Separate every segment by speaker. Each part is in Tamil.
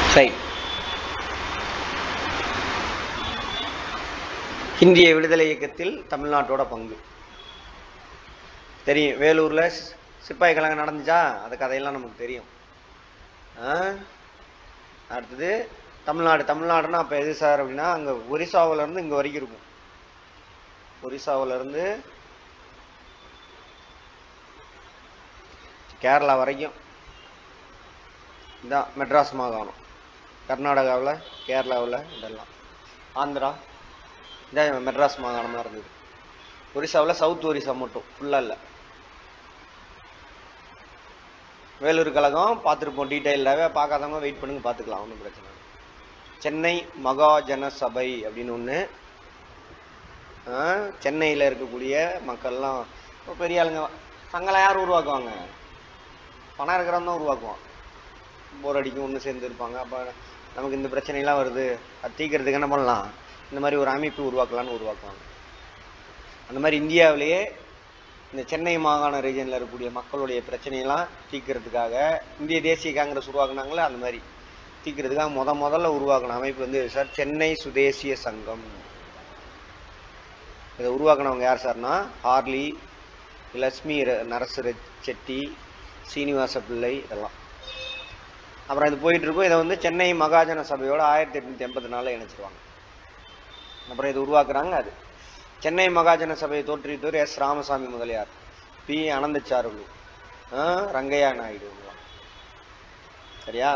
Speaker 1: ரைட் இந்திய விடுதலை இயக்கத்தில் தமிழ்நாட்டோட பங்கு தெரியும் வேலூரில் சி- சிப்பாய் கழகம் நடந்துச்சா அந்த கதையெல்லாம் நமக்கு தெரியும் ஆ? அடுத்தது தமிழ்நாடு தமிழ்நாடுன்னா அப்போ எது சார் அப்படின்னா அங்கே ஒரிசாவிலேருந்து இங்கே வரைக்கும் இருக்கும் ஒரிசாவிலேருந்து கேரளா வரைக்கும் இதான் மெட்ராஸ் மாகாணம் கர்நாடகாவில் கேரளாவில் இதெல்லாம் ஆந்திரா இதான் மெட்ராஸ் மாகாணமாக இருந்தது ஒரிசாவில் சவுத் ஒரிசா மட்டும் ஃபுல்லாக இல்லை வேலூர் கழகம் பார்த்துருப்போம் டீட்டெயிலாகவே பார்க்காதவங்க வெயிட் பண்ணுங்க பார்த்துக்கலாம் ஒன்றும் பிரச்சனை இல்லை சென்னை மகாஜன சபை அப்படின்னு ஒன்று சென்னையில் இருக்கக்கூடிய மக்கள்லாம் இப்போ பெரிய ஆளுங்க சங்கலாம் யார் உருவாக்குவாங்க பணம் இருக்கிறவன் தான் உருவாக்குவான் போர் அடிக்கும் ஒன்று சேர்ந்து இருப்பாங்க அப்போ நமக்கு இந்த பிரச்சனைலாம் வருது அது தீர்க்கறதுக்கு என்ன பண்ணலாம் இந்த மாதிரி ஒரு அமைப்பு உருவாக்கலாம்னு உருவாக்குவாங்க அந்த மாதிரி இந்தியாவிலேயே இந்த சென்னை மாகாண ரீஜனில் இருக்கக்கூடிய மக்களுடைய பிரச்சனையெல்லாம் தீர்க்கறதுக்காக இந்திய தேசிய காங்கிரஸ் உருவாக்குனாங்களே அந்த மாதிரி தீர்க்கறதுக்காக முத முதல்ல உருவாக்கின அமைப்பு வந்து சார் சென்னை சுதேசிய சங்கம் இதை உருவாக்குனவங்க யார் சார்னா ஹார்லி லட்சுமி ர- நரசு செட்டி சீனிவாச பிள்ளை இதெல்லாம் அப்புறம் இது போயிட்டு இருக்கும் இதை வந்து சென்னை மகாஜன சபையோட ஆயிரத்தி எட்நூத்தி எண்பத்தி நாலில் இணைச்சிருவாங்க அப்புறம் இது உருவாக்குறாங்க அது சென்னை மகாஜன சபையை தோற்றுவித்தவர் எஸ் ராமசாமி முதலியார் பி அனந்தச்சாருலு ஆ, ரங்கையா நாயுடு இவங்கெல்லாம். சரியா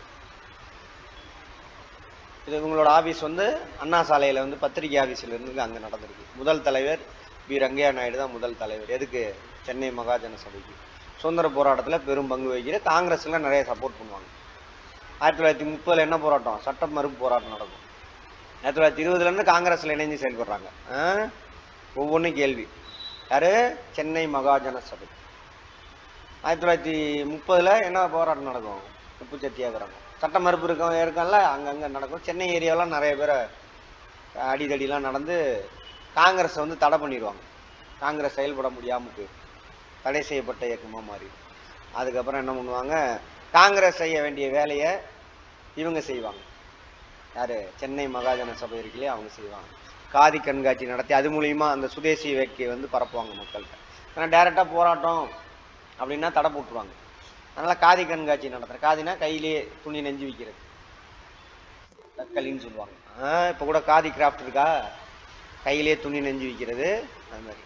Speaker 1: இது இவங்களோட ஆபீஸ் வந்து அண்ணா சாலையில வந்து பத்திரிகை ஆபீஸ்ல இருந்து அங்க நடந்திருக்கு முதல் தலைவர் பி ரங்கையா நாயுடு தான் முதல் தலைவர் எதுக்கு சென்னை மகாஜன சபைக்கு சுதந்திர போராட்டத்துல பெரும் பங்கு வகிக்கிற காங்கிரஸ்ல நிறைய சப்போர்ட் பண்ணுவாங்க ஆயிரத்தி தொள்ளாயிரத்தி முப்பதுல என்ன போராட்டம் சட்ட மறுப்பு போராட்டம் நடக்கும் ஆயிரத்தி தொள்ளாயிரத்தி இருபதுல இருந்து காங்கிரஸ்ல இணைஞ்சு செயல்படுறாங்க ஒவ்வொன்றும் கேள்வி யாரு சென்னை மகாஜன சபை ஆயிரத்தி தொள்ளாயிரத்தி முப்பதுல என்ன போராட்டம் நடக்கும் உப்பு சத்தியாகிரகம் சட்ட மறுப்பு இருக்கும் இருக்கல அங்கங்க நடக்கும் சென்னை ஏரியாலாம் நிறைய பேரை அடிதடிலாம் நடந்து காங்கிரஸ் வந்து தடை பண்ணிடுவாங்க காங்கிரஸ் செயல்பட முடியாமல் போயிடும் தடை செய்யப்பட்ட இயக்கமாக மாறிடும் அதுக்கப்புறம் என்ன பண்ணுவாங்க காங்கிரஸ் செய்ய வேண்டிய வேலையை இவங்க செய்வாங்க யாரு சென்னை மகாஜன சபை இருக்குல்லையே அவங்க செய்வாங்க காதி கண்காட்சி நடத்தி அது மூலியமா அந்த சுதேசி வேட்கையை வந்து பரப்புவாங்க மக்கள்கிட்ட ஏன்னா டைரெக்டாக போராட்டம் அப்படின்னா தடை போட்டுருவாங்க அதனால காதி கண்காட்சி நடத்துறேன் காதினா கையிலேயே துணி நெஞ்சு விற்கிறது தக்களின்னு சொல்லுவாங்க ஆ இப்போ கூட காதி கிராஃப்ட் இருக்கா கையிலேயே துணி நெஞ்சு விற்கிறது அது மாதிரி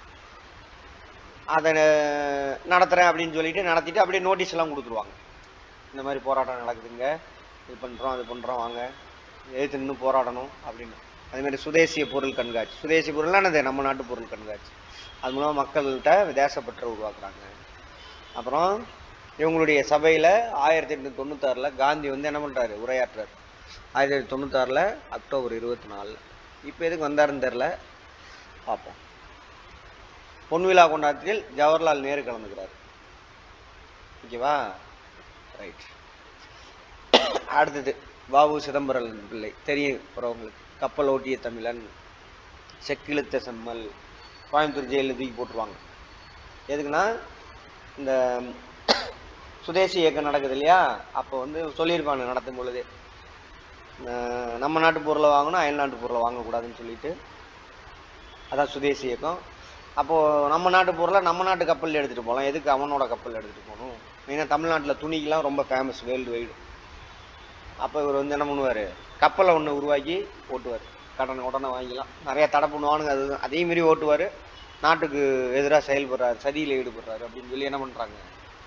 Speaker 1: அதை நடத்துகிறேன் அப்படின்னு சொல்லிட்டு நடத்திட்டு அப்படியே நோட்டீஸ் எல்லாம் கொடுத்துருவாங்க இந்த மாதிரி போராட்டம் நடக்குதுங்க இது பண்ணுறோம் அது பண்ணுறோம் வாங்க எதிர்த்து நின்று போராடணும் அப்படின்னு அதே மாதிரி சுதேசிய பொருள் கண்காட்சி சுதேசி பொருள்லாம் என்னது நம்ம நாட்டு பொருள் கண்காட்சி அது மூலமாக மக்கள்கிட்ட விதேசப்பற்ற உருவாக்குறாங்க அப்புறம் இவங்களுடைய சபையில் ஆயிரத்தி எட்நூத்தி தொண்ணூத்தாறில் காந்தி வந்து என்ன பண்ணுறாரு உரையாற்றுறாரு ஆயிரத்தி எட்நூத்தி தொண்ணூத்தாறில் அக்டோபர் இருபத்தி நாலில் இப்போ எதுக்கு வந்தாருன்னு தெரில பார்ப்போம் பொன் விழா கொண்டாட்டத்தில் ஜவஹர்லால் நேரு கலந்துக்கிறார் ஓகேவா ரைட் அடுத்தது வாவு சிதம்பரம் பிள்ளை தெரியும் அப்புறம் உங்களுக்கு கப்பல் ஓட்டிய தமிழன் செக்கிழுத்த செம்மல் கோயம்புத்தூர் ஜெயிலில் தூக்கி போட்டுருவாங்க எதுக்குன்னா இந்த சுதேசி இயக்கம் நடக்குது இல்லையா அப்போ வந்து சொல்லியிருப்பாங்க நடத்தும் பொழுது அஹ் நம்ம நாட்டு பொருளை வாங்கணும் அயல் நாட்டு பொருளை வாங்கக்கூடாதுன்னு சொல்லிட்டு அதான் சுதேசி இயக்கம் அப்போது நம்ம நாட்டு பொருளை நம்ம நாட்டு கப்பலில் எடுத்துகிட்டு போகலாம் எதுக்கு அவனோட கப்பலில் எடுத்துகிட்டு போகணும் மெயினாக தமிழ்நாட்டில் துணிக்கெலாம் ரொம்ப ஃபேமஸ் வேர்ல்டு வைடு அப்போ இவர் வந்து என்ன பண்ணுவார் கப்பலை ஒன்று உருவாக்கி ஓட்டுவார் கடனை உடனே வாங்கிக்கலாம் நிறைய தடை பண்ணுவானுங்க அது அதே மாரி ஓட்டுவார் நாட்டுக்கு எதிராக செயல்படுறாரு சதியில் ஈடுபடுறாரு அப்படின்னு சொல்லி என்ன பண்ணுறாங்க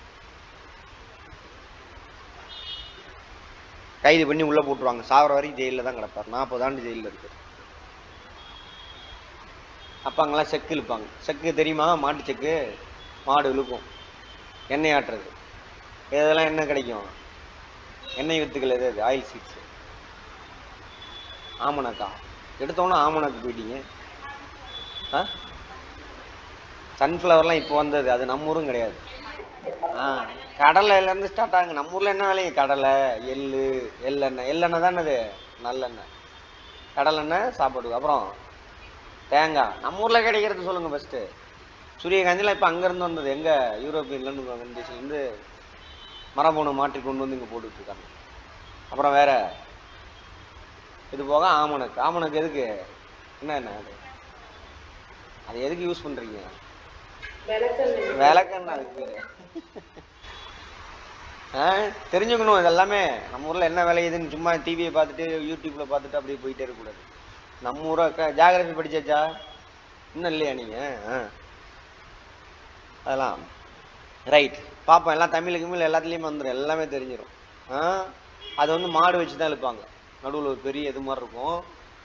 Speaker 1: கைது பண்ணி உள்ளே போட்டுருவாங்க சாவர வரைக்கும் ஜெயிலில் தான் கிடப்பார் நாற்பது ஆண்டு ஜெயிலில் இருக்கு அப்போ அங்கெல்லாம் செக்கு இழுப்பாங்க செக்கு தெரியுமா மாட்டு செக்கு மாடு இழுக்கும் எண்ணெய் ஆட்டுறது இதெல்லாம் என்ன கிடைக்கும் எண்ணெய் வித்துக்கள் எது அது ஆயில் சீட்ஸ் ஆமணக்கா எடுத்தோன்னே ஆமணக்கு போயிட்டீங்க ஆ சன்ஃப்ளவர்லாம் இப்போ வந்தது அது நம்ம ஊரும் கிடையாது ஆ கடலையிலேருந்து ஸ்டார்ட் ஆகுங்க நம்ம ஊரில் என்ன விலைங்க கடலை எள்ளு எள்ளெண்ணெய் எள்ளெண்ணெய் தானே அது நல்லெண்ணெய் கடலெண்ணெய் சாப்பாடு அப்புறம் தேங்காய் நம்ம ஊரில் கிடைக்கிறது சொல்லுங்கள் ஃபஸ்ட்டு சூரியகாந்திலாம் இப்போ அங்கேருந்து வந்தது எங்கே யூரோப்பியன்லேருந்து கண்டிஷன்லேருந்து மரபணு மாற்றி கொண்டு வந்து இங்கே போட்டுட்டு இருக்காங்க அப்புறம் வேற இது போக ஆமணக்கு ஆமணக்கு எதுக்கு என்ன என்ன அது அது எதுக்கு யூஸ் பண்றீங்க
Speaker 2: விளக்கெண்ணெய்
Speaker 1: விளக்கெண்ணெய் அதுக்கு பேரு ஆ தெரிஞ்சுக்கணும் இது எல்லாமே நம்ம ஊர்ல என்ன விளையுதுன்னு சும்மா டிவியை பார்த்துட்டு யூடியூப்ல பார்த்துட்டு அப்படியே போயிட்டே இருக்கக்கூடாது நம்ம ஊரை ஜாகிரபி படிச்சாச்சா இன்னும் இல்லையா நீங்க ஆ. அதெல்லாம் ரைட் பார்ப்போம் எல்லாம் தமிழ் கிமிழ் எல்லாத்துலேயுமே வந்துடும் எல்லாமே தெரிஞ்சிடும் ஆ அது வந்து மாடு வச்சு தான் இழுப்பாங்க நடுவில் ஒரு பெரிய இது மாதிரி இருக்கும்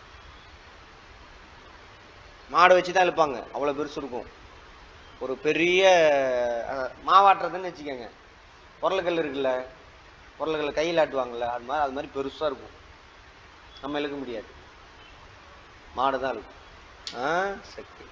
Speaker 1: மாடு வச்சு தான் இழுப்பாங்க அவ்வளோ பெருசு இருக்கும் ஒரு பெரிய அஹ், மாவாட்டுறதுன்னு வச்சுக்கோங்க உரலுக்கல் இருக்குல்ல உரலுக்கல் கையில் ஆட்டுவாங்கல்ல அது மாதிரி அது மாதிரி பெருசாக இருக்கும் நம்ம இழுக்க முடியாது மாடு தான் இருக்கும் ஆ சரி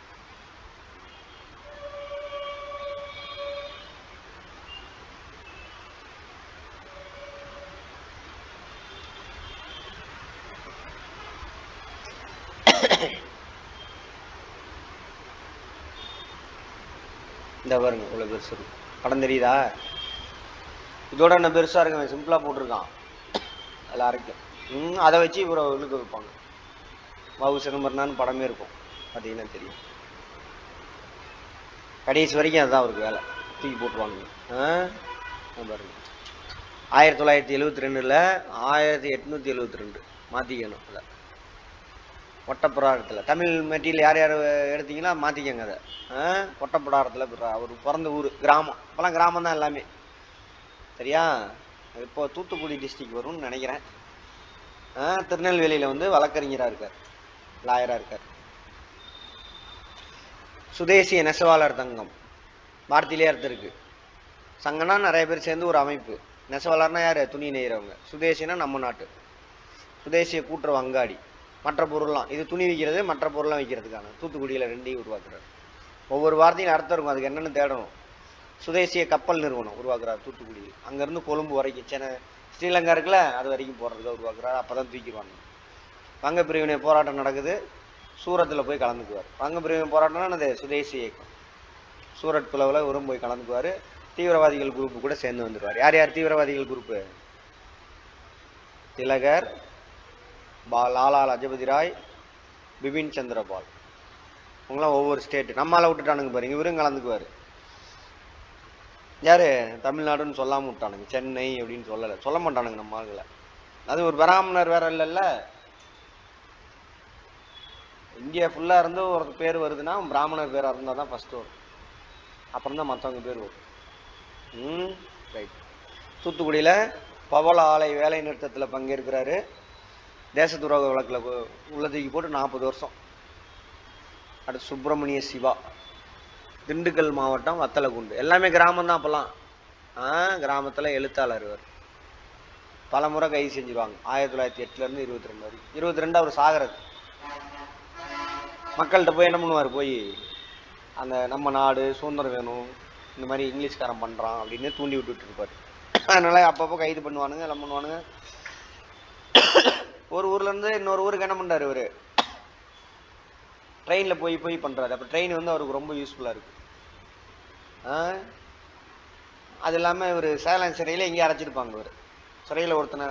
Speaker 1: இந்த பாருங்க இவ்வளோ பெருசு இருக்கும் படம் தெரியுதா இதோட என்ன பெருசா இருக்கு சிம்பிளா போட்டிருக்கான் அதில் அரைக்கும் ம் அதை வச்சு இவரை இழுக்க வைப்பாங்க பாபு சிதம்பரனான்னு படமே இருக்கும் பார்த்தீங்கன்னா தெரியும் கடைசி வரைக்கும் அதுதான் அவருக்கு வேலை தூக்கி போட்டுருவாங்க ஆ இங்க பாருங்க ஆயிரத்தி தொள்ளாயிரத்தி எழுவத்தி ரெண்டில் ஆயிரத்தி எட்நூற்றி எழுவத்தி ரெண்டு மாற்றிக்கணும் அதை ஒட்டப்புறாரத்தில் தமிழ் மெட்டீரியல் யார் யார் எடுத்தீங்கன்னா மாற்றிக்கங்க அதை ஆ ஒட்டப்புடாரத்தில் அவர் பிறந்த ஊர் கிராமம் இப்போலாம் கிராமம் தான் எல்லாமே சரியா இப்போ தூத்துக்குடி டிஸ்ட்ரிக்ட் வரும்னு நினைக்கிறேன் ஆ திருநெல்வேலியில் வந்து வழக்கறிஞராக இருக்கார் லாயராக இருக்கார் சுதேசிய நெசவாளர் தங்கம் வார்த்தையிலே அர்த்தம் இருக்கு சங்கம்னா நிறைய பேர் சேர்ந்து ஒரு அமைப்பு நெசவாளர்னா யார் துணி நெய்கிறவங்க சுதேசினா நம்ம நாட்டு சுதேசிய கூட்டுறவு அங்காடி மற்ற பொருள்லாம் இது துணி விற்கிறது மற்ற பொருள்லாம் விற்கிறதுக்கான தூத்துக்குடியில் ரெண்டையும் உருவாக்குறாரு ஒவ்வொரு வார்த்தையும் அர்த்தம் இருக்கும் அதுக்கு என்னென்னு தேடணும் சுதேசிய கப்பல் நிறுவனம் உருவாக்குறார் தூத்துக்குடியில் அங்கேருந்து கொழும்பு வரைக்கும் சென்னை ஸ்ரீலங்கா இருக்குல்ல அது வரைக்கும் போகிறதுக்காக உருவாக்குறாரு அப்போ தான் தூக்கிடுவாங்க வங்க பிரிவினை போராட்டம் நடக்குது சூரத்தில் போய் கலந்துக்குவார் வங்க பிரிவினை போராட்டம்னா என்னது சுதேசி இயக்கம் சூரத் பிளவில் இவரும் போய் கலந்துக்குவார் தீவிரவாதிகள் குரூப்பு கூட சேர்ந்து வந்துடுவார் யார் யார் தீவிரவாதிகள் குரூப்பு திலகர் பா லாலா லஜபதி ராய் பிபின் சந்திரபால் இவங்களாம் ஒவ்வொரு ஸ்டேட் நம்மளால விட்டுட்டானுங்க பாருங்க இவரும் கலந்துக்குவார் யாரு தமிழ்நாடுன்னு சொல்லாம விட்டானுங்க சென்னை அப்படின்னு சொல்லலை சொல்ல மாட்டானுங்க நம்ம ஆளுங்களை அது ஒரு பிராமணர் வேற இல்லைல்ல இந்தியா ஃபுல்லா இருந்து ஒரு பேர் வருதுன்னா பிராமணர் பேரா இருந்தா தான் ஃபர்ஸ்ட் வரும் அப்புறம் தான் மற்றவங்க பேர் வரும் ம் ரைட் தூத்துக்குடியில பவள ஆலை வேலை நிறுத்தத்தில் பங்கேற்கிறாரு தேச துரோக வழக்கில் உள்ள தூக்கி போட்டு நாற்பது வருஷம் அடுத்து சுப்பிரமணிய சிவா திண்டுக்கல் மாவட்டம் வத்தலகுண்டு எல்லாமே கிராமம் தான் அப்போல்லாம் ஆ கிராமத்தில் எழுத்தாளர் இவர் பல முறை கைது செஞ்சிருவாங்க ஆயிரத்தி தொள்ளாயிரத்தி எட்டுலேருந்து இருபத்தி ரெண்டு வரைக்கும் இருபத்தி ரெண்டு அவர் சாகிறது மக்கள்கிட்ட போய் என்ன பண்ணுவார் போய் அந்த நம்ம நாடு சுதந்திரம் வேணும் இந்த மாதிரி இங்கிலீஷ்காரன் பண்ணுறான் அப்படின்னு தூண்டி விட்டுட்டு இருப்பார் அதனால அப்பப்போ கைது பண்ணுவானுங்க எல்லாம் பண்ணுவானுங்க ஒரு ஊர்ல இருந்து இன்னொரு ஊருக்கு என்ன பண்றாரு இவரு ட்ரெயினில் போய் போய் பண்றாரு அப்போ ட்ரெயின் வந்து அவருக்கு ரொம்ப யூஸ்ஃபுல்லாக இருக்கு ஆ அது இல்லாமல் இவர் சேலம் சிறையில் எங்கேயும் அடைச்சிருப்பாங்க இவர் சிறையில் ஒருத்தனை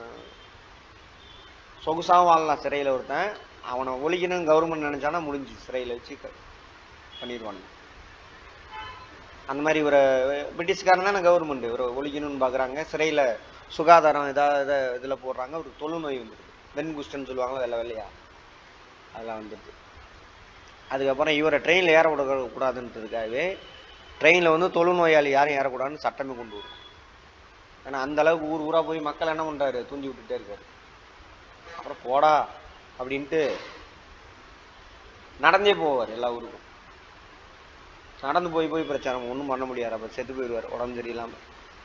Speaker 1: சொகுசாகவும் வாழலாம் சிறையில் ஒருத்தன் அவனை ஒழிக்கணும்னு கவர்மெண்ட் நினைச்சானா முடிஞ்சு சிறையில் வச்சு க- பண்ணிடுவாங்க அந்த மாதிரி இவரை பிரிட்டிஷ்காரன் தானே கவர்மெண்ட் இவரை ஒழிக்கணும்னு பார்க்குறாங்க சிறையில் சுகாதாரம் ஏதாவது இதில் போடுறாங்க ஒரு தொழுநோய் வந்துடுது வெண் குஸ்டன்னு சொல்லுவாங்க வெள்ளை வெள்ளையா அதெல்லாம் வந்துடுது அதுக்கப்புறம் இவரை ட்ரெயினில் ஏற விட கூடாதுன்றதுக்காகவே ட்ரெயினில் வந்து தொழுநோயாளி யாரும் ஏறக்கூடாதுன்னு சட்டமே கொண்டு வரும் ஏன்னா அந்த அளவுக்கு ஊர் ஊரா போய் மக்கள் என்ன பண்றாரு தூண்டி விட்டுட்டே இருக்காரு அப்புறம் போடா அப்படின்ட்டு நடந்தே போவார் எல்லா ஊருக்கும் நடந்து போய் போய் பிரச்சாரம் ஒன்றும் பண்ண முடியாது அப்போ செத்து போயிடுவார் உடம்பு சரியில்லாமல்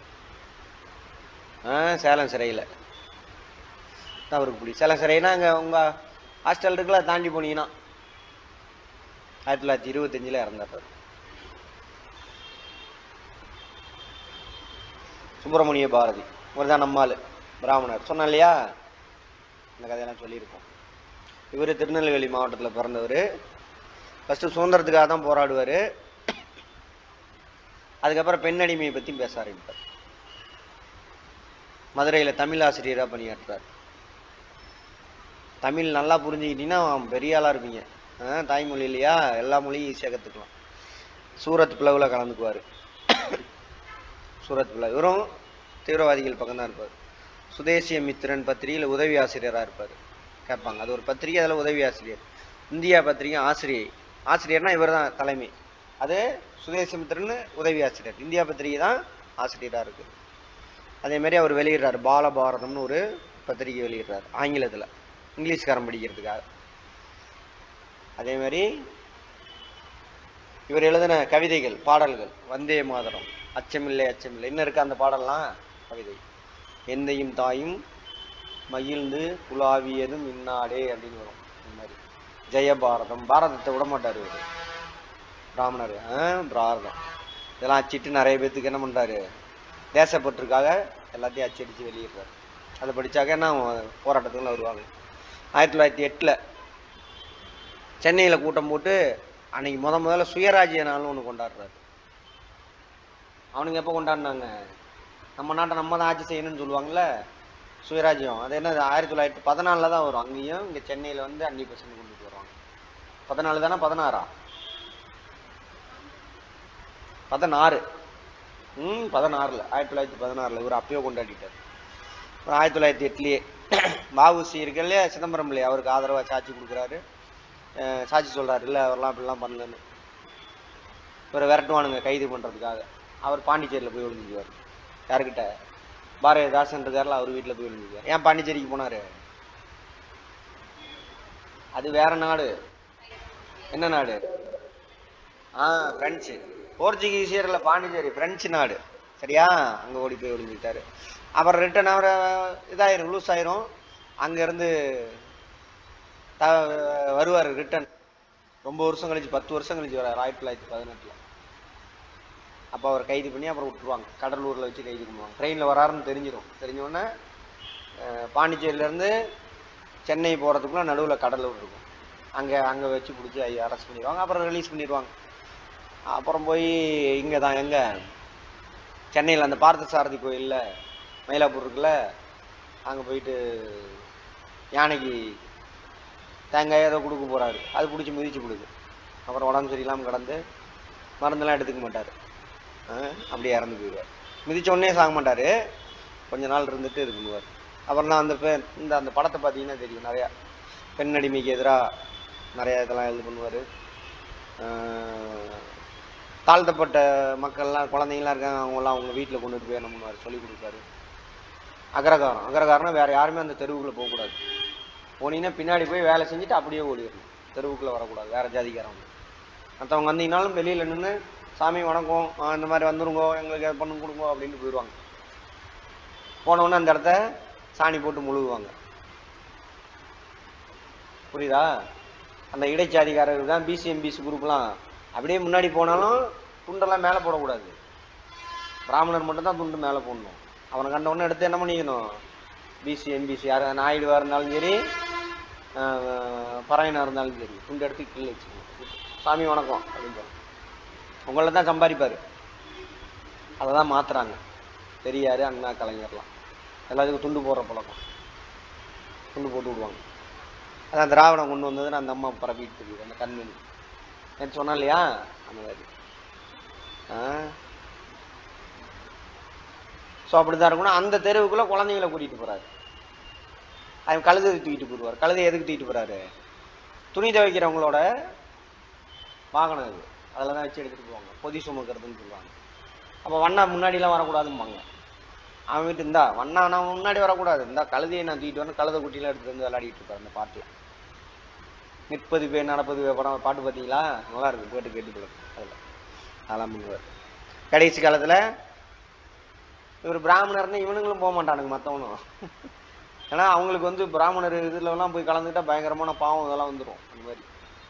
Speaker 1: ஆ சேலம் சிறையில் தான் அவருக்கு பிடி சேலம் சிறைனா அங்கே உங்கள் ஹாஸ்டல் இருக்குல்ல அதை தாண்டி போனீங்கன்னா ஆயிரத்தி தொள்ளாயிரத்தி இருபத்தஞ்சில் இறந்தார் சுப்பிரமணிய பாரதி இவர் தான் நம்மாள் பிராமணர் சொன்னேன் இல்லையா இந்த கதையெல்லாம் சொல்லியிருக்கோம் இவர் திருநெல்வேலி மாவட்டத்தில் பிறந்தவர் ஃபஸ்ட்டு சுதந்திரத்துக்காக தான் போராடுவார் அதுக்கப்புறம் பெண் அடிமையை பற்றி பேச ஆரம்பிப்பார் மதுரையில் தமிழ் ஆசிரியராக பணியாற்றுறார் தமிழ் நல்லா புரிஞ்சுக்கிட்டீங்கன்னா அவன் பெரிய ஆளாக இருப்பீங்க ஆ, தாய்மொழி இல்லையா எல்லா மொழியும் ஈஸியாக கற்றுக்கலாம் சூரத் பிளவில் கலந்துக்குவார் சூரத் பிளவு இவரும் தீவிரவாதிகள் பக்கம் தான் இருப்பார் சுதேசிய மித்திரன் பத்திரிகையில் உதவி ஆசிரியராக இருப்பார் கேட்பாங்க அது ஒரு பத்திரிகை அதில் உதவி ஆசிரியர் இந்தியா பத்திரிகை ஆசிரியை ஆசிரியர்னா இவர் தான் தலைமை அது சுதேசிய மித்திரன் உதவி ஆசிரியர் இந்தியா பத்திரிகை தான் ஆசிரியராக இருக்குது அதே மாதிரி அவர் வெளியிடுறாரு பாலபாரதம்னு ஒரு பத்திரிகை வெளியிடுறாரு ஆங்கிலத்தில் இங்கிலீஷ்காரன் படிக்கிறதுக்காக அதே மாதிரி இவர் எழுதின கவிதைகள் பாடல்கள் வந்தே மாதரம் அச்சமில்லை அச்சமில்லை என்ன இருக்கு அந்த பாடல்லாம் கவிதை எந்தையும் தாயும் மகிழ்ந்து குலாவியதும் இன்னாடே அப்படின்னு வரும் இந்த மாதிரி ஜெயபாரதம் பாரதத்தை விட மாட்டார் இவர் பிராமணர் ஆ பாரதம் இதெல்லாம் அச்சிட்டு நிறைய பேர்த்துக்கு என்ன பண்ணுறாரு தேசப்பற்றுக்காக எல்லாத்தையும் அச்சடித்து வெளியிடுறாரு அதை படித்தாக்க என்ன போராட்டத்துக்குள்ள வருவாங்க ஆயிரத்தி தொள்ளாயிரத்தி எட்டில் சென்னையில் கூட்டம் போட்டு அன்னைக்கு முத முதல்ல சுயராஜ்ய நாள்னு ஒன்று கொண்டாடுறாரு அவனுங்க எப்போ கொண்டாடினாங்க நம்ம நாட்டை நம்ம தான் ஆட்சி செய்யணும்னு சொல்லுவாங்கல்ல சுயராஜ்யம் அது என்ன ஆயிரத்தி தொள்ளாயிரத்தி பதினாலில் தான் வரும் அங்கேயும் இங்கே சென்னையில் வந்து அன்னி பசங்க கொண்டுட்டு வருவாங்க பதினாலு தானே பதினாறா பதினாறு ம் பதினாறில் ஆயிரத்தி தொள்ளாயிரத்தி பதினாறில் இவர் அப்பயே கொண்டாடிட்டார் அப்புறம் ஆயிரத்தி தொள்ளாயிரத்தி எட்டுலேயே வாவுசி இருக்கு இல்லையா சிதம்பரம் இல்லையா அவருக்கு ஆதரவாக சாட்சி கொடுக்குறாரு அஹ் சாட்சி சொல்கிறாரு இல்லை அவரெல்லாம் அப்படிலாம் பண்ணலன்னு இவரை விரட்டுவானுங்க கைது பண்ணுறதுக்காக அவர் பாண்டிச்சேரியில் போய் ஒளிஞ்சுக்குவார் யாருக்கிட்ட பாரதிதாசன் இருக்கார்ல அவர் வீட்டில் போய் ஒளிஞ்சுக்குவார் ஏன் பாண்டிச்சேரிக்கு போனார் அது வேற நாடு என்ன நாடு ஆ பிரெஞ்சு போர்ச்சுகீசியரில் பாண்டிச்சேரி பிரெஞ்சு நாடு சரியா அங்கே ஓடி போய் ஒளிஞ்சுக்கிட்டாரு அப்புறம் ரிட்டன் அவர் இதாயிரும் லூஸ் ஆயிரும் அங்கேருந்து த வருவார் ரிட்டன் ரொம்ப வருஷம் கழிச்சு பத்து வருஷம் கழிச்சு வரார் ஆயிரத்தி தொள்ளாயிரத்தி பதினெட்டில் அப்போ அவர் கைது பண்ணி அப்புறம் விட்டுருவாங்க கடலூரில் வச்சு கைது பண்ணுவாங்க ட்ரெயினில் வராருன்னு தெரிஞ்சிடும் தெரிஞ்ச அஹ், பாண்டிச்சேரியிலேருந்து சென்னை போகிறதுக்குள்ள நடுவில் கடலூர் இருக்கும் அங்கே அங்கே வச்சு பிடிச்சி அரெஸ்ட் பண்ணிடுவாங்க அப்புறம் ரிலீஸ் பண்ணிடுவாங்க அப்புறம் போய் இங்கே தான் எங்கே சென்னையில் அந்த பார்த்தசாரதி கோயிலில் மயிலாப்பூர் இருக்குல்ல அங்கே போயிட்டு யானைக்கு தேங்காய் ஏதோ கொடுக்க போகிறாரு அது பிடிச்சி மிதிச்சு கொடுக்கு அப்புறம் உடம்பு சரியில்லாமல் கிடந்து மருந்தெல்லாம் எடுத்துக்க மாட்டார் அப்படியே இறந்து போயிடுவார் மிதிச்ச உடனே சாக மாட்டார் கொஞ்ச நாள் இருந்துட்டு இது பண்ணுவார் அப்புறம் நான் அந்த பெ- இந்த அந்த படத்தை பார்த்தீங்கன்னா தெரியும் நிறையா பெண் அடிமைக்கு எதிராக நிறையா இதெல்லாம் இது பண்ணுவார் தாழ்த்தப்பட்ட மக்கள்லாம் குழந்தைங்களாம் இருக்காங்க அவங்களாம் அவங்க வீட்டில் கொண்டுட்டு போய் என்ன பண்ணுவார் சொல்லி கொடுப்பாரு அகரகாரம் அகரகாரம்னா வேறு யாருமே அந்த தெருவுக்குள்ளே போகக்கூடாது போனீங்கன்னா பின்னாடி போய் வேலை செஞ்சுட்டு அப்படியே ஓடிடணும் தெருவுக்குள்ளே வரக்கூடாது வேறு ஜாதிக்காரவங்க மற்றவங்க வந்தீங்கனாலும் வெளியில் நின்று சாமி வணக்கம் ஆ, இந்த மாதிரி வந்துருங்கோ எங்களுக்கு அது பண்ணு கொடுங்கோ அப்படின்ட்டு போயிடுவாங்க போனவுடனே அந்த இடத்த சாணி போட்டு முழுகுவாங்க புரியுதா அந்த இடைச்சாதிக்காரர்கள் தான் பிசி எம்பிசி குரூப்லாம் அப்படியே முன்னாடி போனாலும் துண்டெல்லாம் மேலே போடக்கூடாது பிராமணர் மட்டும் தான் துண்டு மேலே போடணும் அவனை கண்ட உடனே எடுத்து என்ன பண்ணிக்கணும் பிசி எம்பிசி யார் நாயுடுவாக இருந்தாலும் சரி பறையனாக இருந்தாலும் சரி துண்டு எடுத்து கீழே வச்சுக்கணும் சாமி வணக்கம் அப்படின்னு சொல்லணும் உங்களை தான் சம்பாதிப்பார் அதை தான் மாற்றுறாங்க பெரியார் அண்ணா கலைஞர்லாம் எல்லாத்துக்கும் துண்டு போடுற பழக்கம் துண்டு போட்டு விடுவாங்க அதான் திராவிடம் கொண்டு வந்ததுன்னு அந்த அம்மா பரப்பிட்டு இருக்குது அந்த கண்மணி நேற்று சொன்னா இல்லையா அந்த மாதிரி ஆ ஸோ அப்படி தான் இருக்கணும் அந்த தெருவுக்குள்ளே குழந்தைங்கள கூட்டிகிட்டு போகிறாரு அவன் கழுதை தூக்கிட்டு போயிடுவார் கழுதை எதுக்கு தூக்கிட்டு போகிறாரு துணி துவைக்கிறவங்களோட வாகனம் இது அதில் தான் வச்சு எடுத்துகிட்டு போவாங்க பொதி சுமக்கிறதுன்னு சொல்லுவாங்க அப்போ வண்ணா முன்னாடிலாம் வரக்கூடாதும்பாங்க அவன் வீட்டு இந்தா வண்ணா நான் முன்னாடி வரக்கூடாது இந்தா கழுதையை நான் தூக்கிட்டு வரணும் கழுதை குட்டிலாம் எடுத்துட்டு வந்து விளையாடிட்டு இருப்பார் அந்த பாட்டில் நிற்பது பேர் நடப்பது பேர் படம் பாட்டு பார்த்தீங்களா நல்லா இருக்கும் கேட்டு கேட்டு அதில் அதெல்லாம் பண்ணுவார் கடைசி காலத்தில் இவர் பிராமணர்னு இவனுங்களும் போக மாட்டானுங்க மற்றவனும் ஏன்னா அவங்களுக்கு வந்து பிராமணர் இதுலலாம் போய் கலந்துக்கிட்டா பயங்கரமான பாவம் இதெல்லாம் வந்துடும் அந்த மாதிரி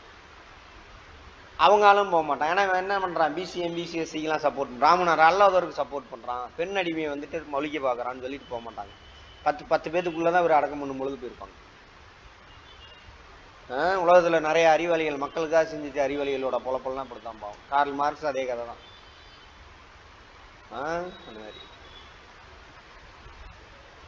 Speaker 1: அவங்களும் போக மாட்டான் ஏன்னா இவன் என்ன பண்ணுறான் பிசி எம்பிசி எஸ்சிக்கெலாம் சப்போர்ட் பிராமணர் அல்லாதவருக்கு சப்போர்ட் பண்ணுறான் பெண் அடிமையை வந்துட்டு மொழிக்க பார்க்குறான்னு சொல்லிட்டு போக மாட்டாங்க பத்து பத்து பேத்துக்குள்ளே தான் இவர் அடக்கம் பண்ணும் பொழுது போயிருப்பாங்க உலகத்தில் நிறைய அறிவாளிகள் மக்களுக்காக செஞ்சுட்டு அறிவாளிகளோட பொழப்பெல்லாம் இப்படி தான் பாவம் கார்ல் மார்க்ஸ் அதே கதை தான் ஆ, அந்த மாதிரி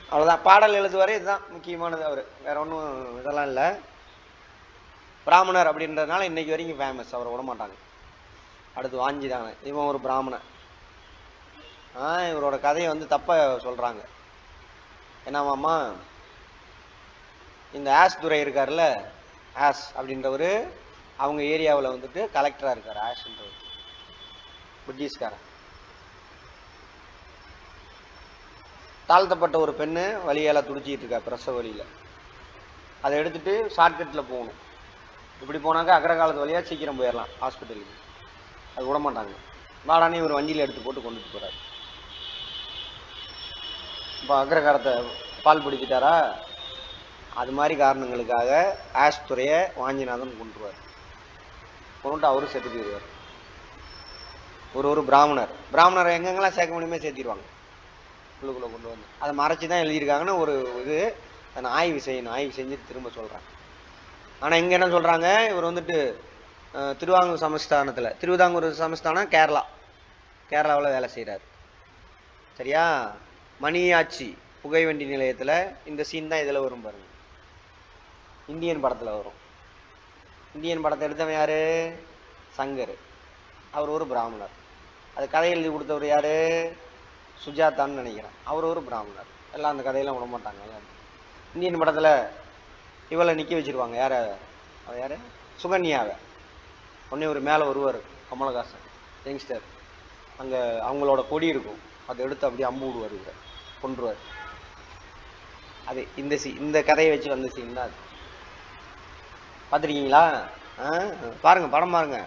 Speaker 1: அவ்வளோதான் பாடல் எழுதுவார் இதுதான் முக்கியமானது அவர் வேற ஒன்றும் இதெல்லாம் இல்லை பிராமணர் அப்படின்றதுனால இன்னைக்கு வரைக்கும் ஃபேமஸ் அவரை விட மாட்டாங்க அடுத்து வாஞ்சிதாங்க இவன் ஒரு பிராமணன் ஆ இவரோட கதையை வந்து தப்பா சொல்றாங்க என்னவாம்மா இந்த ஆஸ் துரை இருக்கார்ல ஆஸ் அப்படின்றவர் அவங்க ஏரியாவில் வந்துட்டு கலெக்டராக இருக்கார் ஆஷ்ன்றவர் புத்திஸ்காரன் தாழ்த்தப்பட்ட ஒரு பெண்ணு வழியால் துடிச்சிட்டு இருக்கா பிரசவ வழியில் அதை எடுத்துட்டு ஷார்ட்கட்டில் போகணும் இப்படி போனாக்கா அக்ரகாலத்து வழியாக சீக்கிரம் போயிடலாம் ஹாஸ்பிட்டலுக்கு அது விட மாட்டாங்க வாடானே ஒரு வண்டியில் எடுத்து போட்டு கொண்டுட்டு போகிறாரு இப்போ அக்ரகாரத்தை பால் பிடிச்சிட்டாரா அது மாதிரி காரணங்களுக்காக ஆஷ் துறையை வாஞ்சிநாதன் கொண்டுருவார் கொண்டுட்டு அவரும் செத்து போயிடுவார் ஒரு ஒரு பிராமணர் பிராமணரை எங்கெங்கெல்லாம் சேர்க்க முடியுமே சேர்த்திடுவாங்க உள்ளுக்குள்ளே கொண்டு வந்து அதை மறைச்சி தான் எழுதியிருக்காங்கன்னு ஒரு இது அதை நான் ஆய்வு செய்யணும் ஆய்வு செஞ்சுட்டு திரும்ப சொல்கிறேன் ஆனால் இங்கே என்ன சொல்கிறாங்க இவர் வந்துட்டு அஹ், திருவாங்கூர் சமஸ்தானத்தில் திருவிதாங்கூர் சமஸ்தானம் கேரளா கேரளாவில் வேலை செய்கிறார் சரியா மணியாச்சி புகைவண்டி நிலையத்தில் இந்த சீன் தான் இதில் வரும் பாருங்க இந்தியன் படத்தில் வரும் இந்தியன் படத்தை எடுத்தவன் யாரு சங்கர் அவர் ஒரு பிராமணர் அது கதை எழுதி கொடுத்தவர் யாரு சுஜாதான்னு நினைக்கிறேன் அவர் ஒரு பிராமணர் எல்லாம் அந்த கதையெல்லாம் விட மாட்டாங்க எல்லாம். இந்தியன் படத்தில் இவளை நிற்க வச்சிருவாங்க யார அவ யாரு சுகன்யாவை உடனே ஒரு மேலே வருவார் கமலஹாசன் யங்ஸ்டர் அங்கே அவங்களோட கொடி இருக்கும் அதை எடுத்து அப்படியே அம்பு விடுவார் இவரை கொன்றுவார் அது இந்த சி இந்த கதையை வச்சு வந்த சீன் தான் அது பார்த்துருக்கீங்களா ஆ பாருங்க படம் பாருங்க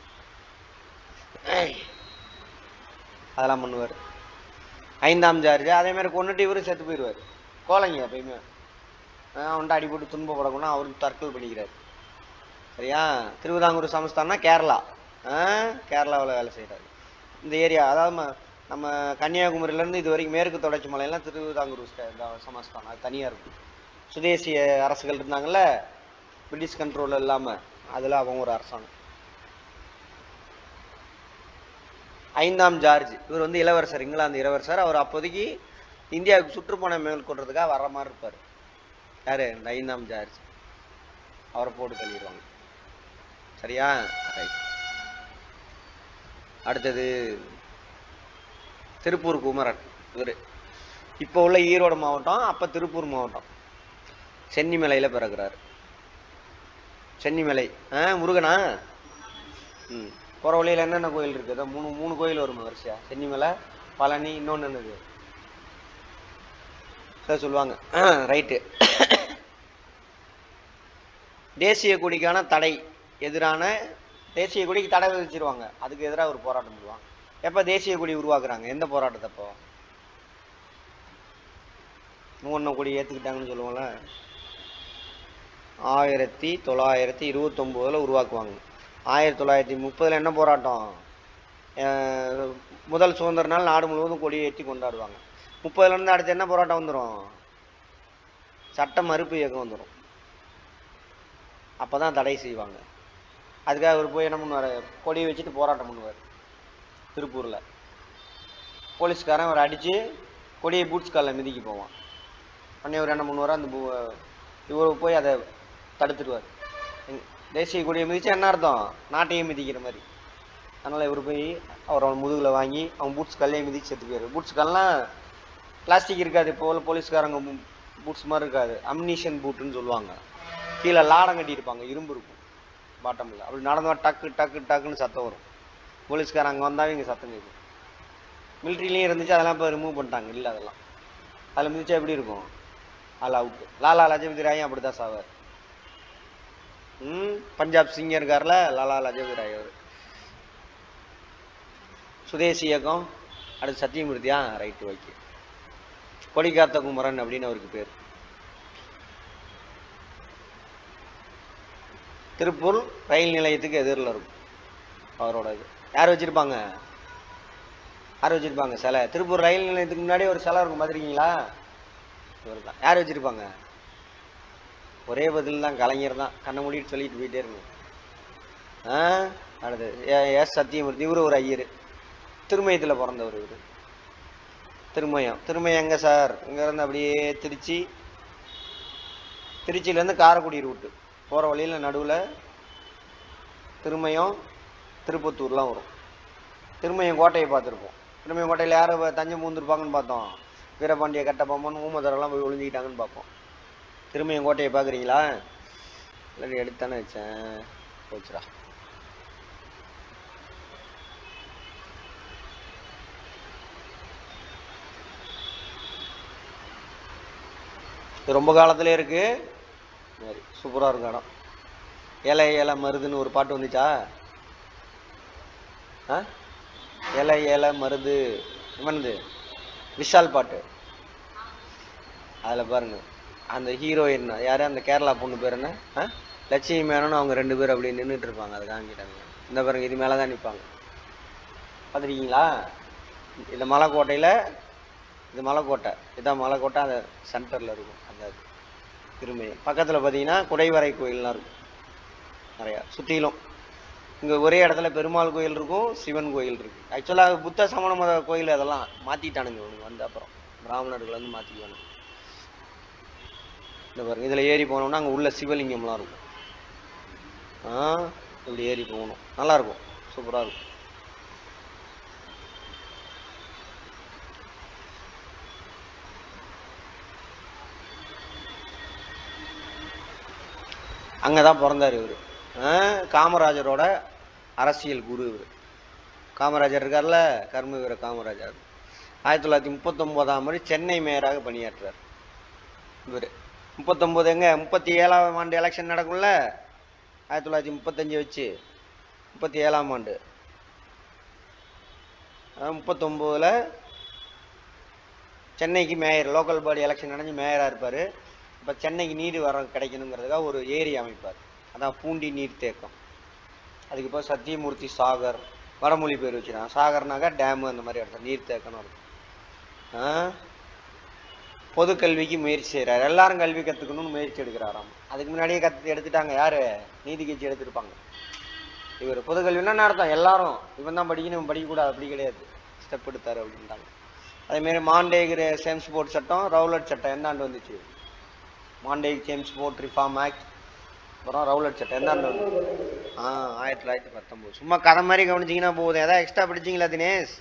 Speaker 1: அதெல்லாம் பண்ணுவார் ஐந்தாம் ஜார்ஜ் அதே மாதிரி கொண்டுட்டு இவரும் செத்து போயிடுவார் கோலைங்க எப்பயுமே ஆ, அவன்கிட்ட அடிபட்டு துன்பப்படக்கூடாது அவரும் தற்கொலை பண்ணிக்கிறார் சரியா திருவிதாங்கூர் சமஸ்தானா கேரளா ஆ கேரளாவில் வேலை செய்கிறாரு இந்த ஏரியா அதாவது ம- நம்ம கன்னியாகுமரியிலேருந்து இது வரைக்கும் மேற்கு தொடர்ச்சி மலையெல்லாம் திருவிதாங்கூர் ஸ்ட- இந்த சமஸ்தானம் அது தனியாக இருக்கும் சுதேசிய அரசுகள் இருந்தாங்கல்ல பிரிட்டிஷ் கண்ட்ரோல் இல்லாமல் அதில் அவங்க ஒரு அரசாங்கம் ஐந்தாம் ஜார்ஜ் இவர் வந்து இளவரசர் இங்கிலாந்து இளவரசர் அவர் அப்போதைக்கு இந்தியாவுக்கு சுற்றுப்பயணம் மேற்கொள்றதுக்காக வர்ற மாதிரி இருப்பார் யாரு இந்த ஐந்தாம் ஜார்ஜ் அவரை போட்டு தள்ளிடுவாங்க சரியா ரைட் அடுத்தது திருப்பூர் குமரன் இவர் இப்போ உள்ள ஈரோடு மாவட்டம் அப்போ திருப்பூர் மாவட்டம் சென்னிமலையில் பிறகுறாரு சென்னிமலை ஆ முருகனா ம் போகிற வழியில் என்னென்ன கோயில் இருக்குது அதான் மூணு மூணு கோயில் வரும் வரிசையா சென்னிமலை பழனி இன்னொன்று என்னது சார் சொல்லுவாங்க ரைட்டு தேசிய கொடிக்கான தடை எதிரான தேசிய கொடிக்கு தடை விதிச்சிருவாங்க அதுக்கு எதிராக ஒரு போராட்டம் பண்ணுவாங்க எப்போ தேசிய கொடி உருவாக்குறாங்க எந்த போராட்டத்தப்போ மூணு கொடி ஏற்றுக்கிட்டாங்கன்னு சொல்லுவோம்ல ஆயிரத்தி தொள்ளாயிரத்தி இருபத்தொம்போதில் உருவாக்குவாங்க ஆயிரத்தி தொள்ளாயிரத்தி முப்பதில் என்ன போராட்டம் அஹ் முதல் சுதந்திர நாள் நாடு முழுவதும் கொடியை ஏற்றி கொண்டாடுவாங்க முப்பதுலேருந்து அடுத்து என்ன போராட்டம் வந்துடும் சட்ட மறுப்பு இயக்கம் வந்துடும் அப்போ தான் தடை செய்வாங்க அதுக்காக அவர் போய் என்ன பண்ணுவார் கொடியை வச்சுட்டு போராட்டம் பண்ணுவார் திருப்பூரில் போலீஸ்காரன் அவர் அடித்து கொடியை பூட்ஸ் காலில் மிதிக்க போவான் உடனே அவர் என்ன பண்ணுவார் அந்த பூ- இவர் போய் அதை தடுத்துடுவார் எங்க- தேசிய கொடியை மிதிச்சா என்ன அர்த்தம் நாட்டையே மிதிக்கிற மாதிரி அதனால் இவர் போய் அவரோட முதுகில் வாங்கி அவன் பூட்ஸ் கல்லையே மிதிச்சு செத்து போயிரு பூட்ஸ் கல்லாம் பிளாஸ்டிக் இருக்காது இப்போ உள்ள போலீஸ்காரங்க பூட்ஸ் மாதிரி இருக்காது அம்னிஷன் பூட்டுன்னு சொல்லுவாங்க கீழே லாடம் கட்டியிருப்பாங்க இரும்பு இருக்கும் பாட்டமில் அப்படி நடந்தா டக்கு டக்கு டக்குன்னு சத்தம் வரும் போலீஸ்காரன் அங்கே வந்தாவே இங்கே சத்தம் கேட்கும் மிலிட்ரிலையும் இருந்துச்சு அதெல்லாம் இப்போ ரிமூவ் பண்ணிட்டாங்க இல்லை அதெல்லாம் அதில் மிதிச்சா எப்படி இருக்கும் ஆல் அவுட்டு லாலா லஜபதி ராயும் அப்படி தான் சாவார் ம் பஞ்சாப் சிங்கர் இருக்கார்ல லாலா லஜபதி ராய் அவர் சுதேசி இயக்கம் அடுத்து சத்தியமூர்த்தியா ரைட்டு ஓகே கொடிக்காத்த குமரன் அப்படின்னு அவருக்கு பேர் திருப்பூர் ரயில் நிலையத்துக்கு எதிரில் இருக்கும் அவரோட இது யார் வச்சிருப்பாங்க யார் வச்சிருப்பாங்க சிலை திருப்பூர் ரயில் நிலையத்துக்கு முன்னாடி ஒரு சிலை இருக்கும் பார்த்துருக்கீங்களா இவர் தான் யார் வச்சிருப்பாங்க ஒரே பதில் தான் கலைஞர் தான் கண்ணை மூடிட்டு சொல்லிட்டு போயிட்டே இருங்க ஆ அடுத்து எஸ் சத்தியமூர்த்தி இவரு ஒரு ஐயர் திருமயத்தில் பிறந்தவர் இவர் திருமயம் திருமயம் எங்க சார் இங்கேருந்து அப்படியே திருச்சி திருச்சியிலேருந்து காரைக்குடி ரூட்டு போகிற வழியில் நடுவில் திருமயம் திருப்பத்தூர்லாம் வரும் திருமயம் கோட்டையை பார்த்துருப்போம் திருமயம் கோட்டையில் யார் தஞ்சை மூந்துருப்பாங்கன்னு பார்த்தோம் வீரபாண்டிய கட்டபொம்மன் ஊமதரெல்லாம் போய் ஒளிஞ்சிக்கிட்டாங்கன்னு பார்ப்போம் திருமயம் கோட்டையை பார்க்குறீங்களா இல்லாட்டி எடுத்தானே வச்சேன் போச்சுடா இது ரொம்ப காலத்துல இருக்கு சரி சூப்பராக இருக்கும் இடம் ஏலை ஏலை மருதுன்னு ஒரு பாட்டு வந்துச்சா ஆ ஏலை ஏலை மருது இவனது விஷால் பாட்டு அதில் பாருங்க அந்த ஹீரோயின் யாரு அந்த கேரளா பொண்ணு பேர் என்ன ஆ லட்சுமி மேனனும் அவங்க ரெண்டு பேரும் அப்படியே நின்றுட்டு இருப்பாங்க அதை காமிக்கிட்டாங்க இந்த பாருங்க இது மேலே தான் நிற்பாங்க பார்த்துருக்கீங்களா இந்த மலைக்கோட்டையில் இது மலைக்கோட்டை இதான் மலைக்கோட்டை அந்த சென்டரில் இருக்கும் அந்த திருமயம் பக்கத்தில் பார்த்தீங்கன்னா குடைவரை கோயில்லாம் இருக்கும் நிறையா சுற்றிலும் இங்கே ஒரே இடத்துல பெருமாள் கோயில் இருக்கும் சிவன் கோயில் இருக்கு ஆக்சுவலாக புத்த சமண மத கோயில் அதெல்லாம் மாற்றிட்டானுங்க இவனுங்க வந்த அப்புறம் பிராமணர்கள் வந்து மாற்றிக்குவானுங்க இந்த பாருங்க இதில் ஏறி போனோம்னா அங்கே உள்ள சிவலிங்கம்லாம் இருக்கும் ஆ இப்படி ஏறி போகணும் நல்லா இருக்கும் சூப்பராக இருக்கும் அங்கே தான் பிறந்தார் இவர் காமராஜரோட அரசியல் குரு இவர் காமராஜர் இருக்கார்ல கர்ம வீர காமராஜர் ஆயிரத்தி தொள்ளாயிரத்தி முப்பத்தொம்போதாம் ஆண்டு சென்னை மேயராக பணியாற்றுறார் இவர் முப்பத்தொம்போது எங்க முப்பத்தி ஏழாம் ஆண்டு எலெக்ஷன் நடக்கும்ல ஆயிரத்தி தொள்ளாயிரத்தி முப்பத்தஞ்சு வச்சு முப்பத்தி ஏழாம் ஆண்டு முப்பத்தொம்போதில் சென்னைக்கு மேயர் லோக்கல் பாடி எலெக்ஷன் நடந்து மேயராக இருப்பார் இப்போ சென்னைக்கு நீர் வர கிடைக்கணுங்கிறதுக்காக ஒரு ஏரி அமைப்பார் அதான் பூண்டி நீர்த்தேக்கம் அதுக்கு இப்போ சத்தியமூர்த்தி சாகர் வடமொழி பேர் வச்சுருக்காங்க சாகர்னாக்கா டேமு அந்த மாதிரி இடத்துல நீர்த்தேக்கம்னு இருக்கும் ஆ? பொது கல்விக்கு முயற்சி செய்கிறார் எல்லாரும் கல்வி கற்றுக்கணும்னு முயற்சி எடுக்கிறாராம் அதுக்கு முன்னாடியே கற்று எடுத்துட்டாங்க யார் நீதி கட்சி எடுத்திருப்பாங்க இவர் பொது கல்வின்னா என்ன அர்த்தம் எல்லாரும் இவன் தான் படிக்கணும் இவன் படிக்கக்கூடாது அப்படி கிடையாது ஸ்டெப் எடுத்தார் அப்படின்ட்டாங்க அதேமாரி மாண்டேகிற சேம்ஸ் போர்ட் சட்டம் ரவுலட் சட்டம் எந்த ஆண்டு வந்துச்சு Montagu Chelmsford reform act அப்புறம் ரவுலட் சட்டம் எந்த ஆண்டு வந்து ஆ ஆயிரத்தி தொள்ளாயிரத்தி பத்தொம்போது சும்மா கதை மாதிரி கவனிச்சிங்கன்னா போதும் ஏதாவது எக்ஸ்ட்ரா படிச்சீங்களா தினேஷ்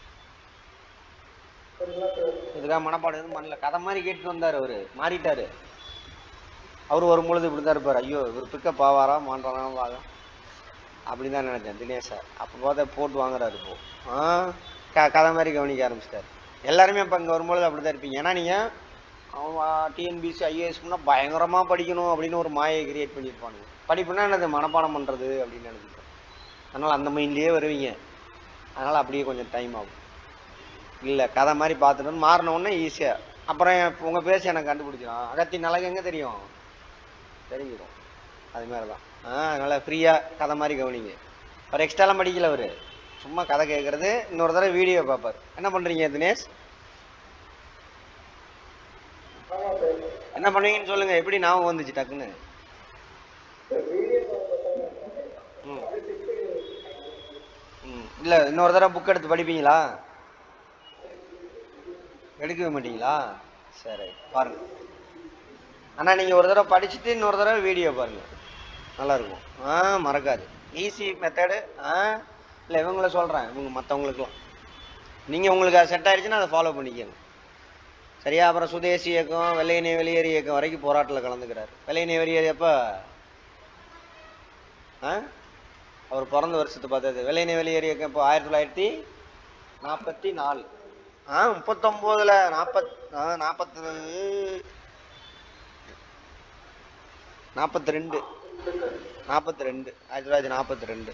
Speaker 1: இதுக்காக மனப்பாடம் எதுவும் பண்ணல கதை மாதிரி கேட்டுட்டு வந்தார் அவரு மாறிட்டாரு அவர் வரும்பொழுது இப்படி தான் இருப்பார் ஐயோ இவர் பிக்கப் ஆவாரா மாண்டானா வாங்க அப்படின்னு தான் நினைச்சேன் தினேஷ் சார் அப்போ பார்த்தா போட்டு வாங்குறாரு இப்போ ஆ க கதை மாதிரி கவனிக்க ஆரம்பிச்சிட்டாரு எல்லாருமே இப்போ இங்கே வரும்பொழுது அப்படி தான் இருப்பீங்க ஏன்னா நீங்கள் அவன் டிஎன்பிசி ஐஏஎஸ்னா பயங்கரமாக படிக்கணும் அப்படின்னு ஒரு மாயை கிரியேட் பண்ணியிருப்பானுங்க படிப்புனா என்னது மனப்பாடம் பண்ணுறது அப்படின்னு நினைச்சிருப்பேன் அதனால் அந்த மைண்ட்லேயே வருவீங்க அதனால் அப்படியே கொஞ்சம் டைம் ஆகும் இல்லை கதை மாதிரி பார்த்துட்டு மாறின உடனே ஈஸியாக அப்புறம் உங்கள் பேசி எனக்கு கண்டுபிடிச்சிடும் அகத்தி நலகு எங்கே தெரியும் தெரிஞ்சிடும் அது மாதிரி தான் ஆ அதனால் ஃப்ரீயாக கதை மாதிரி கவனிங்க அவர் எக்ஸ்ட்ராலாம் படிக்கல அவர் சும்மா கதை கேட்குறது இன்னொரு தடவை வீடியோ பார்ப்பார் என்ன பண்ணுறீங்க தினேஷ் என்ன பண்ணுவீங்கன்னு சொல்லுங்கள் எப்படி ஞாபகம் வந்துச்சு டக்குன்னு ம் ம் இல்லை இன்னொரு தடவை புக் எடுத்து படிப்பீங்களா எடுக்கவே மாட்டீங்களா சரி பாருங்க ஆனால் நீங்கள் ஒரு தடவை படிச்சுட்டு இன்னொரு தடவை வீடியோ பாருங்க நல்லா இருக்கும் ஆ மறக்காது ஈஸி மெத்தடு ஆ இல்லை இவங்கள சொல்கிறேன் இவங்க மற்றவங்களுக்குலாம் நீங்கள் உங்களுக்கு அது செட் ஆயிடுச்சுன்னா அதை ஃபாலோ பண்ணிக்கோங்க சரியா அப்புறம் சுதேசி இயக்கம் வெள்ளையனே வெளியேறு இயக்கம் வரைக்கும் போராட்டத்தில் கலந்துக்கிறார் வெள்ளையனே வெளியேறு எப்போ ஆ அவர் பிறந்த வருஷத்தை பார்த்தது வெள்ளையனே வெளியேறு இயக்கம் இப்போ ஆயிரத்தி தொள்ளாயிரத்தி நாற்பத்தி நாலு ஆ முப்பத்தொம்போதில் நாற்பத் ஆ நாற்பத்தி நாற்பத்தி ரெண்டு நாற்பத்தி ரெண்டு ஆயிரத்தி தொள்ளாயிரத்தி நாற்பத்தி ரெண்டு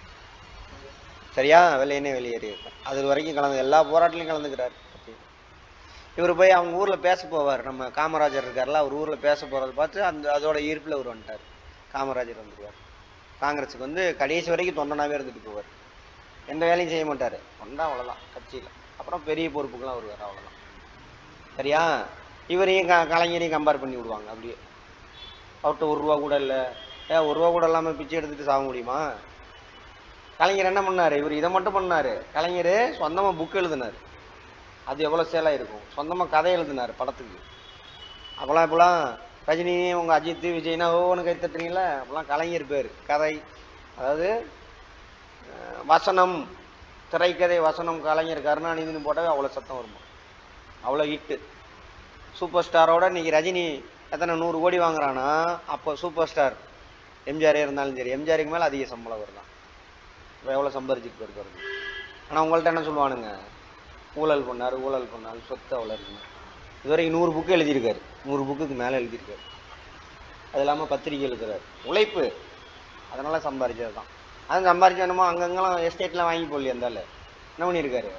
Speaker 1: சரியா வெள்ளையனே வெளியேறி இருக்கும் அது வரைக்கும் கலந்து எல்லா போராட்டலையும் கலந்துக்கிறார் இவர் போய் அவங்க ஊரில் பேச போவார் நம்ம காமராஜர் இருக்கார்ல அவர் ஊரில் பேச போகிறத பார்த்து அந்த அதோட ஈர்ப்பில் அவர் வந்துட்டார் காமராஜர் வந்துருவார் காங்கிரஸுக்கு வந்து கடைசி வரைக்கும் தொண்டனாகவே இருந்துட்டு போவார் எந்த வேலையும் செய்ய மாட்டார் தொண்டா அவ்வளோதான் கட்சியில் அப்புறம் பெரிய பொறுப்புக்கெல்லாம் வருவார் அவ்வளோதான் சரியா இவரையும் க கலைஞரையும் கம்பேர் பண்ணி விடுவாங்க அப்படியே அவர்கிட்ட ஒரு ரூபா கூட இல்லை ஏன் ஒரு ரூபா கூட இல்லாமல் பிச்சை எடுத்துட்டு சாக முடியுமா கலைஞர் என்ன பண்ணாரு இவர் இதை மட்டும் பண்ணாரு கலைஞர் சொந்தமாக புக் எழுதினார் அது எவ்வளோ சேலாக இருக்கும் சொந்தமாக கதை எழுதினார் படத்துக்கு அப்போலாம் இப்போலாம் ரஜினி உங்கள் அஜித் விஜய்னா ஒவ்வொன்று கை தட்டுறீங்களா அப்போலாம் கலைஞர் பேர் கதை அதாவது அஹ், வசனம் திரைக்கதை வசனம் கலைஞர் கருணாநிதினு போட்டாவே அவ்வளோ சத்தம் வருமா அவ்வளோ ஹிட்டு சூப்பர் ஸ்டாரோட இன்னைக்கு ரஜினி எத்தனை நூறு கோடி வாங்குறானா அப்போ சூப்பர் ஸ்டார் எம்ஜிஆரே இருந்தாலும் சரி எம்ஜிஆருக்கு மேலே அதிக சம்பளம் வருதான் இப்போ எவ்வளோ சம்பாரிச்சிட்டு போயிருக்கிறது ஆனால் உங்கள்ட்ட என்ன சொல்லுவானுங்க ஊழல் பண்ணார் ஊழல் பண்ணார் சொத்து அவ்வளோ இருக்குங்க இதுவரைக்கும் நூறு புக்கு எழுதியிருக்காரு நூறு புக்குக்கு மேலே எழுதியிருக்காரு அது இல்லாமல் பத்திரிக்கை எழுதுறாரு உழைப்பு அதனால சம்பாரிச்சது தான் அது சம்பாரிச்சு என்னமோ அங்கங்கெல்லாம் எஸ்டேட்லாம் வாங்கி போடலையே இருந்தால என்ன பண்ணியிருக்காரு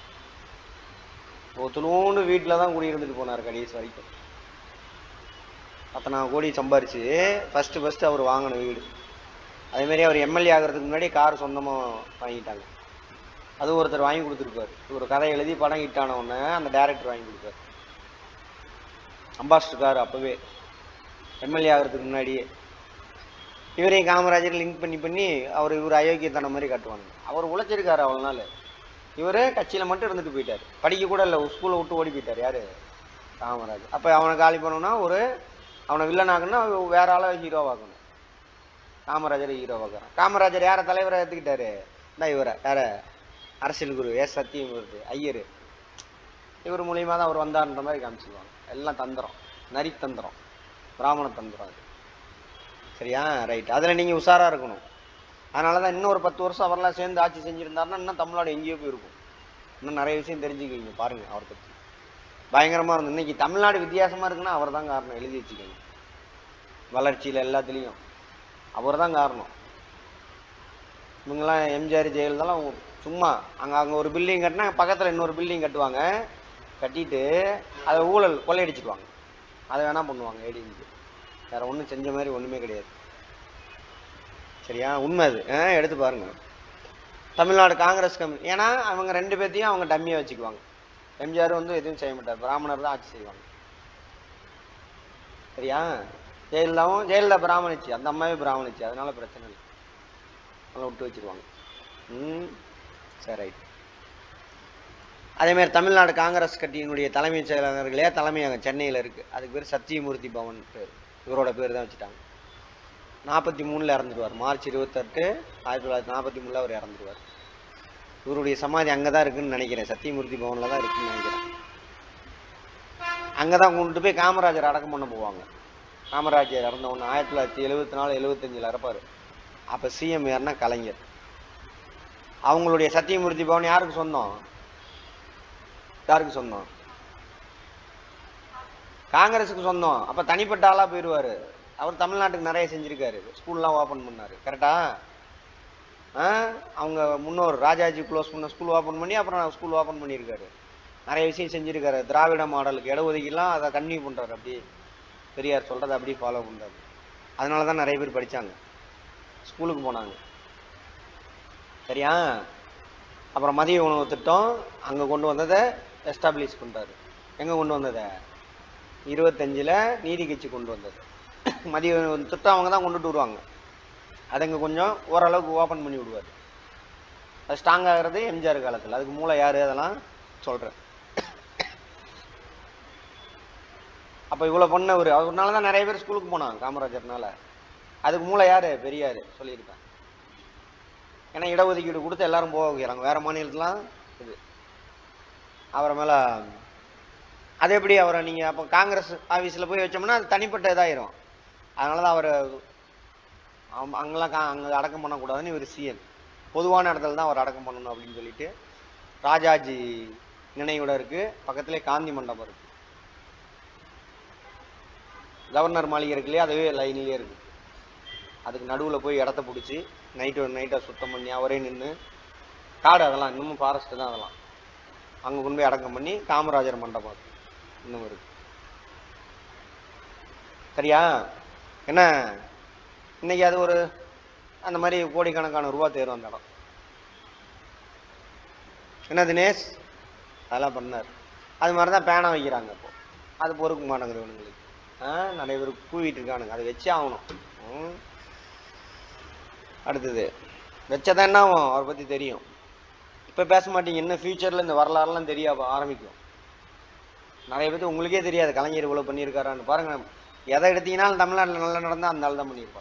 Speaker 1: ஒத்துணூண்டு வீட்டில் தான் குடியிருந்துட்டு போனார் கடைசி வரைக்கும் அத்தனை கோடி சம்பாரிச்சு ஃபஸ்ட்டு ஃபஸ்ட்டு அவர் வாங்கின வீடு அதேமாரி அவர் எம்எல்ஏ ஆகிறதுக்கு முன்னாடி கார் சொந்தமாக வாங்கிட்டாங்க அது ஒருத்தர் வாங்கி கொடுத்துருப்பாரு ஒரு கதை எழுதி படம் ஹிட் ஆன உடனே அந்த டேரக்டர் வாங்கி கொடுப்பாரு அம்பாஸ்டர் கார் அப்போவே எம்எல்ஏ ஆகிறதுக்கு முன்னாடியே இவரையும் காமராஜர் லிங்க் பண்ணி பண்ணி அவர் இவர் அயோக்கியத்தனம் மாதிரி காட்டுவாங்க அவர் உழைச்சிருக்காரு அவ்வளோ நாள் இவர் கட்சியில் மட்டும் இருந்துட்டு போயிட்டார் படிக்க கூட இல்லை ஸ்கூலை விட்டு ஓடி போயிட்டார் யார் காமராஜர் அப்போ அவனை காலி பண்ணணும்னா ஒரு அவனை வில்லனாக்கணும்னா வேற ஆளை ஹீரோவாக்கணும் காமராஜரை ஹீரோவாக்குறான் காமராஜர் யாரை தலைவரை ஏற்றுக்கிட்டாரு இந்த இவரை யார அரசியல் குரு எஸ் சத்தியமூர்த்தி ஐயர் இவர் மூலியமா தான் அவர் வந்தார்ன்ற மாதிரி காமிச்சிருவாங்க எல்லாம் தந்திரம் நரித்தந்திரம் பிராமண தந்திரம் அது சரியா ரைட் அதில் நீங்கள் உஷாராக இருக்கணும் அதனால தான் இன்னும் ஒரு பத்து வருஷம் அவரெல்லாம் சேர்ந்து ஆட்சி செஞ்சுருந்தாருன்னா இன்னும் தமிழ்நாடு எங்கேயோ போயிருக்கும் இன்னும் நிறைய விஷயம் தெரிஞ்சுக்குவீங்க பாருங்க அவரை பற்றி பயங்கரமாக இருந்தது இன்னைக்கு தமிழ்நாடு வித்தியாசமாக இருக்குன்னா அவர் தான் காரணம் எழுதி வச்சுக்கோங்க வளர்ச்சியில் எல்லாத்துலேயும் அவர் தான் காரணம் இவங்கெல்லாம் எம்ஜிஆர் ஜெயலலிதாலாம் அவங்க சும்மா அங்கே அங்கே ஒரு பில்டிங் கட்டினா பக்கத்தில் இன்னொரு பில்டிங் கட்டுவாங்க கட்டிட்டு அதை ஊழல் கொள்ளையடிச்சிடுவாங்க அதை வேணா பண்ணுவாங்க ஏடிஎம்கே வேற ஒன்றும் செஞ்ச மாதிரி ஒன்றுமே கிடையாது சரியா உண்மை அது ஆ, எடுத்து பாருங்க தமிழ்நாடு காங்கிரஸ் கம்மி ஏன்னா அவங்க ரெண்டு பேர்த்தையும் அவங்க டம்மியாக வச்சுக்குவாங்க எம்ஜிஆர் வந்து எதுவும் செய்ய மாட்டார் பிராமணர் தான் ஆட்சி செய்வாங்க சரியா ஜெயலலிதாவும் ஜெயலலிதா பிராமணிச்சு அந்த அம்மாவே பிராமணிச்சு அதனால பிரச்சனை இல்லை அதெல்லாம் விட்டு வச்சிருவாங்க ம் சரி ரைட் அதேமாதிரி தமிழ்நாடு காங்கிரஸ் கட்சியினுடைய தலைமைச் செயலாளர்களே தலைமையகம் சென்னையில் இருக்குது அதுக்கு பேர் சத்தியமூர்த்தி பவன் பேர் இவரோட பேர் தான் வச்சுட்டாங்க நாற்பத்தி மூணில் இறந்துடுவார் மார்ச் இருபத்தெட்டு ஆயிரத்தி தொள்ளாயிரத்தி நாற்பத்தி மூணில் அவர் இறந்துடுவார் இவருடைய சமாதி அங்கே தான் இருக்குன்னு நினைக்கிறேன் சத்தியமூர்த்தி பவனில் தான் இருக்குன்னு நினைக்கிறேன் அங்கே தான் கொண்டு போய் காமராஜர் அடக்கம் பண்ண போவாங்க காமராஜர் இறந்த ஒன்று ஆயிரத்தி தொள்ளாயிரத்தி எழுபத்தி நாலு எழுபத்தஞ்சில் இறப்பார் அப்போ சிஎம் யாருன்னா கலைஞர் அவங்களுடைய சத்தியமூர்த்தி பவன் யாருக்கு சொந்தம் யாருக்கு சொந்தம் காங்கிரஸுக்கு சொந்தம் அப்போ தனிப்பட்ட ஆளாக போயிடுவார் அவர் தமிழ்நாட்டுக்கு நிறைய செஞ்சுருக்காரு ஸ்கூல்லாம் ஓப்பன் பண்ணார் கரெக்டா ஆ அவங்க முன்னோர் ராஜாஜி க்ளோஸ் பண்ண ஸ்கூல் ஓப்பன் பண்ணி அப்புறம் ஸ்கூல் ஓப்பன் பண்ணியிருக்காரு நிறைய விஷயம் செஞ்சுருக்காரு திராவிட மாடலுக்கு இட ஒதுக்கிலாம் அதை கன்டினியூ பண்ணுறாரு அப்படியே பெரியார் சொல்கிறத அப்படியே ஃபாலோ பண்ணுறாரு அதனால தான் நிறைய பேர் படித்தாங்க ஸ்கூலுக்கு போனாங்க சரியா அப்புறம் மதிய உணவு திட்டம் அங்கே கொண்டு வந்ததை எஸ்டாப்ளிஷ் பண்ணுறாரு எங்கே கொண்டு வந்ததை இருபத்தஞ்சில் நீதி கட்சி கொண்டு வந்தது மதிய உணவு திட்டம் அவங்க தான் கொண்டுட்டு வருவாங்க அதை இங்கே கொஞ்சம் ஓரளவுக்கு ஓப்பன் பண்ணி விடுவார் அது ஸ்ட்ராங் ஆகிறது எம்ஜிஆர் காலத்தில் அதுக்கு மூளை யார் அதெல்லாம் சொல்கிறேன் அப்போ இவ்வளோ பண்ணவர் அவர்னால தான் நிறைய பேர் ஸ்கூலுக்கு போனாங்க காமராஜர்னால அதுக்கு மூளை யார் பெரியார் சொல்லியிருக்கேன் ஏன்னா இடஒதுக்கீடு கொடுத்து எல்லாரும் போக வைக்கிறாங்க வேற மாநிலத்துலாம் இது அவரை மேலே அது எப்படி அவரை நீங்கள் அப்போ காங்கிரஸ் ஆஃபீஸில் போய் வச்சோம்னா அது தனிப்பட்ட இதாயிரும் அதனால தான் அவரை அங்கெல்லாம் கா அங்கே அடக்கம் பண்ணக்கூடாதுன்னு இவர் சிஎன் பொதுவான இடத்துல தான் அவர் அடக்கம் பண்ணணும் அப்படின்னு சொல்லிட்டு ராஜாஜி நினைவிடம் இருக்கு பக்கத்துலேயே காந்தி மண்டபம் இருக்கு கவர்னர் மாளிகை இருக்கு இல்லையா அதுவே லைன்லேயே இருக்கு அதுக்கு நடுவில் போய் இடத்த பிடிச்சி நைட்டு ஒரு நைட்டை சுத்தம் பண்ணி அவரே நின்று காடு அதெல்லாம் இன்னமும் ஃபாரஸ்ட்டு தான் அதெல்லாம் அங்கே கொண்டு போய் அடக்கம் பண்ணி காமராஜர் மண்டபம் இருக்கு இன்னும் இருக்கு சரியா என்ன இன்னைக்கு அது ஒரு அந்த மாதிரி கோடிக்கணக்கான ரூபா தேரும் அந்த இடம் என்ன தினேஷ் அதெல்லாம் பண்ணார் அது மாதிரி தான் பேனை வைக்கிறாங்க இப்போ அது பொறுக்க மாட்டேங்குது இவனுங்களுக்கு ஆ நிறைய பேர் கூவிட்டு இருக்கானுங்க அதை வச்சே ஆகணும் ம். அடுத்தது வச்சதான் என்ன ஆகும் அவரை பற்றி தெரியும் இப்போ பேச மாட்டீங்க இன்னும் ஃபியூச்சரில் இந்த வரலாறுலாம் தெரிய ஆரம்பிக்கும் நிறைய பேர் உங்களுக்கே தெரியாது கலைஞர் இவ்வளோ பண்ணியிருக்காரான்னு பாருங்க எதை எடுத்தீங்கன்னாலும் தமிழ்நாட்டில் நல்லா நடந்தால் அந்த ஆள் தான் பண்ணியிருப்பாங்க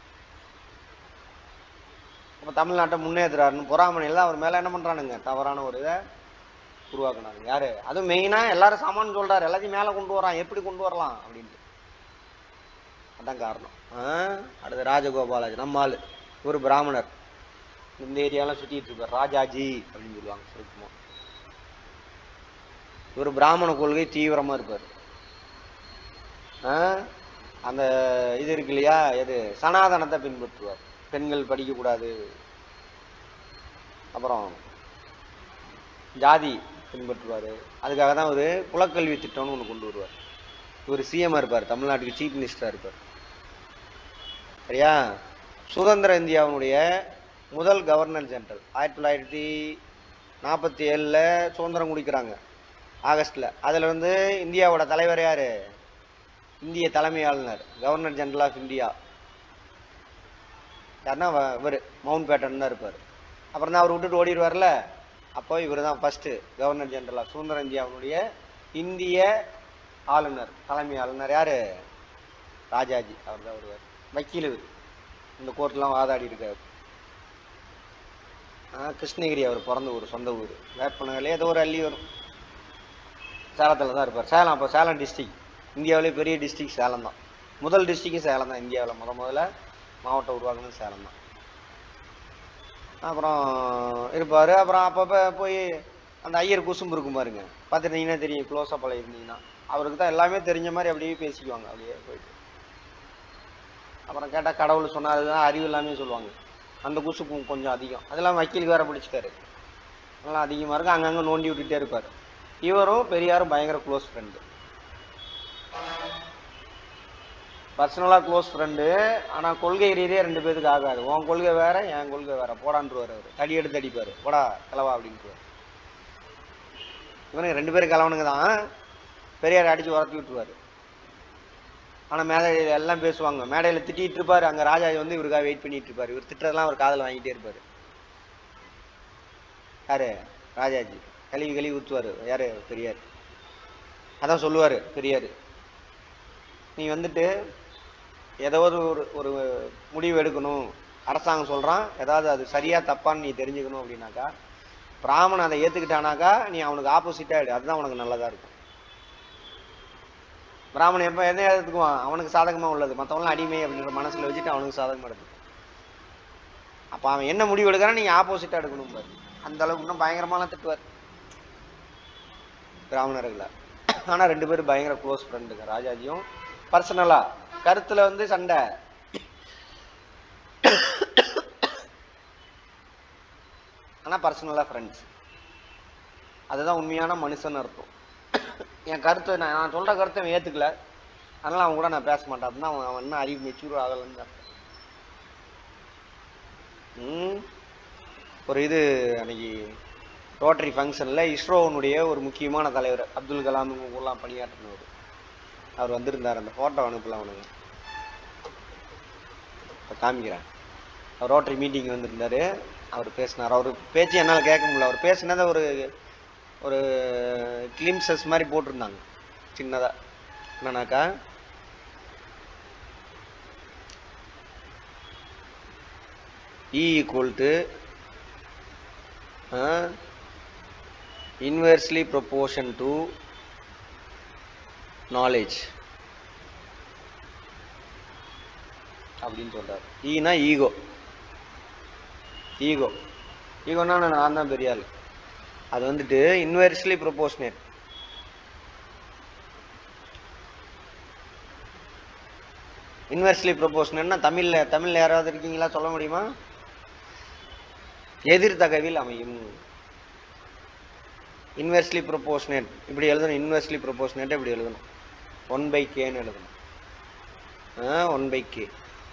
Speaker 1: அப்போ தமிழ்நாட்டை முன்னேற்றுறாருன்னு பொறாமனையில் தான் அவர் மேலே என்ன பண்ணுறானுங்க தவறான ஒரு இதை உருவாக்குனாங்க யாரு அதுவும் மெயினாக எல்லாரும் சமான்னு சொல்றாரு எல்லாத்தையும் மேலே கொண்டு வரான் எப்படி கொண்டு வரலாம் அப்படின்ட்டு அதான் காரணம் ஆ? அடுத்து ராஜகோபாலாஜி நம்ம ஆளு ஒரு பிராமணர் இந்த ஏரியாலாம் சுற்றிட்டு இருப்பார் ராஜாஜி அப்படின்னு சொல்லுவாங்க சுருக்கமா இவர் பிராமண கொள்கை தீவிரமா இருப்பார் ஆ? அந்த இது இருக்கு இல்லையா எது சனாதனத்தை பின்பற்றுவார் பெண்கள் படிக்கக்கூடாது அப்புறம் ஜாதி பின்பற்றுவார் அதுக்காக தான் ஒரு குலக்கல்வி திட்டம்னு ஒன்று கொண்டு வருவார் இவர் சிஎம்மாக இருப்பார் தமிழ்நாட்டுக்கு சீஃப் மினிஸ்டராக இருப்பார் சரியா சுதந்திர இந்தியாவினுடைய முதல் கவர்னர் ஜெனரல் ஆயிரத்தி தொள்ளாயிரத்தி நாற்பத்தி ஏழில் சுதந்திரம் குடிக்கிறாங்க ஆகஸ்டில் அதில் வந்து இந்தியாவோட தலைவர் யார் இந்திய தலைமை ஆளுநர் கவர்னர் ஜெனரல் ஆஃப் இந்தியா யாருன்னா இவர் மவுண்ட் பேட்டன் தான் இருப்பார் அப்புறம் தான் அவர் விட்டுட்டு ஓடிடுவார்ல அப்போ இவர் தான் ஃபஸ்ட்டு கவர்னர் ஜெனரல் ஆஃப் சுதந்திர இந்தியாவினுடைய இந்திய ஆளுநர் தலைமை ஆளுநர் யார் ராஜாஜி அவர் தான் வருவார் வக்கீல் இவர் இந்த கோர்ட்லாம் வாதாடி இருக்காரு ஆ, கிருஷ்ணகிரி அவர் பிறந்த ஊர் சொந்த ஊர் வேப்பனங்களே ஏதோ ஒரு அள்ளி வரும் சேலத்தில் தான் இருப்பார் சேலம் அப்போ சேலம் டிஸ்ட்ரிக் இந்தியாவிலே பெரிய டிஸ்ட்ரிக் சேலம் தான் முதல் டிஸ்ட்ரிக்டும் சேலம் தான் இந்தியாவில் முத முதல்ல மாவட்டம் உருவாக்குனது சேலம் தான் அப்புறம் இருப்பார் அப்புறம் அப்பப்போ போய் அந்த ஐயர் குசும்பு இருக்கும் பாருங்க பார்த்துட்டீங்கன்னா தெரியும் க்ளோஸாக பழகி இருந்தீங்கன்னா அவருக்கு தான் எல்லாமே தெரிஞ்ச மாதிரி அப்படியே பேசிக்குவாங்க அப்படியே போயிட்டு அப்புறம் கேட்டால் கடவுள் சொன்னார் அதுதான் அறிவு எல்லாமே சொல்லுவாங்க அந்த குசுப்பு கொஞ்சம் அதிகம் அதெல்லாம் வக்கீலுக்கு வேற பிடிச்சிட்டாரு நல்லா அதிகமாக இருக்கும் அங்கங்கே நோண்டி விட்டுட்டே இருப்பார் இவரும் பெரியாரும் பயங்கர க்ளோஸ் ஃப்ரெண்டு பர்சனலாக க்ளோஸ் ஃப்ரெண்டு ஆனால் கொள்கை ரீதியாக ரெண்டு பேருக்கு ஆகாது உன் கொள்கை வேற என் கொள்கை வேற போடான்ருவார் அவர் தடி எடுத்து அடிப்பார் போடா கிளவா அப்படின்ட்டுருவார் இவனுக்கு ரெண்டு பேரும் கிளவனுங்க தான் பெரியார் அடித்து உரத்தி விட்டுருவார் ஆனால் மேடையில் எல்லாம் பேசுவாங்க மேடையில் திட்டிகிட்டு இருப்பார் அங்கே ராஜா வந்து இவருக்காக வெயிட் பண்ணிட்டு இருப்பார் இவர் திட்டுறதெல்லாம் அவர் காதில் வாங்கிட்டே இருப்பார் யாரு ராஜாஜி கழுவி கழுவி ஊற்றுவார் யாரு பெரியார் அதான் சொல்லுவார் பெரியார் நீ வந்துட்டு ஏதாவது ஒரு ஒரு முடிவு எடுக்கணும் அரசாங்கம் சொல்கிறான் ஏதாவது அது சரியா தப்பான்னு நீ தெரிஞ்சுக்கணும் அப்படின்னாக்கா பிராமணன் அதை ஏற்றுக்கிட்டானாக்கா நீ அவனுக்கு ஆப்போசிட்டாக எடு அதுதான் உனக்கு நல்லதாக இருக்கும் பிராமணன் எப்போ எந்த எடுத்துக்குவான் அவனுக்கு சாதகமாக உள்ளது மற்றவங்களாம் அடிமை அப்படின்ற மனசில் வச்சுட்டு அவனுக்கு சாதகமாக எடுத்துக்கும் அப்போ அவன் என்ன முடிவு எடுக்கிறான் நீங்கள் ஆப்போசிட்டாக எடுக்கணும் பாரு அந்த அளவுக்கு இன்னும் பயங்கரமான திட்டுவார் பிராமணர்களை ஆனால் ரெண்டு பேரும் பயங்கர க்ளோஸ் ஃப்ரெண்டுங்க ராஜாஜியும் பர்சனலாக கருத்தில் வந்து சண்டை ஆனால் பர்சனலாக ஃப்ரெண்ட்ஸ் அதுதான் உண்மையான மனுஷன் அர்த்தம் என் கருத்தை நான் நான் சொல்கிற கருத்தை அவன் ஏற்றுக்கல அதனால் அவன் கூட நான் பேச மாட்டேன் அப்படின்னா அவன் அவன் இன்னும் அறிவு மெச்சூர் ஆகலைன்னு அர்த்தம் ம் ஒரு இது அன்னைக்கு ரோட்டரி ஃபங்க்ஷனில் இஸ்ரோனுடைய ஒரு முக்கியமான தலைவர் அப்துல் கலாம் இவங்கெல்லாம் பணியாற்றினவர் அவர் வந்திருந்தார் அந்த ஃபோட்டோ அனுப்பலாம் அவனுங்க இப்போ காமிக்கிறேன் அவர் ரோட்டரி மீட்டிங் வந்திருந்தார் அவர் பேசினார் அவர் பேச்சு என்னால் கேட்க முடியல அவர் பேசினதை ஒரு ஒரு கிளிம்சஸ் மாதிரி போட்டிருந்தாங்க சின்னதாக என்னன்னாக்கா E equal to inversely proportion to knowledge அப்படின்னு சொல்றாரு ஈனா ஈகோ ஈகோ ஈகோனா நான் தான் பெரிய ஆள் அது வந்துட்டு இன்வெர்ஸ்லி ப்ரொபோஷனேட் இன்வெர்ஸ்லி ப்ரொபோஷனேட்னா தமிழ்ல தமிழ்ல யாராவது இருக்கீங்களா சொல்ல முடியுமா எதிர்தகவில் அமையும் இன்வெர்ஸ்லி ப்ரொபோஷனேட் இப்படி எழுதணும் இன்வெர்ஸ்லி ப்ரொபோஷனேட் இப்படி எழுதணும் ஒன் பை கேன்னு எழுதணும் ஒன் பை கே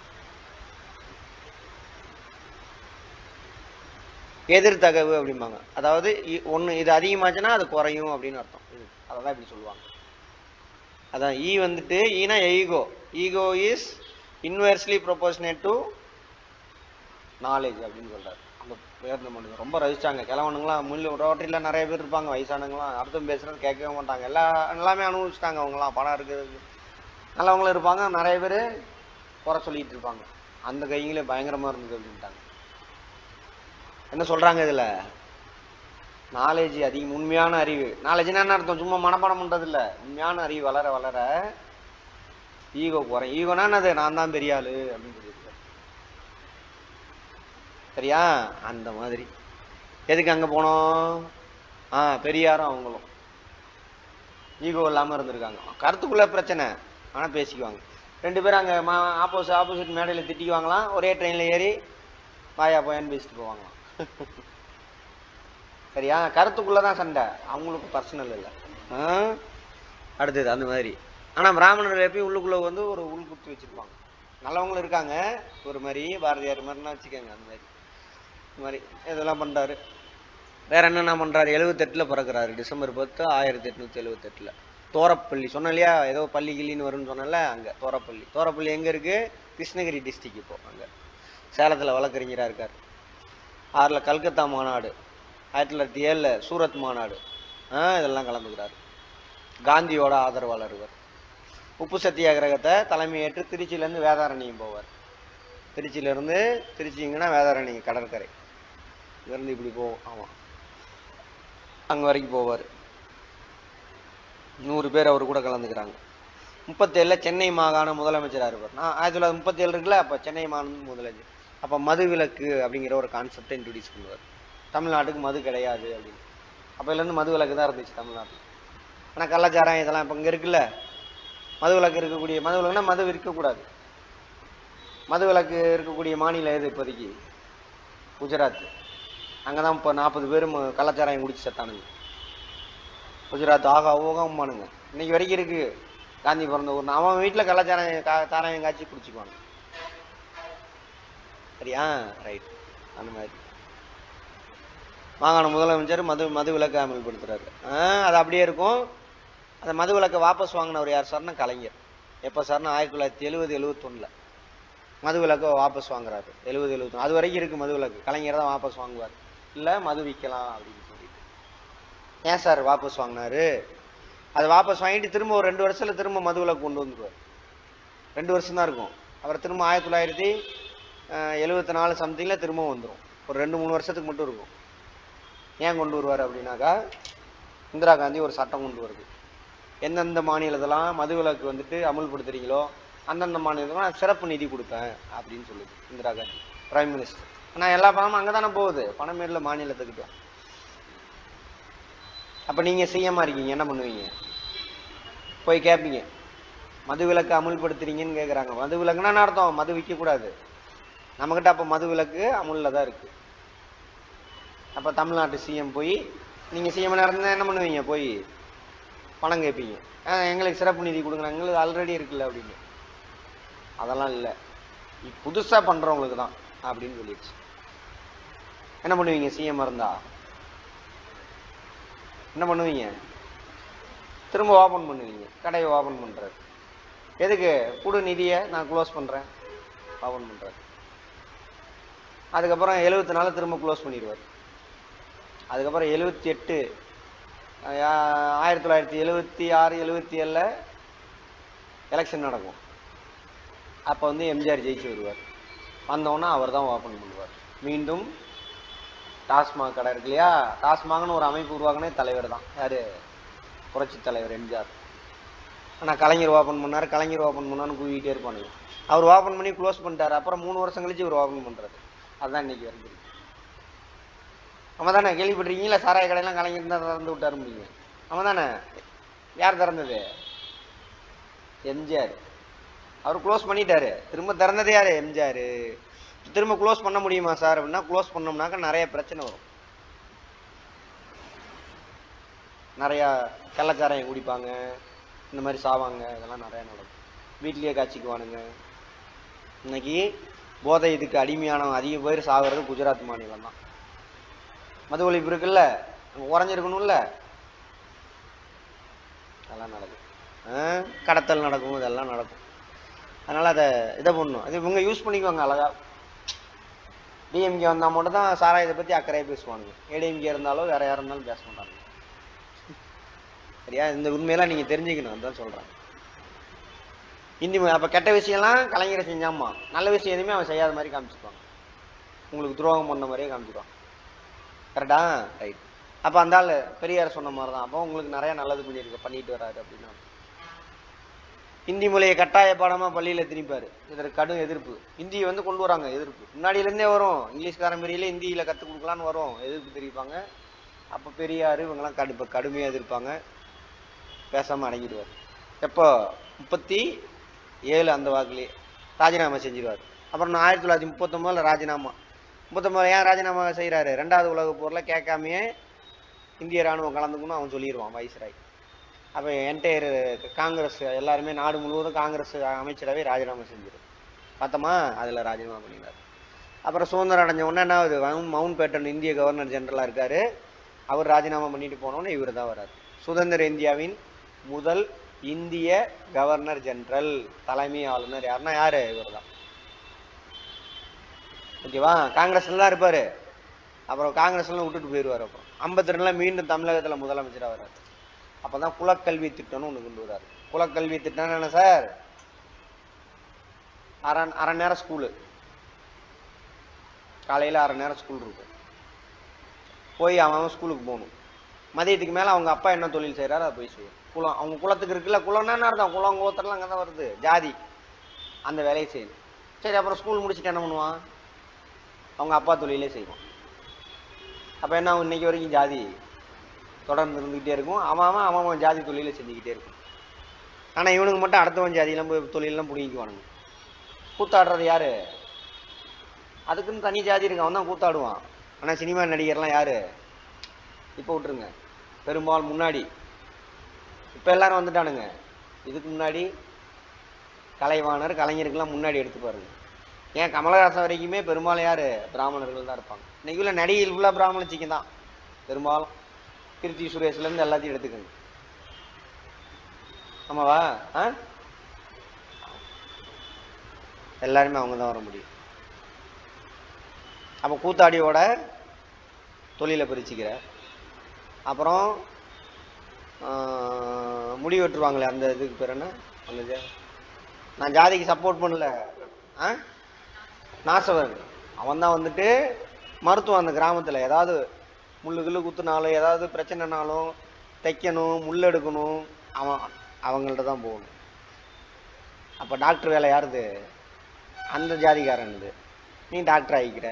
Speaker 1: எதிர்தகவு அப்படிம்பாங்க அதாவது ஒன்று இது அதிகமாச்சுன்னா அது குறையும் அப்படின்னு அர்த்தம் இது அதெல்லாம் இப்படி சொல்லுவாங்க அதான் ஈ வந்துட்டு ஈனா ego ego is inversely proportionate to knowledge அப்படின்னு சொல்றாரு அந்த பேருந்து மட்டும் ரொம்ப ரசிச்சாங்க கிழவனுங்களாம் முள்ளு ரோட்டரியில் நிறைய பேர் இருப்பாங்க வயசானவங்களாம் அடுத்தவங்க பேசுறது கேட்கவே மாட்டாங்க எல்லா எல்லாமே அனுபவிச்சிட்டாங்க அவங்களாம் பணம் இருக்குது நல்லவங்களும் இருப்பாங்க நிறைய பேர் குறை சொல்லிட்டு இருப்பாங்க அந்த கைங்களே பயங்கரமாக இருந்தது அப்படின்ட்டாங்க என்ன சொல்கிறாங்க இதில் நாலேஜ் அதிகம் உண்மையான அறிவு நாலேஜ்னா என்ன அர்த்தம் சும்மா மனப்பாடம் பண்றது இல்ல உண்மையான அறிவு வளர வளர ஈகோ குறையும் ஈகோனா என்னது நான் தான் பெரிய ஆளு அப்படின்னு சொல்லியிருக்காரு சரியா அந்த மாதிரி எதுக்கு அங்க போனோம் ஆ பெரியாரும் அவங்களும் ஈகோ இல்லாம இருந்திருக்காங்க கருத்துக்குள்ள பிரச்சனை ஆனா பேசிக்குவாங்க ரெண்டு பேரும் அங்க ஆப்போசிட் ஆப்போசிட் மேடையில திட்டிக்குவாங்களாம் ஒரே ட்ரெயின்ல ஏறி வாயா போயான்னு பேசிட்டு போவாங்களாம் சரியா கருத்துக்குள்ள தான் சண்டை அவங்களுக்கு பர்சனல் இல்லை ஆ? அடுத்தது அந்த மாதிரி ஆனா பிராமணர் எப்பயும் உள்ளுக்குள்ள வந்து ஒரு உள் குத்து வச்சிருப்பாங்க நல்லவங்களும் இருக்காங்க ஒரு மாதிரி பாரதியார் மாதிரினா வச்சுக்கோங்க அந்த மாதிரி இந்த மாதிரி இதெல்லாம் பண்றாரு வேற என்னென்ன பண்றாரு எழுபத்தெட்டுல பிறக்குறாரு டிசம்பர் பத்து ஆயிரத்தி எட்நூத்தி எழுபத்தெட்டுல தோரப்பள்ளி சொன்னேன் இல்லையா ஏதோ பள்ளி கிள்ளின்னு வரும்னு சொன்னேன்ல அங்க தோரப்பள்ளி தோரப்பள்ளி எங்க இருக்கு கிருஷ்ணகிரி டிஸ்ட்ரிக்ட் இப்போ அங்க சேலத்துல வழக்கறிஞரா இருக்காரு ஆறுல கல்கத்தா மாநாடு ஆயிரத்தி தொள்ளாயிரத்தி ஏழுல சூரத் மாநாடு ஆ, இதெல்லாம் கலந்துக்கிறாரு காந்தியோட ஆதரவாளர் இவர் உப்பு சத்தியாகிரகத்தை தலைமையேற்று திருச்சியிலேருந்து வேதாரண்யம் போவார் திருச்சியிலேருந்து திருச்சிங்கன்னா வேதாரண்யம் கடற்கரை இங்கேருந்து இப்படி போவோம் ஆமாம் அங்கே வரைக்கும் போவார் நூறு பேர் அவர் கூட கலந்துக்கிறாங்க முப்பத்தேழில் சென்னை மாகாண முதலமைச்சராக இருப்பார் நான் ஆயிரத்தி தொள்ளாயிரத்தி முப்பத்தேழு இருக்குல்ல அப்போ சென்னை மாநில முதலமைச்சர் அப்போ மது விலக்கு அப்படிங்கிற ஒரு கான்செப்டை இன்ட்ரடியூஸ் பண்ணுவார் தமிழ்நாட்டுக்கு மது கிடையாது அப்படின்னு அப்போலேருந்து மது விலக்கு தான் இருந்துச்சு தமிழ்நாட்டில் ஆனால் கள்ளச்சாராயம் இதெல்லாம் இப்போ இங்கே இருக்குல்ல மது விலக்கு இருக்கக்கூடிய மது விலக்குனா மது விற்கக்கூடாது மது விலக்கு இருக்கக்கூடிய மாநிலம் எது இப்போதைக்கு குஜராத் அங்கே தான் இப்போ நாற்பது பேர் ம- கள்ளச்சாராயம் குடிச்சு செத்தானுங்க குஜராத் ஆகா ஓகமானுங்க இன்னைக்கு வரைக்கும் இருக்கு காந்தி பிறந்த ஊர் அவன் வீட்டில் கள்ளச்சாராயம் கா சாராயம் காய்ச்சி குடிச்சுக்குவாங்க சரியா ரைட் அந்த மாதிரி மாகாண முதலமைச்சர் மது மது விலக்கை அமல்படுத்துறாரு ஆ, அது அப்படியே இருக்கும் அந்த மது விலக்கை வாபஸ் வாங்கினவர் யார் சார்னா கலைஞர் எப்போ சார்னா ஆயிரத்தி தொள்ளாயிரத்தி எழுபது எழுபத்தொன்னில் மது விலக்கை வாபஸ் வாங்குறாரு எழுபது எழுபத்தொன்று அது வரைக்கும் இருக்கு மது விலக்கு கலைஞர் தான் வாபஸ் வாங்குவார் இல்லை மது விற்கலாம் அப்படின்னு சொல்லிட்டு ஏன் சார் வாபஸ் வாங்கினாரு அது வாபஸ் வாங்கிட்டு திரும்ப ஒரு ரெண்டு வருஷத்துல திரும்ப மது விலக்கு கொண்டு வந்துருவார் ரெண்டு வருஷம் தான் இருக்கும் அப்புறம் திரும்ப ஆயிரத்தி தொள்ளாயிரத்தி எழுபத்தி நாலு சம்திங்கில் திரும்ப வந்துடும் ஒரு ரெண்டு மூணு வருஷத்துக்கு மட்டும் இருக்கும் ஏன் கொண்டு வருவார் அப்படின்னாக்கா இந்திரா காந்தி ஒரு சட்டம் கொண்டு வருது எந்தெந்த மாநிலத்தெல்லாம் மதுவிலக்கு வந்துட்டு அமுல்படுத்துறீங்களோ அந்தந்த மாநிலத்துக்கு நான் சிறப்பு நிதி கொடுப்பேன் அப்படின்னு சொல்லுது இந்திரா காந்தி பிரைம் மினிஸ்டர் ஆனால் எல்லா பணமும் அங்கே தானே போகுது பணம் இல்லை மாநிலத்துக்கு தான் அப்போ நீங்கள் சிஎம்மாக இருக்கீங்க என்ன பண்ணுவீங்க போய் கேட்பீங்க மது விலக்கு அமுல்படுத்துறீங்கன்னு கேட்குறாங்க மது விலக்குன்னா என்ன அர்த்தம் மது விற்கக்கூடாது நம்மக்கிட்ட அப்போ மது விலக்கு அமுலில் தான் இருக்குது அப்போ தமிழ்நாட்டு சிஎம் போய் நீங்கள் சிஎம் இருந்தால் என்ன பண்ணுவீங்க போய் பணம் கேட்பீங்க ஆ எங்களுக்கு சிறப்பு நிதி கொடுங்க எங்களுக்கு ஆல்ரெடி இருக்குல்ல அப்படின்னு அதெல்லாம் இல்லை புதுசாக பண்ணுறவங்களுக்கு தான் அப்படின்னு சொல்லிடுச்சு என்ன பண்ணுவீங்க சிஎம் இருந்தா என்ன பண்ணுவீங்க திரும்ப ஓப்பன் பண்ணுவீங்க கடையை ஓப்பன் பண்ணுறாரு எதுக்கு கொடு நிதியை நான் க்ளோஸ் பண்ணுறேன் ஓப்பன் பண்ணுறாரு அதுக்கப்புறம் எழுபத்தி நாலு திரும்ப க்ளோஸ் பண்ணிடுவார் அதுக்கப்புறம் எழுபத்தி எட்டு ஆயிரத்தி தொள்ளாயிரத்தி எழுபத்தி ஆறு எழுபத்தி ஏழில் எலெக்ஷன் நடக்கும் அப்போ வந்து எம்ஜிஆர் ஜெயிச்சு வருவார் வந்தோடனே அவர் தான் ஓப்பன் பண்ணுவார் மீண்டும் டாஸ்மாக் கடை இருக்கு இல்லையா டாஸ்மாக்னு ஒரு அமைப்பு உருவாக்குனே தலைவர் தான் யார் புரட்சி தலைவர் எம்ஜிஆர் ஆனால் கலைஞர் ஓப்பன் பண்ணார் கலைஞர் ஓப்பன் பண்ணான்னு கூவிக்கிட்டே இருப்பானுங்க அவர் ஓப்பன் பண்ணி க்ளோஸ் பண்ணிட்டாரு அப்புறம் மூணு வருஷம் கழிச்சு இவர் ஓப்பன் பண்ணுறாரு அதுதான் இன்னைக்கு வருது அவன் தானே கேள்விப்பட்டிருக்கீங்களா சாராய கடையெல்லாம் கலைஞர் தான் திறந்து விட்டாரு முடியுங்க அவன் தானே யார் திறந்தது எம்ஜிஆர் அவர் க்ளோஸ் பண்ணிட்டாரு திரும்ப திறந்தது யாரு எம்ஜிஆர் திரும்ப க்ளோஸ் பண்ண முடியுமா சார் அப்படின்னா க்ளோஸ் பண்ணோம்னாக்க நிறைய பிரச்சனை வரும் நிறையா கள்ளச்சாராயம் குடிப்பாங்க இந்த மாதிரி சாவாங்க இதெல்லாம் நிறைய நடக்கும் வீட்லயே காய்ச்சிக்குவானுங்க இன்னைக்கு போதை இதுக்கு அடிமையானவங்க அதிக பேர் சாகுறது குஜராத் மாநிலம் தான் மது ஒழிப்பு இருக்குல்ல அங்கே உறைஞ்சிருக்கணும்ல அதெல்லாம் நடக்கும் ஆ, கடத்தல் நடக்கும் இதெல்லாம் நடக்கும் அதனால அதை இதை பண்ணணும் அது இவங்க யூஸ் பண்ணிக்குவாங்க அழகா டிஎம்கே வந்தால் மட்டும் தான் சாராயத்தை பற்றி அக்கறையாக பேசுவானுங்க ஏடிஎம்கே இருந்தாலும் வேற யார் இருந்தாலும் பேச மாட்டாங்க சரியா இந்த உண்மையெல்லாம் நீங்கள் தெரிஞ்சுக்கணும் அதுதான் சொல்கிறேன் இந்தி அப்போ கெட்ட விஷயம்லாம் கலைஞரை செஞ்சாமா நல்ல விஷயம் எதுவுமே அவன் செய்யாத மாதிரி காமிச்சிருப்பான் உங்களுக்கு துரோகம் பண்ண மாதிரியே காமிச்சிருவான் கரெக்டா ரைட் அப்போ அந்த ஆள் பெரியார் சொன்ன மாதிரி தான் அப்போ உங்களுக்கு நிறைய நல்லது பண்ணியிருக்க பண்ணிட்டு வராரு அப்படின்னா ஹிந்தி மொழியை கட்டாய பாடமாக பள்ளியில் திணிப்பார் இதற்கு கடும் எதிர்ப்பு ஹிந்தியை வந்து கொண்டு வராங்க எதிர்ப்பு முன்னாடியிலேருந்தே வரும் இங்கிலீஷ்காரன் பெரியல ஹிந்தியில் கற்றுக் கொடுக்கலான்னு வரும் எதிர்ப்பு தெரிவிப்பாங்க அப்போ பெரியார் இவங்கெல்லாம் கடு இப்போ கடுமையாக எதிர்ப்பாங்க பேசாமல் அடங்கிடுவார் எப்போ முப்பத்தி ஏழு அந்த வாக்குலேயே ராஜினாமா செஞ்சிருவார் அப்புறம் நான் ஆயிரத்தி தொள்ளாயிரத்தி முப்பத்தொம்போதில் ராஜினாமா முப்பத்தொம்போது ஏன் ராஜினாமா செய்கிறாரு ரெண்டாவது உலக போரில் கேட்காமையே இந்திய ராணுவம் கலந்துக்கணும் அவன் சொல்லிடுவான் வைஸ்ராய் அப்போ என்டையர் காங்கிரஸ் எல்லாருமே நாடு முழுவதும் காங்கிரஸ் அமைச்சரவை ராஜினாமா செஞ்சிடும் பார்த்தோமா அதில் ராஜினாமா பண்ணினார் அப்புறம் சுதந்திரம் அடைஞ்ச உடனே என்ன ஆகுது மவுண்ட் மவுண்ட் பேட்டன் இந்திய கவர்னர் ஜெனரலாக இருக்கார் அவர் ராஜினாமா பண்ணிட்டு போனோன்னே இவர் தான் வரார் சுதந்திர இந்தியாவின் முதல் இந்திய கவர்னர் ஜெனரல் தலைமை ஆளுநர் யாருன்னா யாரு இவர் தான் ஓகேவா காங்கிரஸ்ல தான் இருப்பாரு அப்புறம் காங்கிரஸ்ல விட்டுட்டு போயிடுவார் அப்புறம் ஐம்பத்தி ரெண்டுல மீண்டும் தமிழகத்துல முதலமைச்சராக வர்றாரு அப்பதான் குலக்கல்வி திட்டம்னு ஒன்று கொண்டு வர்றாரு குலக்கல்வி திட்டம்னு என்ன சார் அரை அரை நேரம் ஸ்கூலு காலையில் அரை நேரம் ஸ்கூல் இருக்கும் போய் அவன் அவன் ஸ்கூலுக்கு போகணும் மதியத்துக்கு மேலே அவங்க அப்பா என்ன தொழில் செய்கிறாரோ அதை போய் செய்யும் குலம் அவங்க குலத்துக்கு இருக்குல்ல குலம்னா என்ன அர்த்தம் குலம் கோத்திரம்லாம் அங்கே தான் வருது ஜாதி அந்த வேலையை செய்யணும் சரி அப்புறம் ஸ்கூல் முடிச்சுட்டு என்ன பண்ணுவான் அவங்க அப்பா தொழிலே செய்வான் அப்போ என்ன ஆகும் இன்னைக்கு வரைக்கும் ஜாதி தொடர்ந்து இருந்துக்கிட்டே இருக்கும் அவன் அவன் அவன் அவன் ஜாதி தொழிலை செஞ்சுக்கிட்டே இருக்கும் ஆனால் இவனுக்கு மட்டும் அடுத்தவன் ஜாதியெல்லாம் போய் தொழிலெல்லாம் பிடிங்கிக்குவானுங்க கூத்தாடுறது யாரு அதுக்குன்னு தனி ஜாதி இருக்கு அவன் தான் கூத்தாடுவான் ஆனால் சினிமா நடிகர்லாம் யாரு இப்போ விட்டுருங்க பெரும்பாலும் முன்னாடி இப்போ எல்லாரும் வந்துட்டானுங்க இதுக்கு முன்னாடி கலைவாணர் கலைஞருக்கெல்லாம் முன்னாடி எடுத்து பாருங்க ஏன் கமலஹாசன் வரைக்குமே பெரும்பாலும் யாரு பிராமணர்கள் தான் இருப்பாங்க இன்னைக்கு உள்ள நடிகைகள் ஃபுல்லாக பிராமண சிக்கன் தான் பெரும்பாலும் கிருத்தி சுரேஷ்லேருந்து எல்லாத்தையும் எடுத்துக்கோங்க ஆமாவா ஆ எல்லாருமே அவங்க தான் வர முடியும் அப்போ கூத்தாடியோட தொழிலை பிரிச்சுக்கிற அப்புறம் ஆஹ், முடி வெட்டுருவாங்களே அந்த இதுக்கு பேர் என்ன அந்த இது நான் ஜாதிக்கு சப்போர்ட் பண்ணல ஆ நாசவன் அவன் தான் வந்துட்டு மருத்துவம் அந்த கிராமத்தில் ஏதாவது முள்ளு கிள்ளு குத்துனாலும் ஏதாவது பிரச்சனைனாலும் தைக்கணும் முள் எடுக்கணும் அவன் அவங்கள்ட்ட தான் போகணும் அப்போ டாக்டர் வேலை யாருது அந்த ஜாதிக்காரனுது நீ டாக்டர் ஆகிக்கிற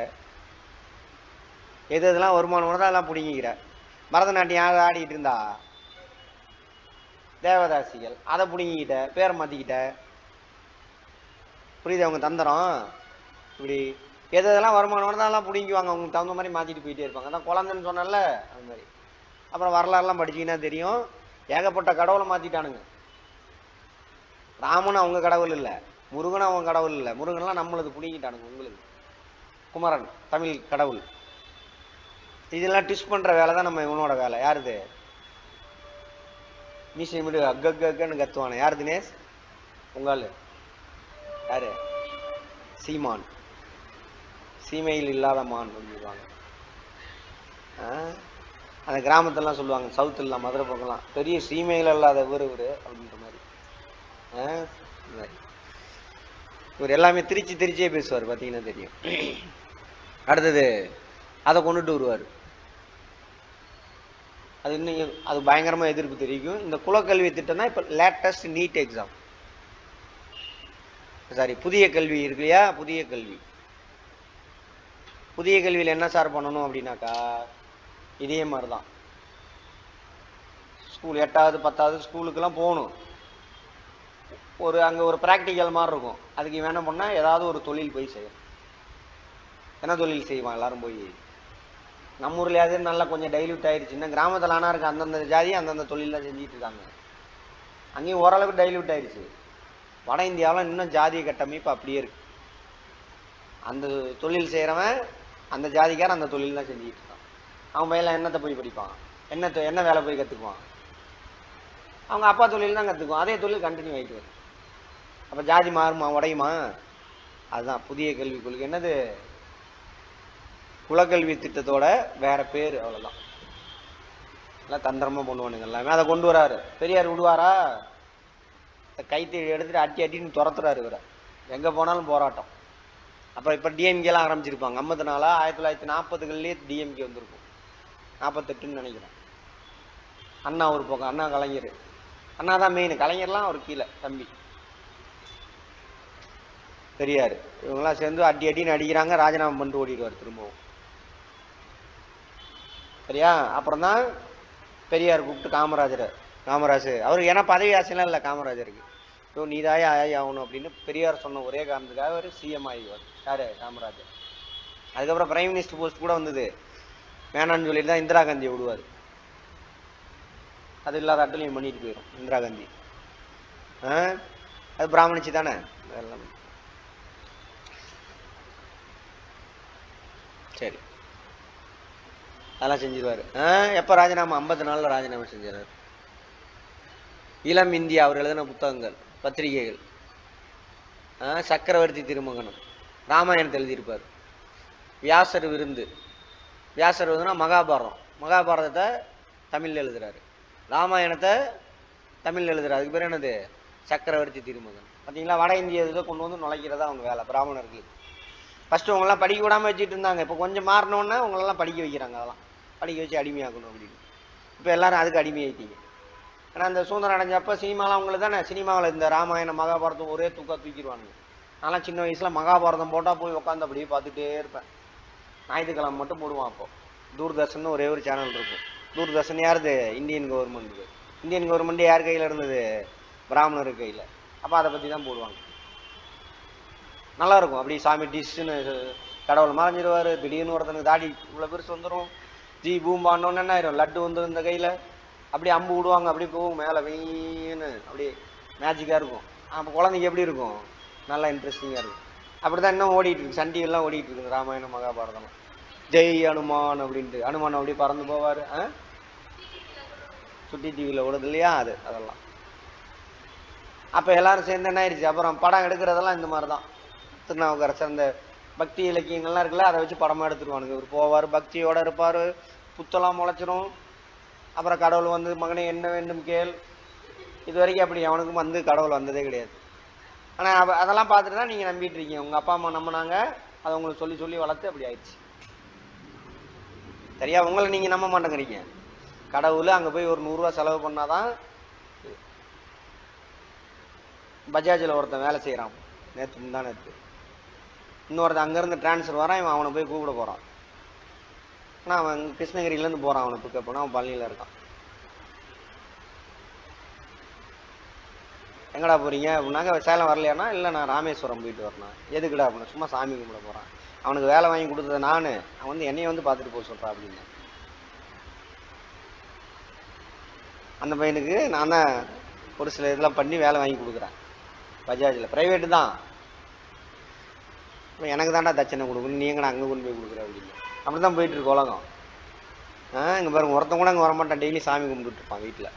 Speaker 1: எது எதெல்லாம் வருமானம் வருதோ அதெல்லாம் பிடிங்கிக்கிற பரதநாட்டியம் யார் ஆடிக்கிட்டு இருந்தா தேவதாசிகள் அதை பிடுங்கிக்கிட்ட பேரை மாற்றிக்கிட்ட புரியுது அவங்க தந்திரம் இப்படி எது எதெல்லாம் வருமானம் வருதோ அதெல்லாம் பிடிங்குவாங்க அவங்களுக்கு தகுந்த மாதிரி மாற்றிட்டு போயிட்டே இருப்பாங்க அதான் குழந்தைன்னு சொன்னேன்ல அது மாதிரி அப்புறம் வரலாறுலாம் படிச்சீங்கன்னா தெரியும் ஏகப்பட்ட கடவுளை மாற்றிட்டானுங்க ராமன் அவங்க கடவுள் இல்லை முருகன் அவங்க கடவுள் இல்லை முருகன்லாம் நம்மளது பிடிங்கிட்டானுங்க உங்களுக்கு குமரன் தமிழ் கடவுள் இதெல்லாம் டிஷ் பண்ற வேலை தான் நம்ம இவனோட வேலை யாருது மீசை முடி அக்க அக்க அக்கன்னு கத்துவானே யாரு தினேஷ் உங்கால் யாரு சீமான் சீமையில் இல்லாத மான் சொல்லுவாங்க ஆ? அந்த கிராமத்துலலாம் சொல்லுவாங்க சவுத்துல மதுரை பக்கம்லாம் பெரிய சீமையில் இல்லாத இவர் இவர் அப்படின்ற மாதிரி ஆ? இந்த மாதிரி. இவர் எல்லாமே திரிச்சு திரிச்சே பேசுவார் பார்த்தீங்கன்னா தெரியும் அடுத்தது அதை கொண்டுட்டு வருவார் அது இன்னும் அது பயங்கரமாக எதிர்ப்பு தெரிவிக்கும் இந்த குலக்கல்வி திட்டம் தான் இப்போ லேட்டஸ்ட் நீட் எக்ஸாம் சாரி புதிய கல்வி இருக்கு இல்லையா புதிய கல்வி புதிய கல்வியில் என்ன சார் பண்ணணும் அப்படின்னாக்கா இதே மாதிரி தான் ஸ்கூல் எட்டாவது பத்தாவது ஸ்கூலுக்கெல்லாம் போகணும் ஒரு அங்கே ஒரு ப்ராக்டிக்கல் மாதிரி இருக்கும் அதுக்கு இவன் என்ன பண்ணால் ஏதாவது ஒரு தொழில் போய் செய்யணும் என்ன தொழில் செய்வான் எல்லாரும் போய் நம்ம ஊர்லயாவது நல்லா கொஞ்சம் டைல்யூட் ஆயிடுச்சு இன்னும் கிராமத்தில் ஆனால் இருக்கு அந்தந்த ஜாதி அந்தந்த தொழிலாம் செஞ்சுட்டு இருக்காங்க அங்கேயும் ஓரளவுக்கு டைல்யூட் ஆயிடுச்சு வட இந்தியாவில் இன்னும் ஜாதிய கட்டமைப்பு அப்படியே இருக்கு அந்த தொழில் செய்கிறவன் அந்த ஜாதிக்காரன் அந்த தொழில் தான் செஞ்சுட்டு இருக்கான் அவன் பையன் என்னத்தை போய் படிப்பான் என்ன தொ- என்ன வேலை போய் கற்றுக்குவான் அவங்க அப்பா தொழில் தான் கற்றுக்குவான் அதே தொழில் கண்டினியூ ஆகிட்டு வரும் அப்போ ஜாதி மாறுமா உடையுமா அதுதான் புதிய கல்விக் கொள்கை என்னது குலக்கல்வி திட்டத்தோட வேற பேர் அவ்வளவுதான் எல்லாம் தந்திரமா பண்ணுவானுங்க எல்லாமே அதை கொண்டு வராரு பெரியார் விடுவாரா இந்த கைத்தை எடுத்துட்டு அட்டி அட்டின்னு துரத்துறாரு இவரை எங்க போனாலும் போராட்டம் அப்புறம் இப்போ டிஎம்கேலாம் ஆரம்பிச்சிருப்பாங்க ஐம்பத்தி நாலா ஆயிரத்தி தொள்ளாயிரத்தி நாற்பதுகள்லேயே டிஎம்கே வந்திருக்கும் நாற்பத்தெட்டுன்னு நினைக்கிறேன் அண்ணா ஒரு பக்கம் அண்ணா கலைஞர் அண்ணா தான் மெயின் கலைஞர்லாம் அவர் கீழே தம்பி பெரியார் இவங்கெல்லாம் சேர்ந்து அடி அடின்னு அடிக்கிறாங்க ராஜினாமா பண்ணிட்டு ஓடிடுவார் திரும்பவும் சரியா அப்புறம் தான் பெரியார் கூப்பிட்டு காமராஜரை காமராஜ் அவர் ஏன்னா பதவி ஆசைலாம் இல்லை காமராஜருக்கு ஸோ நீதாயே ஆயி ஆகணும் அப்படின்னு பெரியார் சொன்ன ஒரே காரணத்துக்காக அவர் சிஎம் ஆகிவார் யார் காமராஜர் அதுக்கப்புறம் பிரைம் மினிஸ்டர் போஸ்ட் கூட வந்தது வேணான்னு சொல்லிட்டு தான் இந்திரா காந்தியை விடுவார் அது இல்லாத அட்டலையும் பண்ணிட்டு போயிடும் இந்திரா காந்தி ஆ அது பிராமணிச்சு தானே அதெல்லாம் சரி அதெல்லாம் செஞ்சிருவாரு ஆ எப்போ ராஜினாமா ஐம்பத்தி நாலில் ராஜினாமா செஞ்சிடறாரு இளம் இந்தியா அவர் எழுதின புத்தகங்கள் பத்திரிகைகள் ஆ சக்கரவர்த்தி திருமகனம் ராமாயணத்தை எழுதியிருப்பார் வியாசர் விருந்து வியாசர் விருதுனா மகாபாரதம் மகாபாரதத்தை தமிழில் எழுதுறாரு ராமாயணத்தை தமிழில் எழுதுறாரு அதுக்கு பேர் என்னது சக்கரவர்த்தி திருமகன் பார்த்தீங்களா வட இந்திய இதை கொண்டு வந்து நுழைக்கிறதா அவங்க வேலை பிராமணர்களுக்கு ஃபஸ்ட்டு உங்களெல்லாம் படிக்க விடாமல் வச்சுட்டு இருந்தாங்க இப்போ கொஞ்சம் மாறினோன்னே உங்களெல்லாம் படிக்க வைக்கிறாங்க அதெல்லாம் படிக்க வச்சு அடிமையாக்கணும் அப்படின்னு இப்போ எல்லாரும் அதுக்கு அடிமையாயிட்டீங்க ஏன்னா அந்த சுதந்திரம் அடைஞ்சப்போ சினிமாலாம் உங்களுக்கு தானே சினிமாவில் இந்த ராமாயணம் மகாபாரதம் ஒரே தூக்கா தூக்கிடுவானுங்க நான்லாம் சின்ன வயசில் மகாபாரதம் போட்டால் போய் உட்காந்து அப்படியே பார்த்துட்டே இருப்பேன் ஞாயிற்றுக்கிழமை மட்டும் போடுவான் அப்போ தூர்தர்ஷன் ஒரே ஒரு சேனல் இருக்கும் தூர்தர்ஷன் யாருது இந்தியன் கவர்மெண்ட்டுக்கு இந்தியன் கவர்மெண்ட் யார் கையில் இருந்தது பிராமணர் கையில் அப்போ அதை பற்றி தான் போடுவாங்க நல்லா இருக்கும் அப்படி சாமி டிஷ்ஷுன்னு கடவுள் மறைஞ்சிருவாரு திடீர்னு ஒருத்தனுக்கு தாடி இவ்வளோ பெருசு வந்துடும் ஜி பூம்பானோன்னு என்ன ஆயிரும் லட்டு வந்துடும் இந்த கையில் அப்படியே அம்பு விடுவாங்க அப்படியே போகும் மேலே வெயின்னு அப்படியே மேஜிக்காக இருக்கும் அப்போ குழந்தைக்கு எப்படி இருக்கும் நல்லா இன்ட்ரெஸ்டிங்காக இருக்கும் அப்படி தான் இன்னும் ஓடிட்டு இருக்கு சன் டிவிலாம் ஓடிட்டு இருக்குது ராமாயணம் மகாபாரதம் ஜெய் அனுமான் அப்படின்ட்டு அனுமான் அப்படியே பறந்து போவார் ஆ சுட்டி டிவியில் ஓடுது இல்லையா அது அதெல்லாம் அப்போ எல்லாரும் சேர்ந்து என்ன ஆயிடுச்சு அப்புறம் படம் எடுக்கிறதெல்லாம் இந்த மாதிரி தான் திருநாவுக்கரசர் அந்த பக்தி இலக்கியங்கள்லாம் இருக்குல்ல அதை வச்சு படமாக எடுத்துருவானுங்க இவர் போவார் பக்தியோட இருப்பார் புத்தெல்லாம் முளைச்சிரும் அப்புறம் கடவுள் வந்து மகனே என்ன வேண்டும் கேள் இது வரைக்கும் அப்படி அவனுக்கும் வந்து கடவுள் வந்ததே கிடையாது ஆனால் அதெல்லாம் பார்த்துட்டு தான் நீங்கள் நம்பிட்டு இருக்கீங்க உங்கள் அப்பா அம்மா நம்பினாங்க அதை உங்களுக்கு சொல்லி சொல்லி வளர்த்து அப்படி ஆயிடுச்சு சரியா உங்களை நீங்கள் நம்ப மாட்டேங்கிறீங்க கடவுள் அங்கே போய் ஒரு நூறுரூவா செலவு பண்ணாதான் பஜாஜில் ஒருத்தன் வேலை செய்கிறான் நேற்று முந்தா நேற்று இன்னொருத்தன் அங்கேருந்து ட்ரான்ஸ்ஃபர் வரான் இவன் அவனை போய் கூப்பிட போகிறான் ஆனால் அவன் கிருஷ்ணகிரியிலேருந்து போகிறான் அவனை பிக்கப் பண்ண அவன் பழனியில் இருக்கான் எங்கடா போறீங்க அப்படின்னாக்க சேலம் வரலையானா இல்லை நான் ராமேஸ்வரம் போயிட்டு வரணும் எதுக்குடா அப்படின்னா சும்மா சாமி கும்பிட போகிறான் அவனுக்கு வேலை வாங்கி கொடுத்தது நான் அவன் வந்து என்னைய வந்து பார்த்துட்டு போக சொல்கிறான் அப்படின்னு அந்த பையனுக்கு நான் தான் ஒரு சில இதெல்லாம் பண்ணி வேலை வாங்கி கொடுக்குறேன் பஜாஜில் ப்ரைவேட்டு தான் இப்போ எனக்கு தான்டா தட்சணை கொடுக்கணும் நீ எங்கடா அங்கே கொண்டு போய் கொடுக்குற அப்படின்னு அப்படி தான் போயிட்டு இருக்கு உலகம் ஆ இங்கே பாருங்க ஒருத்தன் கூட அங்கே வரமாட்டான் டெய்லி சாமி கும்பிட்டுட்டு இருப்பான் வீட்டில்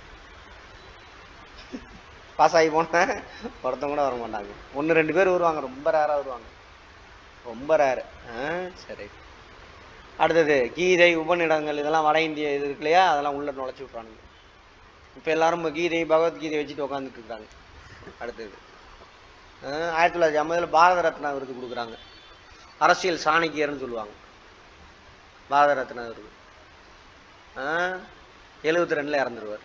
Speaker 1: பாஸ் ஆகி போனேன் ஒருத்தன் கூட வர மாட்டாங்க ஒன்று ரெண்டு பேர் வருவாங்க ரொம்ப ரேராக வருவாங்க ரொம்ப ரேரு ஆ சரி அடுத்தது கீதை உபநிடங்கள் இதெல்லாம் வட இந்திய இது இருக்கு இல்லையா அதெல்லாம் உள்ள நுழைச்சி விட்றானுங்க இப்போ எல்லாரும் இப்ப கீதை பகவத்கீதை வச்சுட்டு உட்காந்துட்டு இருக்காங்க அடுத்தது ஆ, ஆயிரத்தி தொள்ளாயிரத்தி ஐம்பதில் பாரத ரத்னா விருது கொடுக்குறாங்க அரசியல் சாணக்கியர்னு சொல்லுவாங்க பாரத ரத்னா விருது எழுபத்தி ரெண்டில் இறந்துருவார்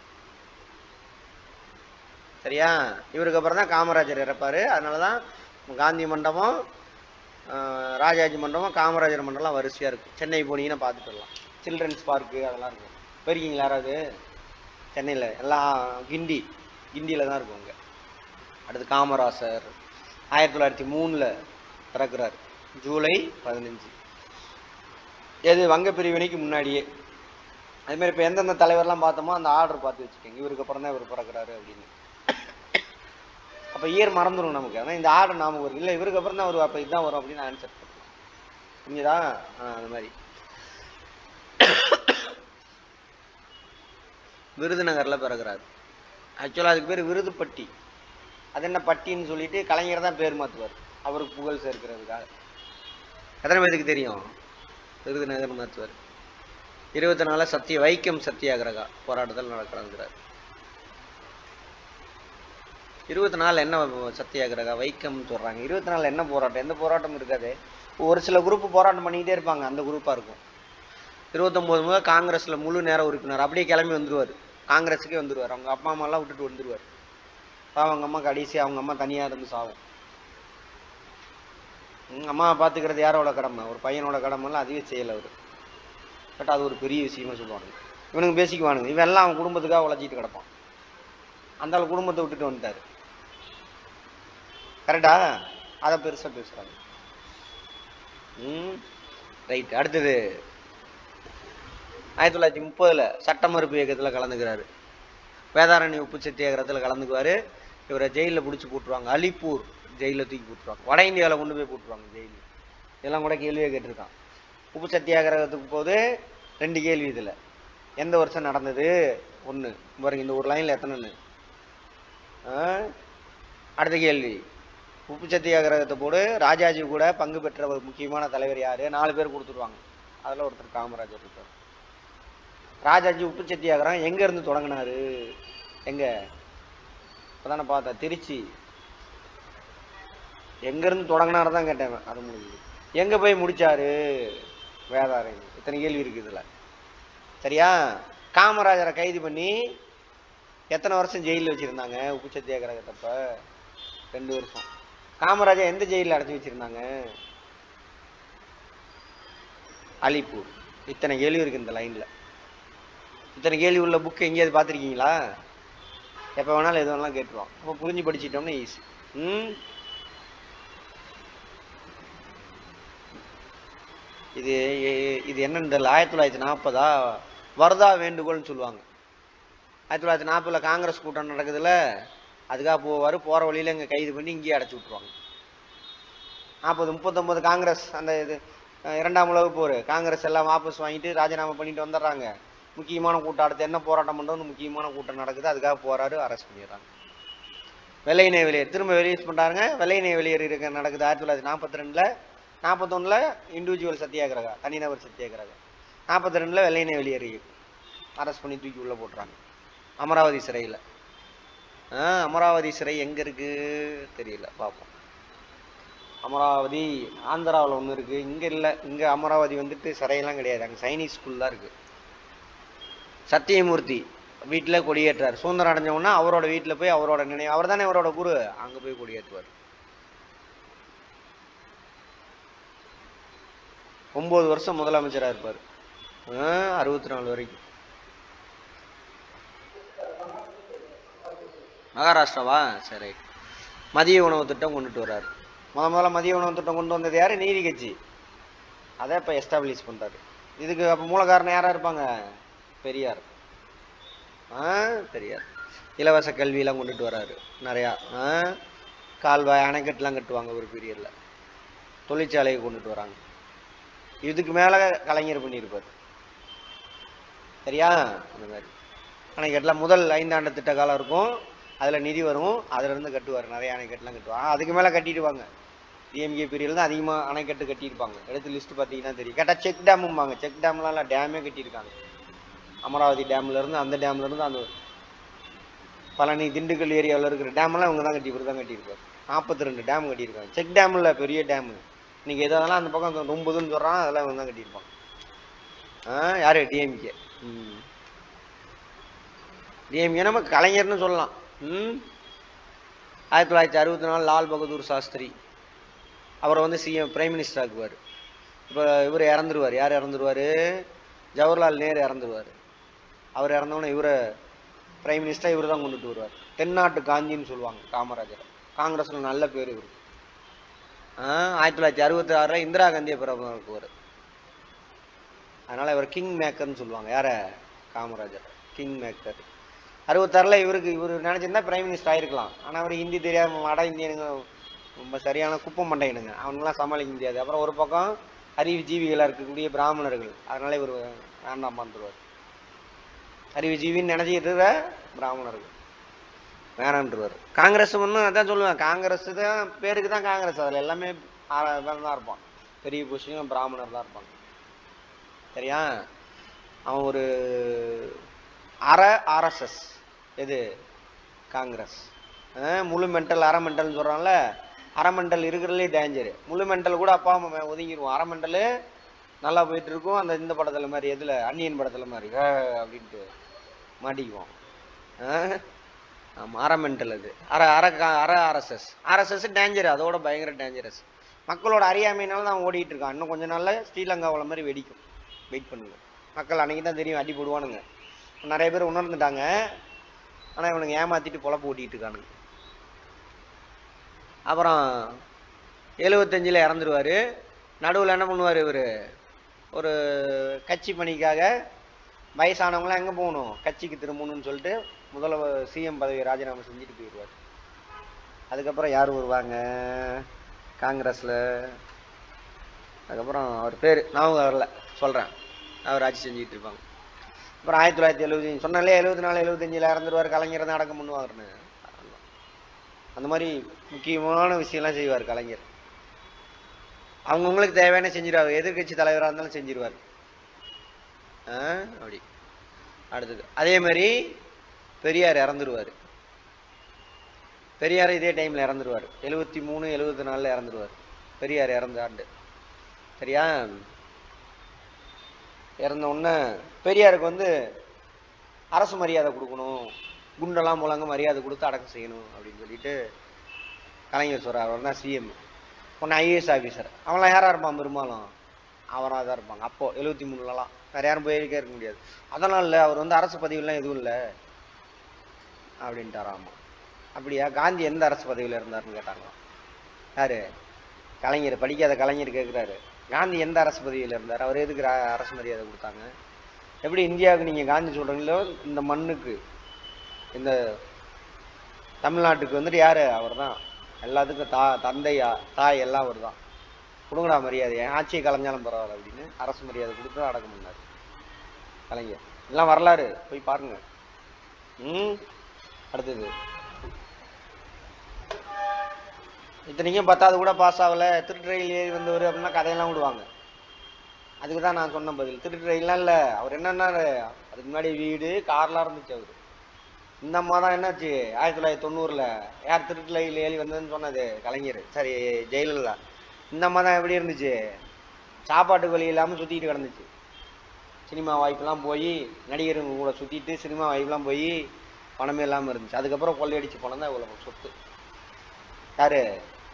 Speaker 1: சரியா இவருக்கு அப்புறம் தான் காமராஜர் இறப்பாரு அதனால தான் காந்தி மண்டபம் ஆஹ், ராஜாஜி மண்டபம் காமராஜர் மண்டபம்லாம் வரிசையாக இருக்கும் சென்னை போனீங்கன்னா பார்த்துட்டு வரலாம் சில்ட்ரன்ஸ் பார்க்கு அதெல்லாம் இருக்கும் போயிருக்கீங்களா யாராவது சென்னையில் எல்லாம் கிண்டி கிண்டியில் தான் இருக்கும் அங்கே அடுத்து காமராசர் ஆயிரத்தி தொள்ளாயிரத்தி மூணில் பிறக்கிறார் ஜூலை பதினஞ்சு எது வங்க பிரிவினைக்கு முன்னாடியே அது மாதிரி இப்போ எந்தெந்த தலைவர்லாம் பார்த்தோமோ அந்த ஆர்டர் பார்த்து வச்சுக்கோங்க இவருக்கு அப்புறம் தான் இவர் பிறக்கிறாரு அப்படின்னு அப்போ இயர் மறந்துடும் நமக்கு ஆனால் இந்த ஆர்டர் நாம வரும் இல்லை இவருக்கு அப்புறம் தான் வரும் அப்போ இதுதான் வரும் அப்படின்னு ஆன்சர் பண்ணலாம் புரிஞ்சுதா ஆ அது மாதிரி விருதுநகரில் பிறகுறாரு ஆக்சுவலாக அதுக்கு பேர் விருதுப்பட்டி அது என்ன பட்டின்னு சொல்லிட்டு கலைஞர் தான் பேர் மாற்றுவார் அவருக்கு புகழ் சேர்க்கிறதுக்காக எத்தனை பேருக்கு தெரியும் விருதுநகர் மருத்துவர் இருபத்தி நாலு சத்திய வைக்கம் சத்தியாகிரகா போராட்டத்தில் நடக்கிறாங்கிறார் இருபத்தி நாலு என்ன சத்தியாகிரகா வைக்கம்னு சொல்றாங்க இருபத்தி நாலு என்ன போராட்டம் எந்த போராட்டம் இருக்காது ஒரு சில குரூப் போராட்டம் பண்ணிக்கிட்டே இருப்பாங்க அந்த குரூப்பா இருக்கும் இருபத்தொம்போது முதல் காங்கிரஸ்ல முழு நேர உறுப்பினர் அப்படியே கிளம்பி வந்துருவார் காங்கிரஸுக்கே வந்துருவார் அவங்க அப்பா அம்மா எல்லாம் விட்டுட்டு வந்துருவார் அவங்க அம்மா கடைசி அவங்க அம்மா தனியா இருந்து சாவும் ம், அம்மாவை பார்த்துக்கிறது யாரோட கடமை ஒரு பையனோட கடமைலாம் அதுவே செய்யலை அவர் பட் அது ஒரு பெரிய விஷயமா சொல்லுவாங்க இவனுங்க பேசிக்குவானுங்க இவன் எல்லாம் அவன் குடும்பத்துக்காக உழைச்சிட்டு கிடப்பான் அந்த ஆள் குடும்பத்தை விட்டுட்டு வந்துட்டாரு கரெக்டா அதை பெருசா பேசுறாங்க ம் ரைட் அடுத்தது ஆயிரத்தி தொள்ளாயிரத்தி முப்பதுல சட்ட மறுப்பு இயக்கத்துல கலந்துக்கிறாரு வேதாரண்ய உப்பு சத்தியாகிரகத்துல கலந்துக்குவாரு இவரை ஜெயில்ல பிடிச்சி போட்டுருவாங்க அலிப்பூர் ஜெயில தூக்கி போட்டுருவாங்க வட இந்தியாவில் கொண்டு போய் போட்டுருவாங்க ஜெயிலு இதெல்லாம் கூட கேள்வியே கேட்டிருக்கான் உப்பு சத்தியாகிரகத்துக்கு போது ரெண்டு கேள்வி இதுல எந்த வருஷம் நடந்தது ஒண்ணு பாருங்க இந்த ஒரு லைன்ல எத்தனைன்னு ஆ? அடுத்த கேள்வி உப்பு சத்தியாகிரகத்தை போடு ராஜாஜி கூட பங்கு பெற்ற ஒரு முக்கியமான தலைவர் யாரு நாலு பேர் கொடுத்துருவாங்க அதுல ஒருத்தர் காமராஜர் இருக்கார் ராஜாஜி உப்பு சத்தியாகிரகம் எங்க இருந்து தொடங்கினாரு எங்க இப்பதானே பார்த்தேன் திருச்சி எங்க இருந்து தொடங்கினாரு தான் கேட்டேன் அது முடியுது எங்க போய் முடிச்சாரு வேதாரண்யம் இத்தனை கேள்வி இருக்கு இதுல சரியா காமராஜரை கைது பண்ணி எத்தனை வருஷம் ஜெயிலில் வச்சிருந்தாங்க உப்பு சத்தியாகிரகத்தப்ப ரெண்டு வருஷம் காமராஜர் எந்த ஜெயிலில் அடைச்சி வச்சிருந்தாங்க அலிப்பூர் இத்தனை கேள்வி இருக்கு இந்த லைன்ல இத்தனை கேள்வி உள்ள புக் எங்கேயாவது பார்த்துருக்கீங்களா எப்போ வேணாலும் எது வேணாலும் கேட்டுருவோம் அப்போ புரிஞ்சு படிச்சிட்டோம்னா ஈஸி ம் இது எ- இது என்னன்னு தெரியல ஆயிரத்தி தொள்ளாயிரத்தி நாற்பதா வரதா வேண்டுகோள்னு சொல்லுவாங்க ஆயிரத்தி தொள்ளாயிரத்தி நாற்பதுல காங்கிரஸ் கூட்டம் நடக்குதுல்ல அதுக்காக போவார் போகிற வழியில இங்கே கைது பண்ணி இங்கேயே அடைச்சி விட்ருவாங்க நாற்பது முப்பத்தொம்பது காங்கிரஸ் அந்த இது அஹ், இரண்டாம் உலக போர் காங்கிரஸ் எல்லாம் வாபஸ் வாங்கிட்டு ராஜினாமா பண்ணிட்டு வந்துடுறாங்க முக்கியமான கூட்டம் அடுத்து என்ன போராட்டம் பண்ணுறோம்னு முக்கியமான கூட்டம் நடக்குது அதுக்காக போறாரு அரெஸ்ட் பண்ணிடுறாங்க வெள்ளையனே வெளியேறு திரும்ப ரிலீஸ் பண்ணுறாங்க வெள்ளையனே வெளியேறு இருக்க நடக்குது ஆயிரத்தி தொள்ளாயிரத்தி நாற்பத்தி ரெண்டில் நாற்பத்தொன்னில் இண்டிவிஜுவல் சத்தியாகிரகா தனிநபர் சத்தியாகிரகா நாற்பத்தி ரெண்டில் வெள்ளையனே வெளியேறு அரெஸ்ட் பண்ணி தூக்கி உள்ளே போட்டுறாங்க அமராவதி சிறையில் ஆ அமராவதி சிறை எங்கே இருக்கு தெரியல பார்ப்போம் அமராவதி ஆந்திராவில் ஒன்று இருக்கு இங்கே இல்லை இங்கே அமராவதி வந்துட்டு சிறையெல்லாம் கிடையாது அங்கே சைனீஸ் ஸ்கூல் தான் இருக்கு சத்தியமூர்த்தி வீட்டில் கொடியேற்றார் சுதந்திரம் அடைஞ்ச உடனே அவரோட வீட்டில் போய் அவரோட நினைவு அவர் தானே அவரோட குரு அங்கே போய் கொடியேற்றுவார் ஒன்பது வருஷம் முதலமைச்சராக இருப்பார் அறுபத்தி நாலு வரைக்கும் மகாராஷ்டிராவா சரி மதிய உணவு திட்டம் கொண்டுட்டு வர்றாரு முத முதல்ல மதிய உணவு திட்டம் கொண்டு வந்தது யாரு நீதி கட்சி அதை இப்போ எஸ்டாப்ளிஷ் பண்றாரு இதுக்கு அப்போ மூல காரணம் யாரா இருப்பாங்க பெரியார் ஆ பெரியார் இலவச கல்வியெல்லாம் கொண்டுட்டு வராரு நிறையா ஆ கால்வாய் அணைக்கட்டுலாம் கட்டுவாங்க ஒரு பீரியட்ல தொழிற்சாலையை கொண்டுட்டு வராங்க இதுக்கு மேல கலைஞர் பண்ணியிருப்பார் சரியா அந்த மாதிரி அணைக்கட்டுலாம் முதல் ஐந்தாண்டு திட்ட காலம் இருக்கும் அதுல நிதி வரும் அதுல இருந்து கட்டுவார் நிறைய அணைக்கட்டுலாம் கட்டுவாங்க அதுக்கு மேல கட்டிடுவாங்க டிஎம்கே பீரியட்ல தான் அதிகமா அணைக்கட்டு கட்டியிருப்பாங்க எடுத்து லிஸ்ட் பார்த்தீங்கன்னா தெரியும் கேட்டா செக் டேமும்பாங்க செக் டேம்லாம் இல்லை டேமே கட்டியிருக்காங்க அமராவதி டேம்ல இருந்து அந்த டேம்ல இருந்து அந்த பழனி திண்டுக்கல் ஏரியாவில் இருக்கிற டேம்லாம் இவங்க தான் கட்டி இவர் தான் கட்டியிருப்பார் நாற்பத்தி ரெண்டு டேம் கட்டியிருக்காங்க செக் டேம் இல்லை பெரிய டேம் இன்னைக்கு எதெல்லாம் அந்த பக்கம் ரொம்பதுன்னு சொல்றாங்க அதெல்லாம் இவங்க தான் கட்டியிருப்பாங்க ஆ யாரு டிஎம்கே ம் டிஎம்கே நம்ம கலைஞர்னு சொல்லலாம் ம் ஆயிரத்தி தொள்ளாயிரத்தி அறுபத்தி நாலு லால் பகதூர் சாஸ்திரி அவரை வந்து சிஎம் பிரைம் மினிஸ்டர் ஆக்குவார் இப்போ இவர் இறந்துருவார் யார் இறந்துருவார் ஜவஹர்லால் நேரு இறந்துருவார் அவர் இறந்தவொடனே இவரை பிரைம் மினிஸ்டர் இவர் தான் கொண்டுட்டு வருவார் தென்னாட்டு காந்தின்னு சொல்லுவாங்க காமராஜர் காங்கிரஸ்ல நல்ல பேர் இவர் ஆயிரத்தி தொள்ளாயிரத்தி அறுபத்தி ஆறுல இந்திரா காந்தியை பிரதமர் அதனால இவர் கிங் மேக்கர்னு சொல்லுவாங்க யார காமராஜர் கிங் மேக்கர் அறுபத்தாறுல இவருக்கு இவர் நினைச்சிருந்தா பிரைம் மினிஸ்டர் ஆயிருக்கலாம் ஆனா அவர் ஹிந்தி தெரியாம வட இந்தியனுங்க ரொம்ப சரியான குப்பம் மண்டையனுங்க அவனுங்களாம் சமாளிக்க முடியாது அப்புறம் ஒரு பக்கம் அறிவு ஜீவிகளா இருக்கக்கூடிய பிராமணர்கள் அதனால இவர் வேண்டாம் வந்துருவார் அறிவு ஜீவின்னு நினைச்சிட்டு இருக்கிற பிராமணர்கள் வேணான்றுவார் காங்கிரஸ் ஒன்றும் அதான் சொல்லுவேன் காங்கிரஸ் தான் பேருக்கு தான் காங்கிரஸ் அதில் எல்லாமே ஆளா- இவன் தான் இருப்பான் பெரிய பொசிஷன் பிராமணர் தான் இருப்பாங்க சரியா அவன் ஒரு அற ஆர்எஸ்எஸ் எது காங்கிரஸ் அஹ் முழு மென்டல் அரை மென்டல்னு சொல்கிறான்ல அரை மென்டல் இருக்கிறதுலே டேஞ்சரு முழு மென்டல் கூட அப்பா அம்மா ஒதுங்கிடுவோம் அரை மென்டலு நல்லா போயிட்டு இருக்கும் அந்த இந்த படத்தில் மாதிரி எதில் அன்னியன் படத்தில் மாதிரி "ஆ" அப்படின்ட்டு மாட்டிக்குவோம் அஹ் ஆமாம் அரை மென்டல் அது அரை அரை கா- அரை ஆர்எஸ்எஸ் ஆர்எஸ்எஸ் டேஞ்சர் அதோட பயங்கர டேஞ்சரஸ் மக்களோட அறியாமையினால தான் ஓடிட்டு இருக்கான் இன்னும் கொஞ்ச நாள்ல ஸ்ரீலங்காவில் மாதிரி வெடிக்கும் வெயிட் பண்ணுங்க மக்கள் அன்னைக்கு தான் தெரியும் அடி போடுவானுங்க நிறைய பேர் உணர்ந்துட்டாங்க ஆனால் இவனுங்க ஏமாத்திட்டு பொழப்பு ஓட்டிட்டு இருக்கானுங்க அப்புறம் எழுபத்தஞ்சில் இறந்துருவாரு நடுவில் என்ன பண்ணுவார் இவர் ஒரு கட்சி பணிக்காக வயசானவங்களாம் எங்கே போகணும் கட்சிக்கு திரும்பணும்னு சொல்லிட்டு முதல்ல சிஎம் பதவியை ராஜினாமா செஞ்சுட்டு போயிடுவார் அதுக்கப்புறம் யார் வருவாங்க காங்கிரஸில் அதுக்கப்புறம் அவர் பேர் ஞாபகம் வரல சொல்கிறேன் அவர் ஆட்சி செஞ்சுட்டு இருப்பாங்க அப்புறம் ஆயிரத்தி தொள்ளாயிரத்தி எழுபத்தி சொன்னாலே எழுபத்தி நாலு எழுபத்தஞ்சில் இறந்துருவார் கலைஞர் தான் அடக்கம் பண்ணுவார்னு அந்த மாதிரி முக்கியமான விஷயம்லாம் செய்வார் கலைஞர் அவங்கவுங்களுக்கு தேவையான செஞ்சிருவார் எதிர்க்கட்சி தலைவராக இருந்தாலும் செஞ்சிருவார் ஆ அப்படி அடுத்தது அதே மாதிரி பெரியார் இறந்துருவார் பெரியார் இதே டைமில் இறந்துருவார் எழுபத்தி மூணு எழுபத்தி நாலில் இறந்துருவார் பெரியார் இறந்த ஆண்டு சரியா இறந்த உடனே பெரியாருக்கு வந்து அரசு மரியாதை கொடுக்கணும் குண்டெல்லாம் முழங்க மரியாதை கொடுத்து அடக்கம் செய்யணும் அப்படின்னு சொல்லிட்டு கலைஞர் சொல்கிறார் அவர் தான் சிஎம் ஒன்று ஐஏஎஸ் ஆஃபீஸர் அவன்லாம் யாராக இருப்பான் பெரும்பாலும் அவராக தான் இருப்பாங்க அப்போ எழுபத்தி மூணுலலாம் வேறு யாரும் போயிருக்கே இருக்க முடியாது அதெல்லாம் இல்லை அவர் வந்து அரசு பதவியெல்லாம் எதுவும் இல்லை அப்படின்ட்டாராமா அப்படியா காந்தி எந்த அரசு பதவியில் இருந்தாருன்னு கேட்டாங்களாம் யாரு கலைஞர் படிக்காத கலைஞர் கேட்குறாரு காந்தி எந்த அரசு பதவியில் இருந்தார் அவர் எதுக்கு ரா- அரசு மரியாதை கொடுத்தாங்க எப்படி இந்தியாவுக்கு நீங்கள் காந்தி சொல்கிறீங்களோ இந்த மண்ணுக்கு இந்த தமிழ்நாட்டுக்கு வந்துட்டு யார் அவர் தான் எல்லாத்துக்கும் தா தந்தையா தாய் எல்லாம் அவர் தான் கொடுங்கடா மரியாதை என் ஆட்சியை கலைஞ்சாலும் பரவாயில்ல அப்படின்னு அரசு மரியாதை கொடுத்து அடக்கம் பண்ணார் கலைஞர் எல்லாம் வரலாறு போய் பாருங்க ம் அடுத்தது இத்தனைக்கும் பத்தாவது கூட பாஸ் ஆகல திருட்டு ரயில் ஏறி வந்தவர் அப்படின்னா கதையெல்லாம் விடுவாங்க அதுக்கு தான் நான் சொன்ன பதில் திருட்டு ரயில்லாம் இல்லை அவர் என்னன்னாரு அதுக்கு முன்னாடி வீடு கார்லாம் இருந்துச்சு அவர் இந்த அம்மா தான் என்னாச்சு ஆயிரத்தி தொள்ளாயிரத்தி தொண்ணூறில் யார் திருட்டு ரயில் ஏறி வந்ததுன்னு சொன்னது கலைஞர் சரி ஜெயலலிதா இந்த அம்மா தான் எப்படி இருந்துச்சு சாப்பாட்டுக்கு வழி இல்லாமல் சுற்றிட்டு கிடந்துச்சு சினிமா வாய்ப்பெல்லாம் போய் நடிகருங்க கூட சுற்றிட்டு சினிமா வாய்ப்பெல்லாம் போய் பணமே இல்லாமல் இருந்துச்சு அதுக்கப்புறம் கொள்ளையடிச்சு பணம் தான் இவ்வளோ சொத்து யாரு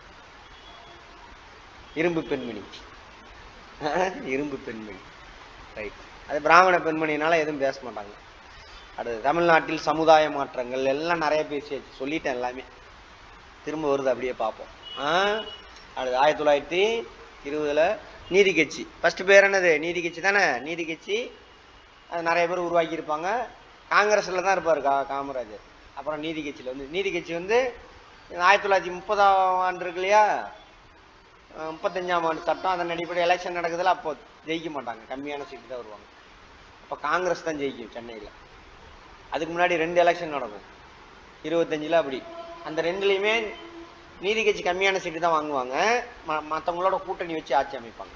Speaker 1: இரும்பு பெண்மணி இரும்பு பெண்மணி ரைட் அது பிராமண பெண்மணினால எதுவும் பேச மாட்டாங்க அடுத்து தமிழ்நாட்டில் சமுதாய மாற்றங்கள் எல்லாம் நிறைய பேசியாச்சு சொல்லிட்டேன் எல்லாமே திரும்ப வருது அப்படியே பார்ப்போம் ஆ அடுத்து ஆயிரத்தி தொள்ளாயிரத்தி இருபதுல நீதி கட்சி ஃபர்ஸ்ட் பேர் என்னது நீதி கட்சி தானே நீதி கட்சி அது நிறைய பேர் உருவாக்கியிருப்பாங்க காங்கிரஸில் தான் இருப்பார் கா காமராஜர் அப்புறம் நீதி கட்சியில் வந்து நீதி கட்சி வந்து ஆயிரத்தி தொள்ளாயிரத்தி முப்பதாம் ஆண்டு இருக்கு இல்லையா அஹ் முப்பத்தஞ்சாம் ஆண்டு சட்டம் அதன் அடிப்படை எலெக்ஷன் நடக்குதுல அப்போ ஜெயிக்க மாட்டாங்க கம்மியான சீட்டு தான் வருவாங்க அப்போ காங்கிரஸ் தான் ஜெயிக்கும் சென்னையில் அதுக்கு முன்னாடி ரெண்டு எலெக்ஷன் நடக்கும் இருபத்தஞ்சில் அப்படி அந்த ரெண்டுலேயுமே நீதி கட்சி கம்மியான சீட்டு தான் வாங்குவாங்க ம மற்றவங்களோட கூட்டணி வச்சு ஆட்சி அமைப்பாங்க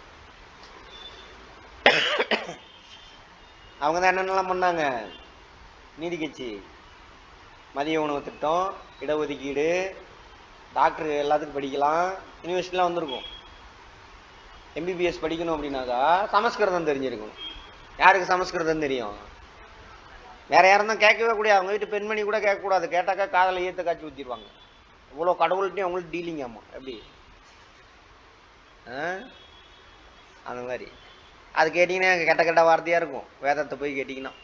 Speaker 1: அவங்க தான் என்னென்னலாம் பண்ணாங்க நீதி கட்சி மதிய உணவு திட்டம் இடஒதுக்கீடு டாக்டர் எல்லாத்துக்கும் படிக்கலாம் யூனிவர்சிட்டிலாம் வந்திருக்கும் எம்பிபிஎஸ் படிக்கணும் அப்படின்னாக்கா சமஸ்கிருதம் தெரிஞ்சிருக்கணும் யாருக்கு சமஸ்கிருதம் தெரியும் வேற யாரும் தான் கேட்கவே கூடாது அவங்க வீட்டு பெண்மணி கூட கேட்கக்கூடாது கேட்டாக்கா காதல ஈர்த்த காட்சி ஊற்றிடுவாங்க இவ்வளோ கடவுள்கிட்டையும் அவங்களுக்கு டீலிங் ஆமா எப்படி ஆ அந்த மாதிரி அது கேட்டிங்கன்னா கெட்ட கெட்ட வார்த்தையாக இருக்கும் வேதத்தை போய் கேட்டிங்கன்னா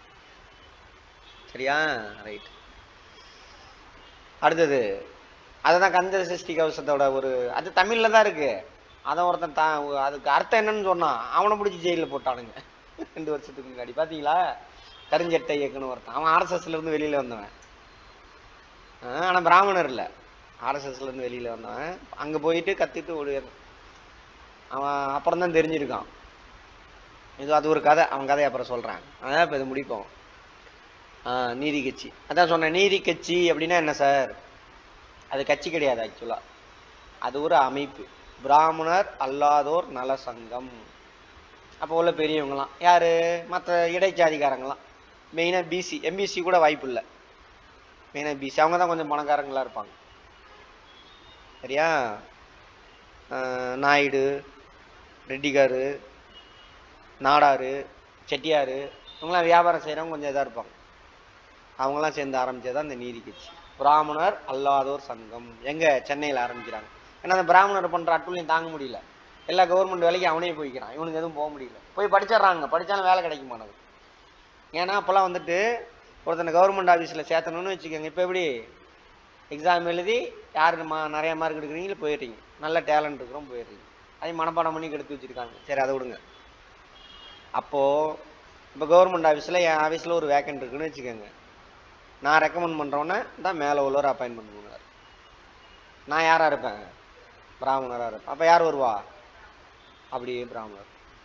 Speaker 1: சரியா ரைட் அடுத்தது அதுதான் கந்த சஷ்டி கவசத்தோட ஒரு அது தமிழில் தான் இருக்கு அதை ஒருத்தன் தா அதுக்கு அர்த்தம் என்னன்னு சொன்னான் அவனை பிடிச்சி ஜெயிலில் போட்டானுங்க ரெண்டு வருஷத்துக்கு முன்னாடி பார்த்தீங்களா கருஞ்சட்டை இயக்குன்னு ஒருத்தன் அவன் ஆர்எஸ்எஸ்ல இருந்து வெளியில் வந்தவன் ஆனால் பிராமணர் இல்லை ஆர்எஸ்எஸ்ல இருந்து வெளியில் வந்தவன் அங்கே போயிட்டு கத்திட்டு ஒரு அவன் அப்புறம் தான் தெரிஞ்சிருக்கான் இது அது ஒரு கதை அவன் கதையை அப்புறம் சொல்கிறேன் அதான் இப்போ இது முடிப்போம் ஆ, நீதி கட்சி அதான் சொன்னேன் நீதி கட்சி அப்படின்னா என்ன சார் அது கட்சி கிடையாது ஆக்சுவலாக அது ஒரு அமைப்பு பிராமணர் அல்லாதோர் நல சங்கம் அப்போ உள்ள பெரியவங்கலாம் யார் மற்ற இடைச்சாதிகாரங்களாம் மெயினாக பிசி எம்பிசி கூட வாய்ப்பு இல்லை மெயினாக பிசி அவங்க தான் கொஞ்சம் பணக்காரங்களா இருப்பாங்க சரியா ஆஹ் நாயுடு ரெட்டிகாரு நாடாரு செட்டியார் இவங்களாம் வியாபாரம் செய்கிறவங்க கொஞ்சம் இதாக இருப்பாங்க அவங்களாம் சேர்ந்து ஆரம்பிச்சது தான் இந்த நீதி கட்சி பிராமணர் அல்லாதோர் சங்கம் எங்கே சென்னையில் ஆரம்பிக்கிறாங்க ஏன்னா அந்த பிராமணர் பண்ணுற அட்டுலையும் தாங்க முடியல எல்லா கவர்மெண்ட் வேலைக்கு அவனே போய்க்கிறான் இவனுக்கு எதுவும் போக முடியல போய் படிச்சிடுறாங்க படித்தாலும் வேலை கிடைக்க மாட்டேங்குது ஏன்னா அப்போல்லாம் வந்துட்டு ஒருத்தனை கவர்மெண்ட் ஆஃபீஸில் சேர்த்தணும்னு வச்சுக்கோங்க இப்போ எப்படி எக்ஸாம் எழுதி யாருக்கு மா நிறைய மார்க் எடுக்கிறீங்களோ போயிடுறீங்க நல்ல டேலண்ட் இருக்கிறோம் போயிடுறீங்க அதே மனப்பாடம் பண்ணி எடுத்து வச்சுருக்காங்க சரி அதை விடுங்க அப்போது இப்போ கவர்மெண்ட் ஆஃபீஸில் என் ஆஃபீஸில் ஒரு வேக்கண்ட் இருக்குன்னு வச்சுக்கோங்க நான் ரெக்கமெண்ட் பண்ணுறோன்னே தான் மேலே உள்ளவர் அப்பாயின்மெண்ட் பண்ணுவார் நான் யாராக இருப்பேன் பிராமணராக இருப்பேன் அப்போ யார் வருவா அப்படியே பிராமணர்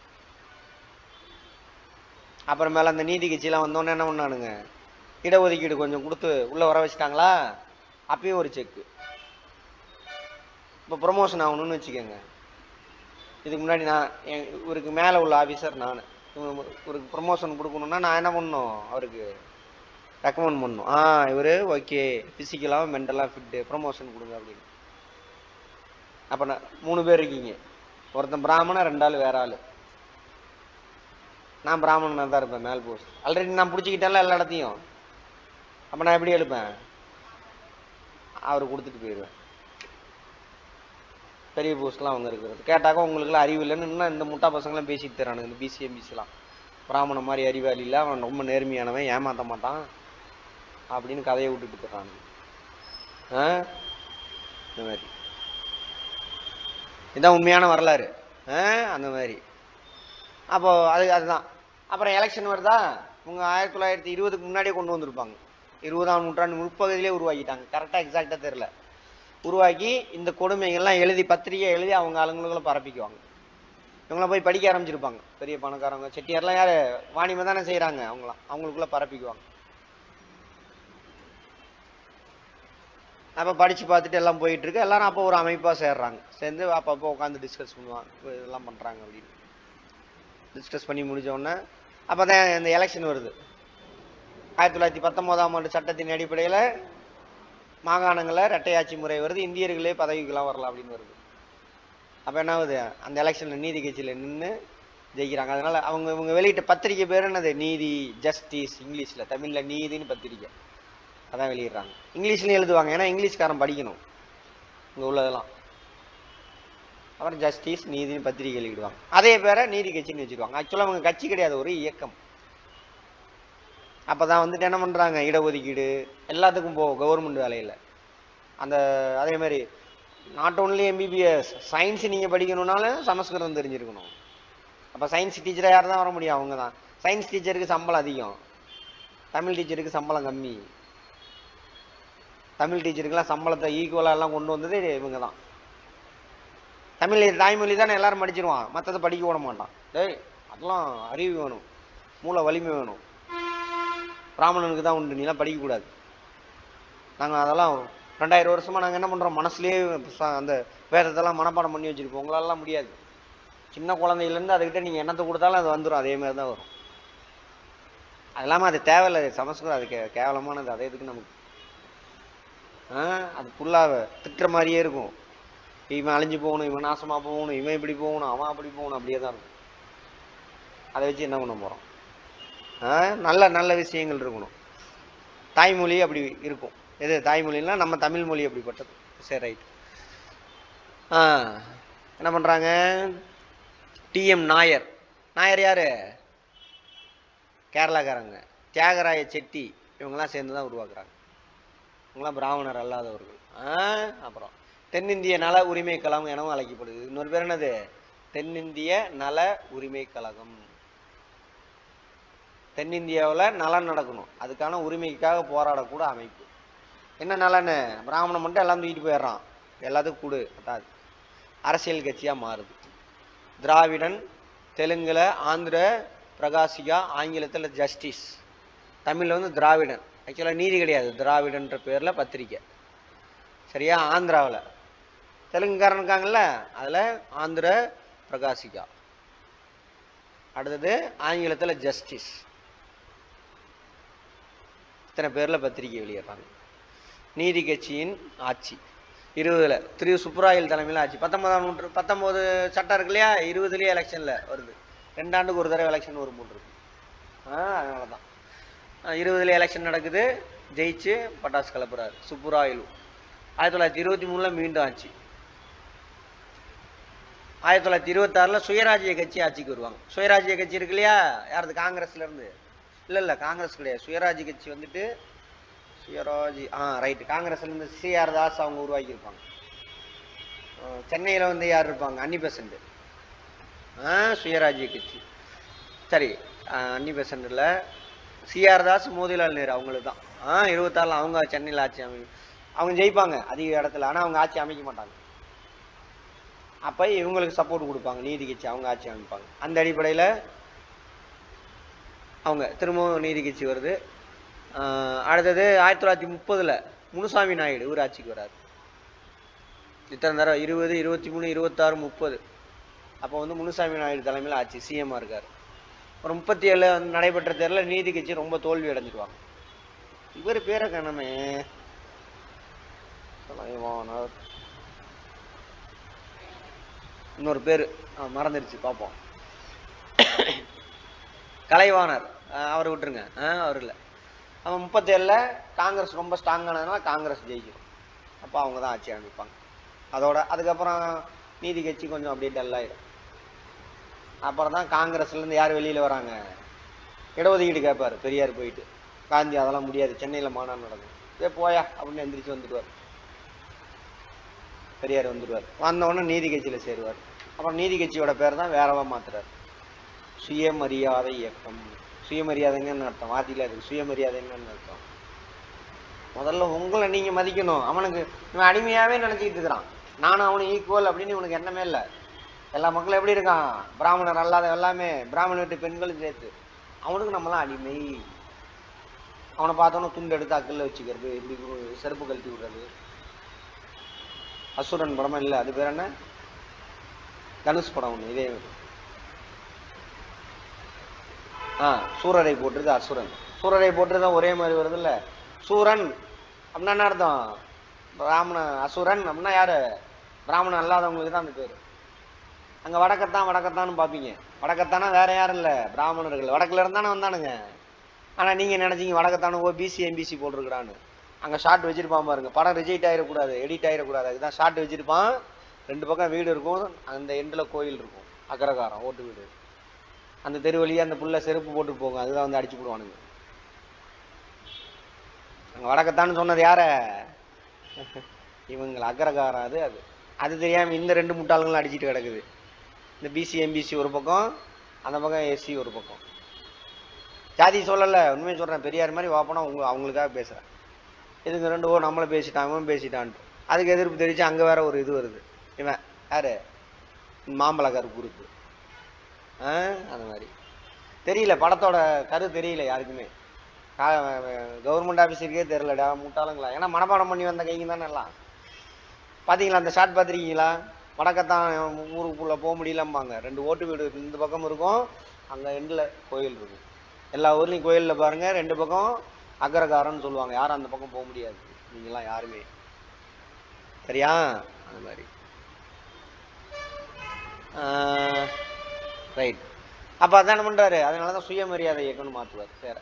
Speaker 1: அப்புறமேல அந்த நீதி கட்சியெலாம் வந்தோன்னே என்ன பண்ணானுங்க இடஒதுக்கீடு கொஞ்சம் கொடுத்து உள்ளே வர வச்சுட்டாங்களா அப்பயும் ஒரு செக்கு இப்போ ப்ரொமோஷன் ஆகணும்னு வச்சுக்கோங்க இதுக்கு முன்னாடி நான் என் இவருக்கு மேலே உள்ள ஆஃபீஸர் நான் இவருக்கு ப்ரொமோஷன் கொடுக்கணுன்னா நான் என்ன பண்ணணும் அவருக்கு ரெக்கமெண்ட் பண்ணணும் ஆ இவர் ஓகே ஃபிசிக்கலாகவும் மென்டலாக ஃபிட்டு ப்ரொமோஷன் கொடுங்க அப்படின்னு அப்போ நான் மூணு பேர் இருக்கீங்க ஒருத்தன் பிராமணன் ரெண்டு ஆள் வேற ஆள் நான் பிராமணனாக தான் இருப்பேன் மேல் போஸ்ட் ஆல்ரெடி நான் பிடிச்சிக்கிட்டேன்ல எல்லா இடத்தையும் அப்போ நான் எப்படி எழுப்பேன் அவர் கொடுத்துட்டு போயிடுவேன் பெரிய போஸ்ட்லாம் அவங்க இருக்கிறது கேட்டாக்கா உங்களுக்குலாம் அறிவு இல்லைன்னு இன்னும் இந்த முட்டா பசங்களாம் பேசிட்டு தரானுங்க இந்த பிசி எம்பிசிலாம் பிராமண மாதிரி அறிவாளி இல்லை அவன் ரொம்ப நேர்மையானவன் ஏமாற்ற மாட்டான் அப்படின்னு கதையை விட்டுட்டு போயிடறானுங்க ஆ இந்த மாதிரி இதுதான் உண்மையான வரலாறு ஆ அந்த மாதிரி அப்போ அது அதுதான் அப்புறம் எலெக்ஷன் வருதா இவங்க ஆயிரத்தி தொள்ளாயிரத்தி இருபதுக்கு முன்னாடியே கொண்டு வந்திருப்பாங்க இருபதாம் நூற்றாண்டு முற்பகுதியிலே உருவாக்கிட்டாங்க கரெக்டாக எக்ஸாக்டாக தெரில உருவாக்கி இந்த கொடுமைகள்லாம் எழுதி பத்திரிகை எழுதி அவங்க ஆளுங்களுக்குள்ள பரப்பிக்குவாங்க இவங்களாம் போய் படிக்க ஆரம்பிச்சிருப்பாங்க பெரிய பணக்காரங்க செட்டியார்லாம் யார் வாணிமை தானே செய்கிறாங்க அவங்களாம் அவங்களுக்குள்ள பரப்பிக்குவாங்க அப்போ படித்து பார்த்துட்டு எல்லாம் போயிட்டு இருக்கு எல்லாரும் அப்போ ஒரு அமைப்பாக சேர்றாங்க சேர்ந்து அப்பப்போ உட்காந்து டிஸ்கஸ் பண்ணுவாங்க இப்ப இதெல்லாம் பண்ணுறாங்க அப்படின்னு டிஸ்கஸ் பண்ணி முடிச்ச உடனே அப்போ தான் இந்த எலெக்ஷன் வருது ஆயிரத்தி தொள்ளாயிரத்தி பத்தொம்போதாம் ஆண்டு சட்டத்தின் அடிப்படையில் மாகாணங்களில் இரட்டையாட்சி முறை வருது இந்தியர்களே பதவிக்கெல்லாம் வரலாம் அப்படின்னு வருது அப்போ என்ன ஆகுது அந்த எலெக்ஷனில் நீதி கட்சியில் நின்று ஜெயிக்கிறாங்க அதனால அவங்க இவங்க வெளியிட்ட பத்திரிக்கை பேர் என்னது நீதி ஜஸ்டிஸ் இங்கிலீஷில் தமிழில் நீதின்னு பத்திரிக்கை அதான் வெளியிடுறாங்க இங்கிலீஷ்லையும் எழுதுவாங்க ஏன்னா இங்கிலீஷ்காரன் படிக்கணும் இங்கே உள்ளதெல்லாம் அப்புறம் ஜஸ்டிஸ் நீதினு பத்திரிகை எழுதிடுவாங்க அதே பேரை நீதி கட்சின்னு வச்சுருவாங்க ஆக்சுவலாக அவங்க கட்சி கிடையாது ஒரு இயக்கம் அப்போ தான் வந்துட்டு என்ன பண்ணுறாங்க இடஒதுக்கீடு எல்லாத்துக்கும் போகும் கவர்மெண்ட் வேலையில் அந்த அதே மாதிரி நாட் ஓன்லி எம்பிபிஎஸ் சயின்ஸ் நீங்கள் படிக்கணுன்னாலும் சமஸ்கிருதம் தெரிஞ்சிருக்கணும் அப்போ சயின்ஸ் டீச்சராக யார் தான் வர முடியும் அவங்க தான் சயின்ஸ் டீச்சருக்கு சம்பளம் அதிகம் தமிழ் டீச்சருக்கு சம்பளம் கம்மி தமிழ் டீச்சருக்குலாம் சம்பளத்தை ஈக்குவலாக எல்லாம் கொண்டு வந்தது இவங்க தான் தமிழ் தாய்மொழி தானே எல்லாரும் படிச்சிருவான் மற்றதை படிக்க விட மாட்டான் டேய் அதெல்லாம் அறிவு வேணும் மூளை வலிமை வேணும் பிராமணனுக்கு தான் உண்டு நீலாம் படிக்கக்கூடாது நாங்கள் அதெல்லாம் ரெண்டாயிரம் வருஷமாக நாங்கள் என்ன பண்ணுறோம் மனசுலேயே ச- அந்த வேதத்தெல்லாம் மனப்பாடம் பண்ணி வச்சுருப்போம் உங்களாலலாம் முடியாது சின்ன குழந்தையிலேருந்து அதுக்கிட்ட நீங்கள் என்னத்தை கொடுத்தாலும் அது வந்துடும் அதே மாதிரி தான் வரும் அது இல்லாமல் அது தேவையில்லை அது சமஸ்கிருதம் அது கே கேவலமானது அதே இதுக்கு நமக்கு ஆ அது ஃபுல்லாக திட்டுற மாதிரியே இருக்கும் இவன் அழிஞ்சு போகணும் இவன் நாசமாக போகணும் இவன் இப்படி போகணும் அவன் அப்படி போகணும் அப்படியே தான் இருக்கும் அதை வச்சு என்ன பண்ண போகிறோம் ஆ நல்ல நல்ல விஷயங்கள் இருக்கணும் தாய்மொழி அப்படி இருக்கும் எது தாய்மொழின்னா நம்ம தமிழ் மொழி அப்படிப்பட்டது சரி ரைட் ஆ என்ன பண்ணுறாங்க டிஎம் நாயர் நாயர் யாரு கேரளாக்காரங்க தியாகராய செட்டி இவங்கெல்லாம் சேர்ந்து தான் உருவாக்குறாங்க இவங்களாம் பிராமணர் அல்லாதவர்கள் ஆ அப்புறம் தென்னிந்திய நல உரிமை கழகம் எனவும் அழைக்கப்படுது இன்னொரு பேர் என்னது தென்னிந்திய நல உரிமை கழகம் தென்னிந்தியாவில் நலன் நடக்கணும் அதுக்கான உரிமைக்காக போராடக்கூட அமைப்பு என்ன நலன்னு பிராமணன் மட்டும் எல்லாம் தூக்கிட்டு போயிடுறான் எல்லாத்துக்கும் கொடு அதான் அது. அரசியல் கட்சியாக மாறுது திராவிடன் தெலுங்குல ஆந்திர பிரகாசிகா ஆங்கிலத்தில் ஜஸ்டிஸ் தமிழில் வந்து திராவிடன் ஆக்சுவலாக நீதி கிடையாது திராவிடன்ற பேரில் பத்திரிக்கை சரியா ஆந்திராவில் தெலுங்குக்காரன் இருக்காங்கல்ல அதில் ஆந்திர பிரகாசிகா அடுத்தது ஆங்கிலத்தில் ஜஸ்டிஸ் இத்தனை பேரில் பத்திரிகை வெளியிடுறாங்க நீதி கட்சியின் ஆட்சி இருபதுல திரு சுப்ராயல் தலைமையில் ஆட்சி பத்தொன்பதாம் நூற்று பத்தொம்போது சட்டம் இருக்கு இல்லையா இருபதுலேயே எலெக்ஷனில் வருது ரெண்டாண்டுக்கு ஒரு தடவை எலெக்ஷன் வரும் போல் இருக்கு ஆ அதனால தான் இருபதுல எலெக்ஷன் நடக்குது ஜெயிச்சு பட்டாசு கிளப்புறாரு சுப்புராயலு ஆயிரத்தி தொள்ளாயிரத்தி இருபத்தி மூணில் மீண்டும் ஆட்சி ஆயிரத்தி தொள்ளாயிரத்தி இருபத்தாறில் சுயராஜ்ய கட்சி ஆட்சிக்கு வருவாங்க சுயராஜ்ய கட்சி இருக்கு இல்லையா யாரது காங்கிரஸ்ல இருந்து இல்லை இல்லை காங்கிரஸ் கிடையாது சுயராஜ்ய கட்சி வந்துட்டு சுயராஜ் ஆ ரைட்டு காங்கிரஸ்ல இருந்து சிஆர் தாஸ் அவங்க உருவாக்கியிருப்பாங்க சென்னையில் வந்து யார் இருப்பாங்க அன்னி பெசன்ட் ஆ சுயராஜ்ய கட்சி சரி ஆ, அன்னி பெசன்ட்ல சிஆர் தாஸ் மோதிலால் நேரு அவங்களுக்கு தான் ஆ இருபத்தாறில் அவங்க சென்னையில் ஆட்சி அமை அவங்க ஜெயிப்பாங்க அதிக இடத்துல ஆனால் அவங்க ஆட்சி அமைக்க மாட்டாங்க அப்போ இவங்களுக்கு சப்போர்ட் கொடுப்பாங்க நீதி கட்சி அவங்க ஆட்சி அமைப்பாங்க அந்த அடிப்படையில் அவங்க திரும்பவும் நீதி கட்சி வருது ஆஹ் அடுத்தது ஆயிரத்தி தொள்ளாயிரத்தி முப்பதில் முனுசாமி நாயுடு இவர் ஆட்சிக்கு வராரு இத்தனை தடவை இருபது இருபத்தி மூணு இருபத்தாறு முப்பது அப்போ வந்து முனுசாமி நாயுடு தலைமையில் ஆட்சி சிஎம்மாக இருக்கார் ஒரு முப்பத்தி ஏழு நடைபெற்ற தேர்தலில் நீதி கட்சி ரொம்ப தோல்வி அடைஞ்சிருவாங்க இவர் பேரை காணமே கலைவாணர் இன்னொரு பேர் மறந்துடுச்சு பார்ப்போம் கலைவாணர் அஹ் அவரை விட்டுருங்க ஆ அவர் இல்லை அவன் முப்பத்தேழில் காங்கிரஸ் ரொம்ப ஸ்ட்ராங்கானதுனால காங்கிரஸ் ஜெயிச்சிடும் அப்போ அவங்க தான் ஆட்சி அமைப்பாங்க அதோட அதுக்கப்புறம் நீதி கட்சி கொஞ்சம் அப்படியே டல்லாயிடும் அப்புறம் தான் காங்கிரஸ்லேருந்து யார் வெளியில் வராங்க இடஒதுக்கீடு கேட்பார் பெரியார் போயிட்டு காந்தி அதெல்லாம் முடியாது சென்னையில் மாநாடு நடக்கும் ஏ போயா அப்படின்னு எந்திரிச்சு வந்துடுவார் பெரியார் வந்துடுவார் வந்த உடனே நீதி கட்சியில் சேருவார் அப்புறம் நீதி கட்சியோட பேர் தான் வேறவா மாத்துறாரு சுயமரியாதை இயக்கம் சுயமரியாதைங்கன்னு அர்த்தம் வார்த்தையில் இருக்கு சுயமரியாதைங்கன்னு அர்த்தம் முதல்ல உங்களை நீங்க மதிக்கணும் அவனுக்கு இவன் அடிமையாவே நினைச்சிட்டு இருக்கிறான் நானும் அவனும் ஈக்குவல் அப்படின்னு இவனுக்கு எண்ணமே இல்லை எல்லா மக்களும் எப்படி இருக்கான் பிராமணர் அல்லாத எல்லாமே பிராமண வீட்டு பெண்களும் சேர்த்து அவனுக்கு நம்மளாம் அடிமை அவனை பார்த்தோன்னே துண்டு எடுத்து அக்கல்ல வச்சுக்கிறது இப்படி கு- செருப்பு கழட்டி விடுறது அசுரன் படமா இல்லை அது பேர் என்ன தனுஷ் படம் ஒன்று இதே ஆ சூரரை போட்டுறது அசுரன் சூரரை போட்டுறது ஒரே மாதிரி வருது இல்ல சூரன் அப்படின்னா என்ன அர்த்தம் பிராமண அசுரன் அப்படின்னா யாரு பிராமணன் அல்லாதவங்களுக்கு தான் அந்த பேர் அங்க வடக்கத்தான் வடக்கத்தான்னு பார்ப்பீங்க வடக்கத்தானா வேற யாரும் இல்ல பிராமணர்கள் வடக்குல இருந்தானே வந்தானுங்க ஆனா நீங்க நினைச்சீங்க வடக்கத்தானு ஓ பிசி எம்பிசி போட்டிருக்கிறான்னு அங்க ஷார்ட் வச்சிருப்பான் பாருங்க படம் ரிஜெக்ட் ஆயிடக்கூடாது எடிட் ஆயிடக்கூடாது அதுதான் ஷார்ட் வச்சிருப்பான் ரெண்டு பக்கம் வீடு இருக்கும் அந்த எண்டில் கோயில் இருக்கும் அக்கரகாரம் ஓட்டு வீடு அந்த தெரு வழியா அந்த புள்ள செருப்பு போட்டு போகும் அதுதான் வந்து அடிச்சு போடுவானுங்க அங்க வடக்கத்தான்னு சொன்னது யார இவங்க அக்கரகாரம் அது அது அது தெரியாம இந்த ரெண்டு முட்டாளுங்களும் அடிச்சிட்டு கிடக்குது இந்த பிசி எம்பிசி ஒரு பக்கம் அந்த பக்கம் எஸ்சி ஒரு பக்கம் ஜாதி சொல்லல உண்மையை சொல்றேன் பெரியார் மாதிரி வாப்பனா உங்க அவங்களுக்காக பேசுறேன் இதுங்க ரெண்டு ஓ நம்மளை பேசிட்டான் இவன் பேசிட்டான்ட்டு அதுக்கு எதிர்ப்பு தெரிவிச்சு அங்க வேற ஒரு இது வருது இவன் யாரு மாம்பழக்காரு குரூப்பு ஆ அந்த மாதிரி தெரியல படத்தோட கரு தெரியல யாருக்குமே கவர்மெண்ட் ஆஃபீஸருக்கே தெரியலடா முட்டாளுங்களா ஏன்னா மனப்பாடம் பண்ணி வந்த கைங்க தானே எல்லாம் பார்த்தீங்களா அந்த ஷாட் பார்த்துருக்கீங்களா வடக்கத்தான் ஊருக்குள்ளே போக முடியலம்பாங்க ரெண்டு ஓட்டு வீடு இந்த பக்கம் இருக்கும் அங்கே எண்டில் கோயில் இருக்கும் எல்லா ஊர்லேயும் கோயிலில் பாருங்க ரெண்டு பக்கம் அக்கரகாரன்னு சொல்லுவாங்க யாரும் அந்த பக்கம் போக முடியாது நீங்களாம் யாருமே சரியா அந்த மாதிரி ரைட் அப்போ அதான் என்ன பண்ணுறாரு அதனால தான் சுயமரியாதை இயக்கம்னு மாற்றுவார் சேர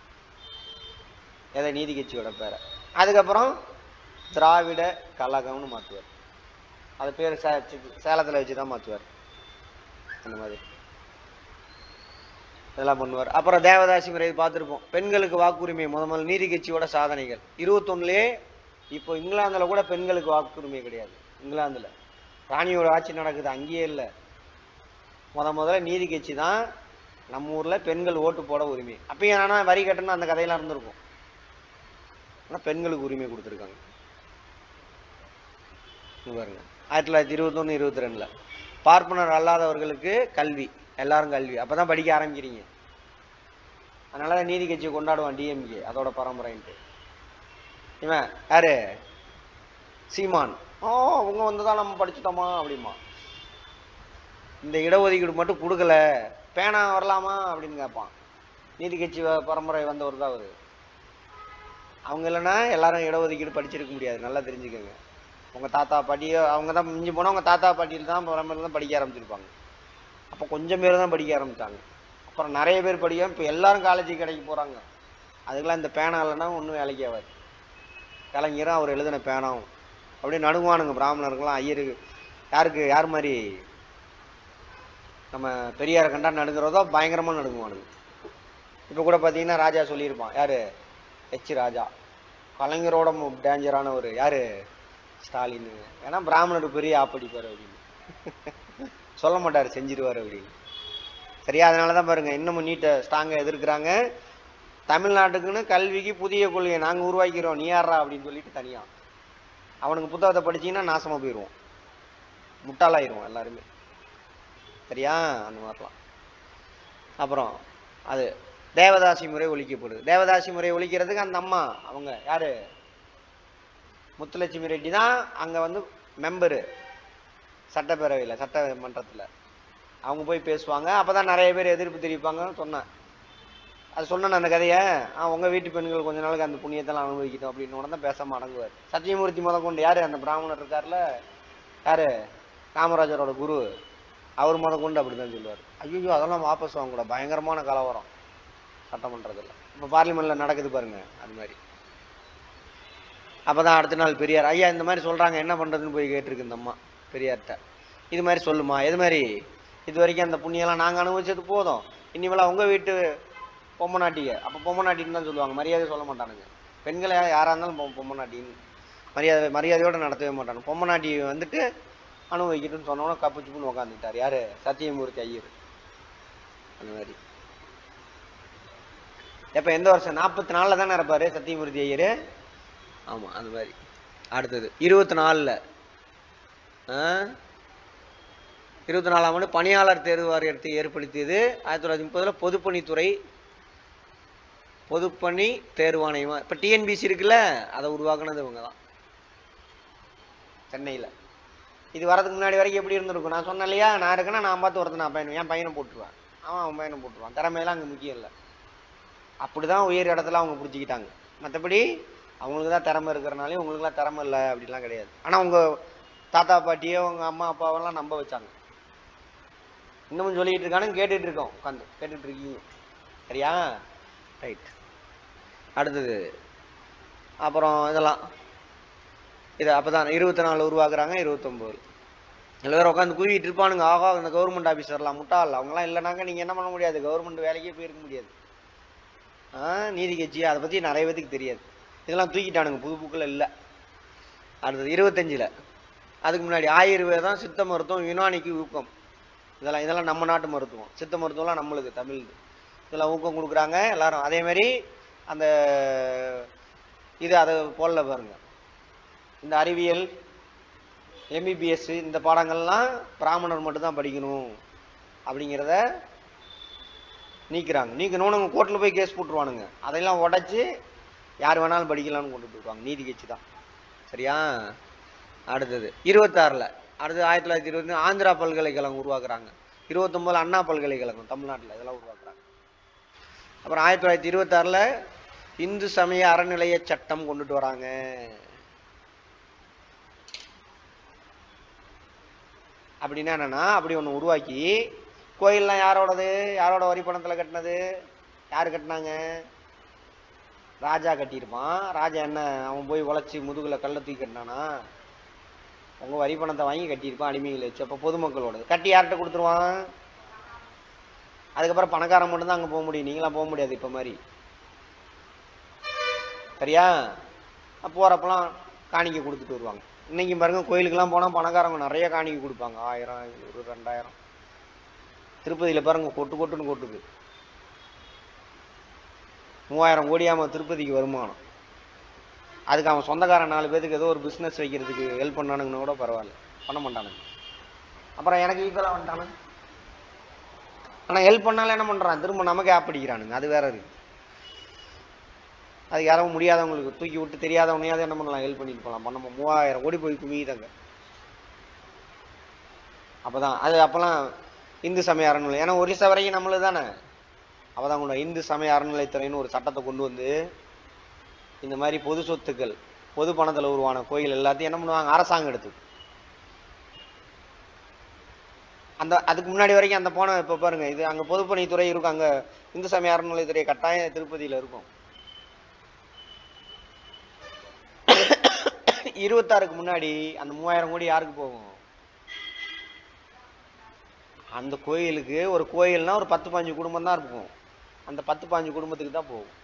Speaker 1: எதை நீதி கட்சியோட பேரை அதுக்கப்புறம் திராவிட கழகம்னு மாற்றுவார் அது பேர் சே சேலத்தில் வச்சு தான் மாற்றுவார் அந்த மாதிரி இதெல்லாம் பண்ணுவார் அப்புறம் தேவதாசி முறை பார்த்துருப்போம் பெண்களுக்கு வாக்குரிமை முத முதல்ல நீதி கட்சியோட சாதனைகள் இருபத்தொன்னுலேயே இப்போ இங்கிலாந்துல கூட பெண்களுக்கு வாக்குரிமை கிடையாது இங்கிலாந்துல ராணியோட ஆட்சி நடக்குது அங்கேயே இல்லை முத முதல்ல நீதி கட்சி தான் நம்ம ஊர்ல பெண்கள் ஓட்டு போட உரிமை அப்பயும் என்னன்னா வரி கட்டணும் அந்த கதையெல்லாம் இருந்திருக்கும் ஆனா பெண்களுக்கு உரிமை கொடுத்துருக்காங்க இங்க பாருங்க ஆயிரத்தி தொள்ளாயிரத்தி இருபத்தொன்னு இருபத்தி ரெண்டுல பார்ப்பனர் அல்லாதவர்களுக்கு கல்வி எல்லாரும் கல்வி அப்பதான் படிக்க ஆரம்பிக்கிறீங்க அதனால தான் நீதி கட்சியை கொண்டாடுவான் டிஎம்கே அதோட பரம்பரைன்ட்டு இவன் யாரு சீமான் ஓ அவங்க வந்துதான் நம்ம படிச்சுட்டோமா அப்படிமா இந்த இடஒதுக்கீடு மட்டும் கொடுக்கல பேனா வரலாமா அப்படின்னு கேட்பான் நீதி கட்சி வ- பரம்பரை வந்தவர் தான் அவரு அவங்க இல்லைன்னா எல்லாரும் இடஒதுக்கீடு படிச்சிருக்க முடியாது நல்லா தெரிஞ்சுக்கோங்க உங்க தாத்தா பாட்டியோ அவங்க தான் மிஞ்சி போனால் உங்க தாத்தா பாட்டியில் தான் பரம்பரையில் தான் படிக்க ஆரம்பிச்சிருப்பாங்க அப்போ கொஞ்சம் பேர் தான் படிக்க ஆரம்பிச்சாங்க அப்புறம் நிறைய பேர் படிக்க இப்போ எல்லாரும் காலேஜ் கடைக்கு போகிறாங்க அதுக்கெல்லாம் இந்த பேனா இல்லைன்னா ஒன்றும் வேலைக்கு ஆகாது கலைஞரும் அவர் எழுதின பேனாவும் அப்படியே நடுங்குவானுங்க பிராமணர்கள்லாம் ஐயருக்கு யாருக்கு யார் மாதிரி நம்ம பெரியாரை கண்டா நடுங்கிறதோ பயங்கரமாக நடுங்குவானுங்க இப்போ கூட பார்த்தீங்கன்னா ராஜா சொல்லியிருப்பான் யாரு எச் ராஜா கலைஞரோட டேஞ்சரானவர் யாரு ஸ்டாலின் ஏன்னா பிராமணர் பெரிய ஆப்படிப்பார் அப்படின்னு சொல்ல மாட்டார் செஞ்சிருவார் அப்படின்னு சரியா அதனால தான் பாருங்க இன்னமும் நீட்டை ஸ்ட்ராங்காக எதிர்க்கிறாங்க தமிழ்நாட்டுக்குன்னு கல்விக்கு புதிய கொள்கையை நாங்கள் உருவாக்கிறோம் நீ யாரா அப்படின்னு சொல்லிட்டு தனியாக அவனுக்கு புத்தகத்தை படிச்சீங்கன்னா நாசமாக போயிடுவோம் முட்டாளாயிருவோம் எல்லாருமே சரியா அந்த மாதிரிலாம் அப்புறம் அது தேவதாசி முறை ஒழிக்கப்படுது தேவதாசி முறை ஒழிக்கிறதுக்கு அந்த அம்மா அவங்க யாரு முத்துலட்சுமி ரெட்டி தான் அங்கே வந்து மெம்பரு சட்டப்பேரவையில் சட்டமன்றத்தில் அவங்க போய் பேசுவாங்க அப்போ தான் நிறைய பேர் எதிர்ப்பு தெரிவிப்பாங்கன்னு சொன்னேன் அது சொன்னேன் அந்த கதையை ஆ உங்கள் வீட்டு பெண்கள் கொஞ்ச நாளுக்கு அந்த புண்ணியத்தெல்லாம் அனுபவிக்கட்டும் அப்படின்னு உடனே தான் பேசாம அடங்குவார் சத்தியமூர்த்தி முத கொண்டு யார் அந்த பிராமணர் இருக்கார்ல யார் காமராஜரோட குரு அவர் முத கொண்டு அப்படி தான் சொல்லுவார் ஐயோ அதெல்லாம் வாபஸ் வாங்க கூட பயங்கரமான கலவரம் சட்டமன்றத்தில் இப்போ பார்லிமெண்ட்டில் நடக்குது பாருங்க அது மாதிரி அப்போ தான் அடுத்த நாள் பெரியார் ஐயா இந்த மாதிரி சொல்கிறாங்க என்ன பண்ணுறதுன்னு போய் கேட்டிருக்கு இந்த அம்மா பெரியார்கிட்ட இது மாதிரி சொல்லுமா எது மாதிரி இது வரைக்கும் அந்த புண்ணியெல்லாம் நாங்கள் அனுபவிச்சது போதும் இனிமேல் உங்கள் வீட்டு பொம்மநாட்டிக அப்போ பொம்மநாட்டின்னு தான் சொல்லுவாங்க மரியாதை சொல்ல மாட்டானுங்க பெண்களை யாராக இருந்தாலும் பொ- பொம்மநாட்டின்னு மரியாதை மரியாதையோடு நடத்தவே மாட்டாங்க பொம்மநாட்டி வந்துட்டு அனுபவிக்கட்டும்னு சொன்னோன்னா கப்பு சுப்புன்னு உட்காந்துக்கிட்டார் யார் சத்தியமூர்த்தி ஐயர் அந்த மாதிரி எப்போ எந்த வருஷம் நாற்பத்தி நாலில் தானே இருப்பார் சத்தியமூர்த்தி ஐயர் ஆமாம் அந்த மாதிரி அடுத்தது இருபத்தி நாலில் இருபத்தி நாலாம் ஆண்டு பணியாளர் தேர்வு வாரியத்தை ஏற்படுத்தியது ஆயிரத்தி தொள்ளாயிரத்தி முப்பதில் பொதுப்பணித்துறை பொதுப்பணி தேர்வாணையம் இப்போ டிஎன்பிசி இருக்குல்ல அதை உருவாக்குனது இவங்க தான் சென்னையில் இது வரதுக்கு முன்னாடி வரைக்கும் எப்படி இருந்திருக்கும் நான் சொன்னேன் இல்லையா நான் இருக்கேன்னா நான் பார்த்து ஒருத்தன் நான் பையன் என் பையனை போட்டுருவேன் அவன் அவன் பையனை போட்டுருவான் திறமையெல்லாம் அங்கே முக்கியம் இல்லை அப்படி தான் உயர் இடத்துல அவங்க பிடிச்சிக்கிட்டாங்க மற்றபடி அவங்களுக்கு தான் திறமை இருக்கிறனாலே உங்களுக்குலாம் திறமை இல்லை அப்படிலாம் கிடையாது ஆனால் உங்கள் தாத்தா பாட்டியோ உங்கள் அம்மா அப்பாவெல்லாம் நம்ப வச்சாங்க இன்னமும் சொல்லிட்டு இருக்கானு கேட்டுட்டு இருக்கோம் உட்காந்து கேட்டுட்டு இருக்கீங்க சரியா ரைட் அடுத்தது அப்புறம் இதெல்லாம் இது அப்போ தான் இருபத்தி நாலு உருவாக்குறாங்க இருபத்தொம்போது சில பேர் உட்காந்து கூவிட்டு இருப்பானுங்க ஆகா இந்த கவர்மெண்ட் ஆஃபீஸர்லாம் முட்டாள் அவங்களாம் இல்லைனாக்க நீங்கள் என்ன பண்ண முடியாது கவர்மெண்ட் வேலைக்கே போயிருக்க முடியாது ஆ நீதி கட்சி அதை பற்றி நிறைய பேத்துக்கு தெரியாது இதெல்லாம் தூக்கிட்டானுங்க புது புக்கில் இல்லை அடுத்தது இருபத்தஞ்சில் அதுக்கு முன்னாடி ஆயுர்வேதம் சித்த மருத்துவம் யுனானிக்கு ஊக்கம் இதெல்லாம் இதெல்லாம் நம்ம நாட்டு மருத்துவம் சித்த மருத்துவம்லாம் நம்மளுக்கு தமிழ் இதெல்லாம் ஊக்கம் கொடுக்குறாங்க எல்லாரும் அதே மாதிரி அந்த இது அதை போடல பாருங்க இந்த அறிவியல் எம்பிபிஎஸ் இந்த பாடங்கள்லாம் பிராமணர் மட்டும்தான் படிக்கணும் அப்படிங்கிறத நீக்கிறாங்க நீக்கணும்னு கோர்ட்டில் போய் கேஸ் போட்டுருவானுங்க அதையெல்லாம் உடைச்சு யார் வேணாலும் படிக்கலாம்னு கொண்டு போயிருவாங்க நீதி கட்சி தான் சரியா அடுத்தது இருபத்தாறில் அடுத்தது ஆயிரத்தி தொள்ளாயிரத்தி இருபத்தி ஆந்திரா பல்கலைக்கழகம் உருவாக்குறாங்க இருபத்தொம்பதுல அண்ணா பல்கலைக்கழகம் தமிழ்நாட்டில் இதெல்லாம் உருவாக்குறாங்க அப்புறம் ஆயிரத்தி தொள்ளாயிரத்தி இருபத்தாறில் இந்து சமய அறநிலைய சட்டம் கொண்டுட்டு வராங்க அப்படின்னா என்னன்னா அப்படி ஒன்று உருவாக்கி கோயில்லாம் யாரோடது யாரோட வரி பணத்தில் கட்டினது யார் கட்டினாங்க ராஜா கட்டியிருப்பான் ராஜா என்ன அவன் போய் உழைச்சி முதுகில் கல்லை தூக்கி கட்டினானா உங்க வரி பணத்தை வாங்கி கட்டியிருப்பான் அடிமைகளை வச்சு அப்போ பொதுமக்களோடது கட்டி யார்கிட்ட கொடுத்துருவான் அதுக்கப்புறம் பணக்காரன் மட்டும்தான் அங்கே போக முடியும் நீங்களாம் போக முடியாது இப்போ மாதிரி சரியா அப்போ போகிறப்பெல்லாம் காணிக்கை கொடுத்துட்டு வருவாங்க இன்னைக்கு பாருங்க கோயிலுக்கெல்லாம் போனால் பணக்காரங்க நிறைய காணிக்கை கொடுப்பாங்க ஆயிரம் ஒரு ரெண்டாயிரம் திருப்பதியில் பாருங்க கொட்டு கொட்டுன்னு கொட்டுது மூவாயிரம் கோடியாம திருப்பதிக்கு வருமானம் அதுக்கு அவன் சொந்தக்காரன் நாலு பேத்துக்கு ஏதோ ஒரு பிஸ்னஸ் வைக்கிறதுக்கு ஹெல்ப் பண்ணானுங்கன்னா கூட பரவாயில்ல பண்ண மாட்டானுங்க அப்புறம் எனக்கு ஈக்குவலாக வந்துட்டானுங்க ஆனால் ஹெல்ப் பண்ணாலும் என்ன பண்ணுறான் திரும்ப நமக்கு ஆப் அடிக்கிறானுங்க அது வேற இருக்கு அது யாரும் முடியாதவங்களுக்கு தூக்கி விட்டு தெரியாதவனையாவது என்ன பண்ணலாம் ஹெல்ப் பண்ணிட்டு போகலாம் பண்ண மூவாயிரம் கோடி போய் குமிதாங்க அப்பதான் அது அப்போல்லாம் இந்து சமய அறநிலை ஏன்னா ஒரிசா வரைக்கும் நம்மளுது தானே அவள் தான் கொண்டு வா- இந்து சமய அறநிலைத்துறைன்னு ஒரு சட்டத்தை கொண்டு வந்து இந்த மாதிரி பொது சொத்துக்கள் பொது பணத்தில் உருவான கோயில் எல்லாத்தையும் என்ன பண்ணுவாங்க அரசாங்கம் எடுத்து அந்த அதுக்கு முன்னாடி வரைக்கும் அந்த போன இப்போ பாருங்க இது அங்கே பொதுப்பணித்துறை இருக்கும் அங்கே இந்து சமய அறநிலைத்துறை கட்டாயம் திருப்பதியில் இருக்கும் இருபத்தாறுக்கு முன்னாடி அந்த மூவாயிரம் கோடி யாருக்கு போகும் அந்த கோயிலுக்கு ஒரு கோயில்னா ஒரு பத்து பாஞ்சு குடும்பம் தான் இருக்கும் அந்த பத்து பாஞ்சு குடும்பத்துக்கு தான் போகும்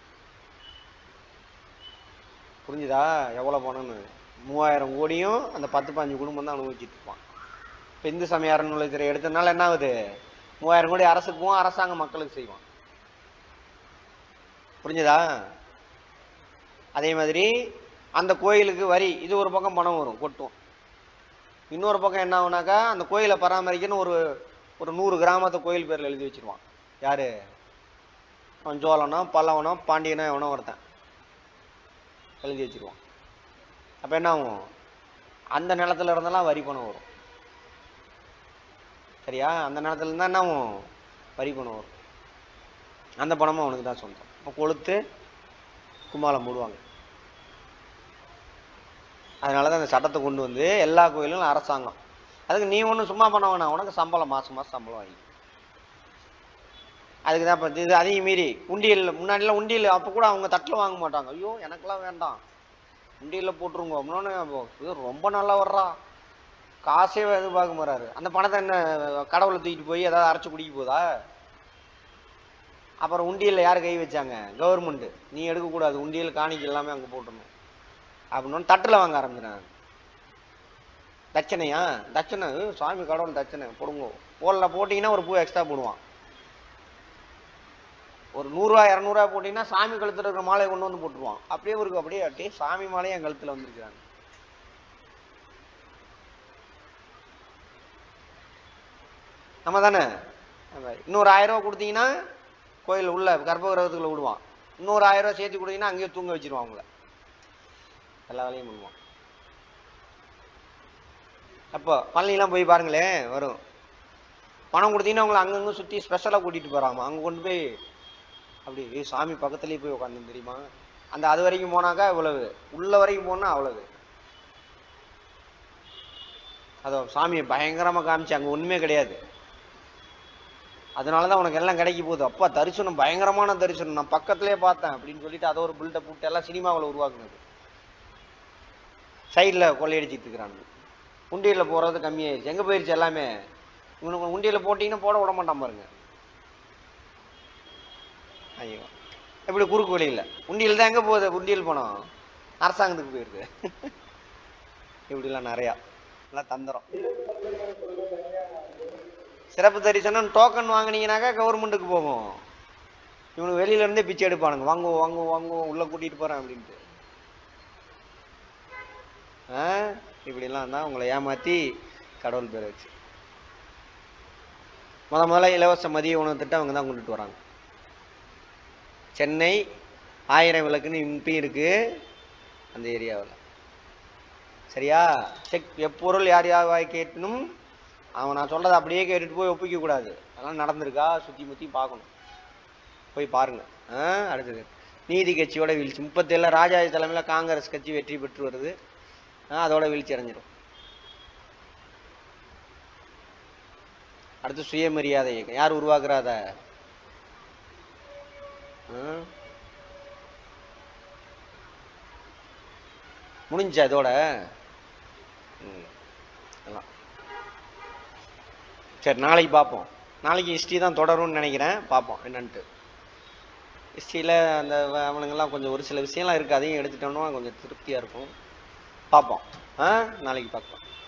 Speaker 1: புரிஞ்சுதா எவ்வளோ பணம்னு மூவாயிரம் கோடியும் அந்த பத்து பாஞ்சு குடும்பம் தான் அனுபவிச்சுட்டு இருப்பான் இப்போ இந்து சமய அறநிலையத்துறை எடுத்ததுனால என்ன ஆகுது மூவாயிரம் கோடி அரசுக்கு போகும் அரசாங்கம் மக்களுக்கு செய்வான் புரிஞ்சுதா அதே மாதிரி அந்த கோயிலுக்கு வரி இது ஒரு பக்கம் பணம் வரும் கொட்டும் இன்னொரு பக்கம் என்ன ஆகுனாக்கா அந்த கோயிலை பராமரிக்கன்னு ஒரு ஒரு நூறு கிராமத்தை கோயில் பேரில் எழுதி வச்சிருவான் யாரு அவன் சோழனோ பல்லவனோ பாண்டியனோ எவனோ ஒருத்தன் எழுதி வச்சிருவான் அப்போ என்ன ஆகும் அந்த நிலத்துல இருந்தெல்லாம் வரி பணம் வரும் சரியா அந்த நிலத்துல இருந்தா என்ன ஆகும் வரி பணம் வரும் அந்த பணமும் அவனுக்கு தான் சொந்தம் இப்போ கொளுத்து கும்மாளம் போடுவாங்க அதனால தான் அந்த சட்டத்தை கொண்டு வந்து எல்லா கோயிலும் அரசாங்கம் அதுக்கு நீ ஒன்றும் சும்மா பண்ண வேணாம் உனக்கு சம்பளம் மாதம் மாதம் சம்பளம் வாங்கி அதுக்கு தான் இப்போ இது அதையும் மீறி உண்டியல் முன்னாடிலாம் உண்டியல் அப்போ கூட அவங்க தட்டில் வாங்க மாட்டாங்க ஐயோ எனக்கெல்லாம் வேண்டாம் உண்டியலில் போட்டுருங்க அப்படின்னு அப்போ, இது ரொம்ப நல்லா வர்றா காசே எதிர்பார்க்க மாறாரு அந்த பணத்தை என்ன கடவுளை தூக்கிட்டு போய் ஏதாவது அரைச்சு குடிக்க போதா அப்புறம் உண்டியலில் யார் கை வச்சாங்க கவர்மெண்ட் நீ எடுக்கக்கூடாது உண்டியல் காணிக்கை எல்லாமே அங்கே போட்டுடணும் அப்படின்னு தட்டில் வாங்க ஆரம்பிக்கிறாங்க தட்சணையா தட்சணை ஏ, சாமி கடவுள் தட்சணை போடுங்க போடல போட்டிங்கன்னா ஒரு பூ எக்ஸ்ட்ரா போடுவான் ஒரு நூறுரூவா இரநூறுவா போட்டிங்கன்னா சாமி கழுத்துல இருக்கிற மாலையை கொண்டு வந்து போட்டுருவான் அப்படியே இருக்கு அப்படியே அப்படியே சாமி மாலையும் என் கழுத்தில் வந்திருக்கிறாங்க நம்ம தானே ஆமா. இன்னொரு ஆயிரம் ரூபா கொடுத்தீங்கன்னா கோயில் உள்ள கர்ப்பகிரகத்துக்குள்ள விடுவான் இன்னொரு ஆயிரம் ரூபா சேர்த்து கொடுத்தீங்கன்னா அங்கேயே தூங்க வச்சிருவான் அவங்கள எல்லா வேலையும் பண்ணுவான் அப்போ பழனிலாம் போய் பாருங்களேன் வரும் பணம் கொடுத்தீங்கன்னா உங்களை அங்கங்கே சுற்றி ஸ்பெஷலாக கூட்டிகிட்டு போகிறாமா அங்கே கொண்டு போய் அப்படி ஏய், சாமி பக்கத்துலேயே போய் உட்காந்து தெரியுமா அந்த அது வரைக்கும் போனாக்கா இவ்வளவு உள்ள வரைக்கும் போனால் அவ்வளவு அதோ சாமியை பயங்கரமாக காமிச்சு அங்கே ஒன்றுமே கிடையாது அதனால தான் உனக்கு எல்லாம் கிடைக்க போகுது அப்பா தரிசனம் பயங்கரமான தரிசனம் நான் பக்கத்துலேயே பார்த்தேன் அப்படின்னு சொல்லிட்டு அதை ஒரு பில்டப் போட்டு எல்லாம் சினிமாவில் உருவாக்குனது சைடில் கொள்ளையடிச்சிட்டு இருக்கிறானுங்க உண்டியலில் போகிறது கம்மியாயிருச்சு எங்கே போயிருச்சு எல்லாமே இவனுக்கு உண்டியலில் போட்டிங்கன்னா போட விட மாட்டான் பாருங்க ஐயோ எப்படி குறுக்கு வழியில் உண்டியல் தான் எங்கே போகுது உண்டியல் பணம் அரசாங்கத்துக்கு போயிடுது இப்படிலாம் நிறையா எல்லாம் தந்துடும் சிறப்பு தரிசனம் டோக்கன் வாங்குனீங்கனாக்கா கவர்மெண்ட்டுக்கு போகும் இவனுக்கு வெளியில இருந்தே பிச்சை எடுப்பானுங்க வாங்குவோம் வாங்குவோம் வாங்குவோம் உள்ள கூட்டிட்டு போறேன் அப்படின்ட்டு ஆ இப்படிலாம் தான் உங்களை ஏமாத்தி கடவுள் பேரை வச்சு முத முதல்ல இலவச மதிய உணவு திட்டம் அவங்க தான் கொண்டுட்டு வராங்க சென்னை ஆயிரம் விளக்குன்னு இப்பயும் இருக்கு அந்த ஏரியாவில் சரியா செக் எப்பொருள் யார் யார் வாய் கேட்பினும் அவன் நான் சொல்றதை அப்படியே கேட்டுட்டு போய் ஒப்பிக்க கூடாது அதெல்லாம் நடந்திருக்கா சுற்றி முற்றி பார்க்கணும் போய் பாருங்க ஆ அடுத்தது நீதி கட்சியோட வீழ்ச்சி முப்பத்தேழுல ராஜாஜி தலைமையில் காங்கிரஸ் கட்சி வெற்றி பெற்று வருது ஆ அதோட வீழ்ச்சி அடைஞ்சிடும் அடுத்து சுயமரியாதை இயக்கம் யார் உருவாக்குறா அதை ஆ? முடிஞ்சா இதோட ம் எல்லாம் சரி நாளைக்கு பார்ப்போம் நாளைக்கு ஹிஸ்ட்ரி தான் தொடரும்னு நினைக்கிறேன் பார்ப்போம் என்னன்ட்டு ஹிஸ்ட்ரியில் அந்த வ- அவனுங்கெல்லாம் கொஞ்சம் ஒரு சில விஷயம்லாம் இருக்குது அதையும் எடுத்துட்டோம்னா கொஞ்சம் திருப்தியாக இருக்கும் பார்ப்போம் ஆ நாளைக்கு பார்க்கலாம்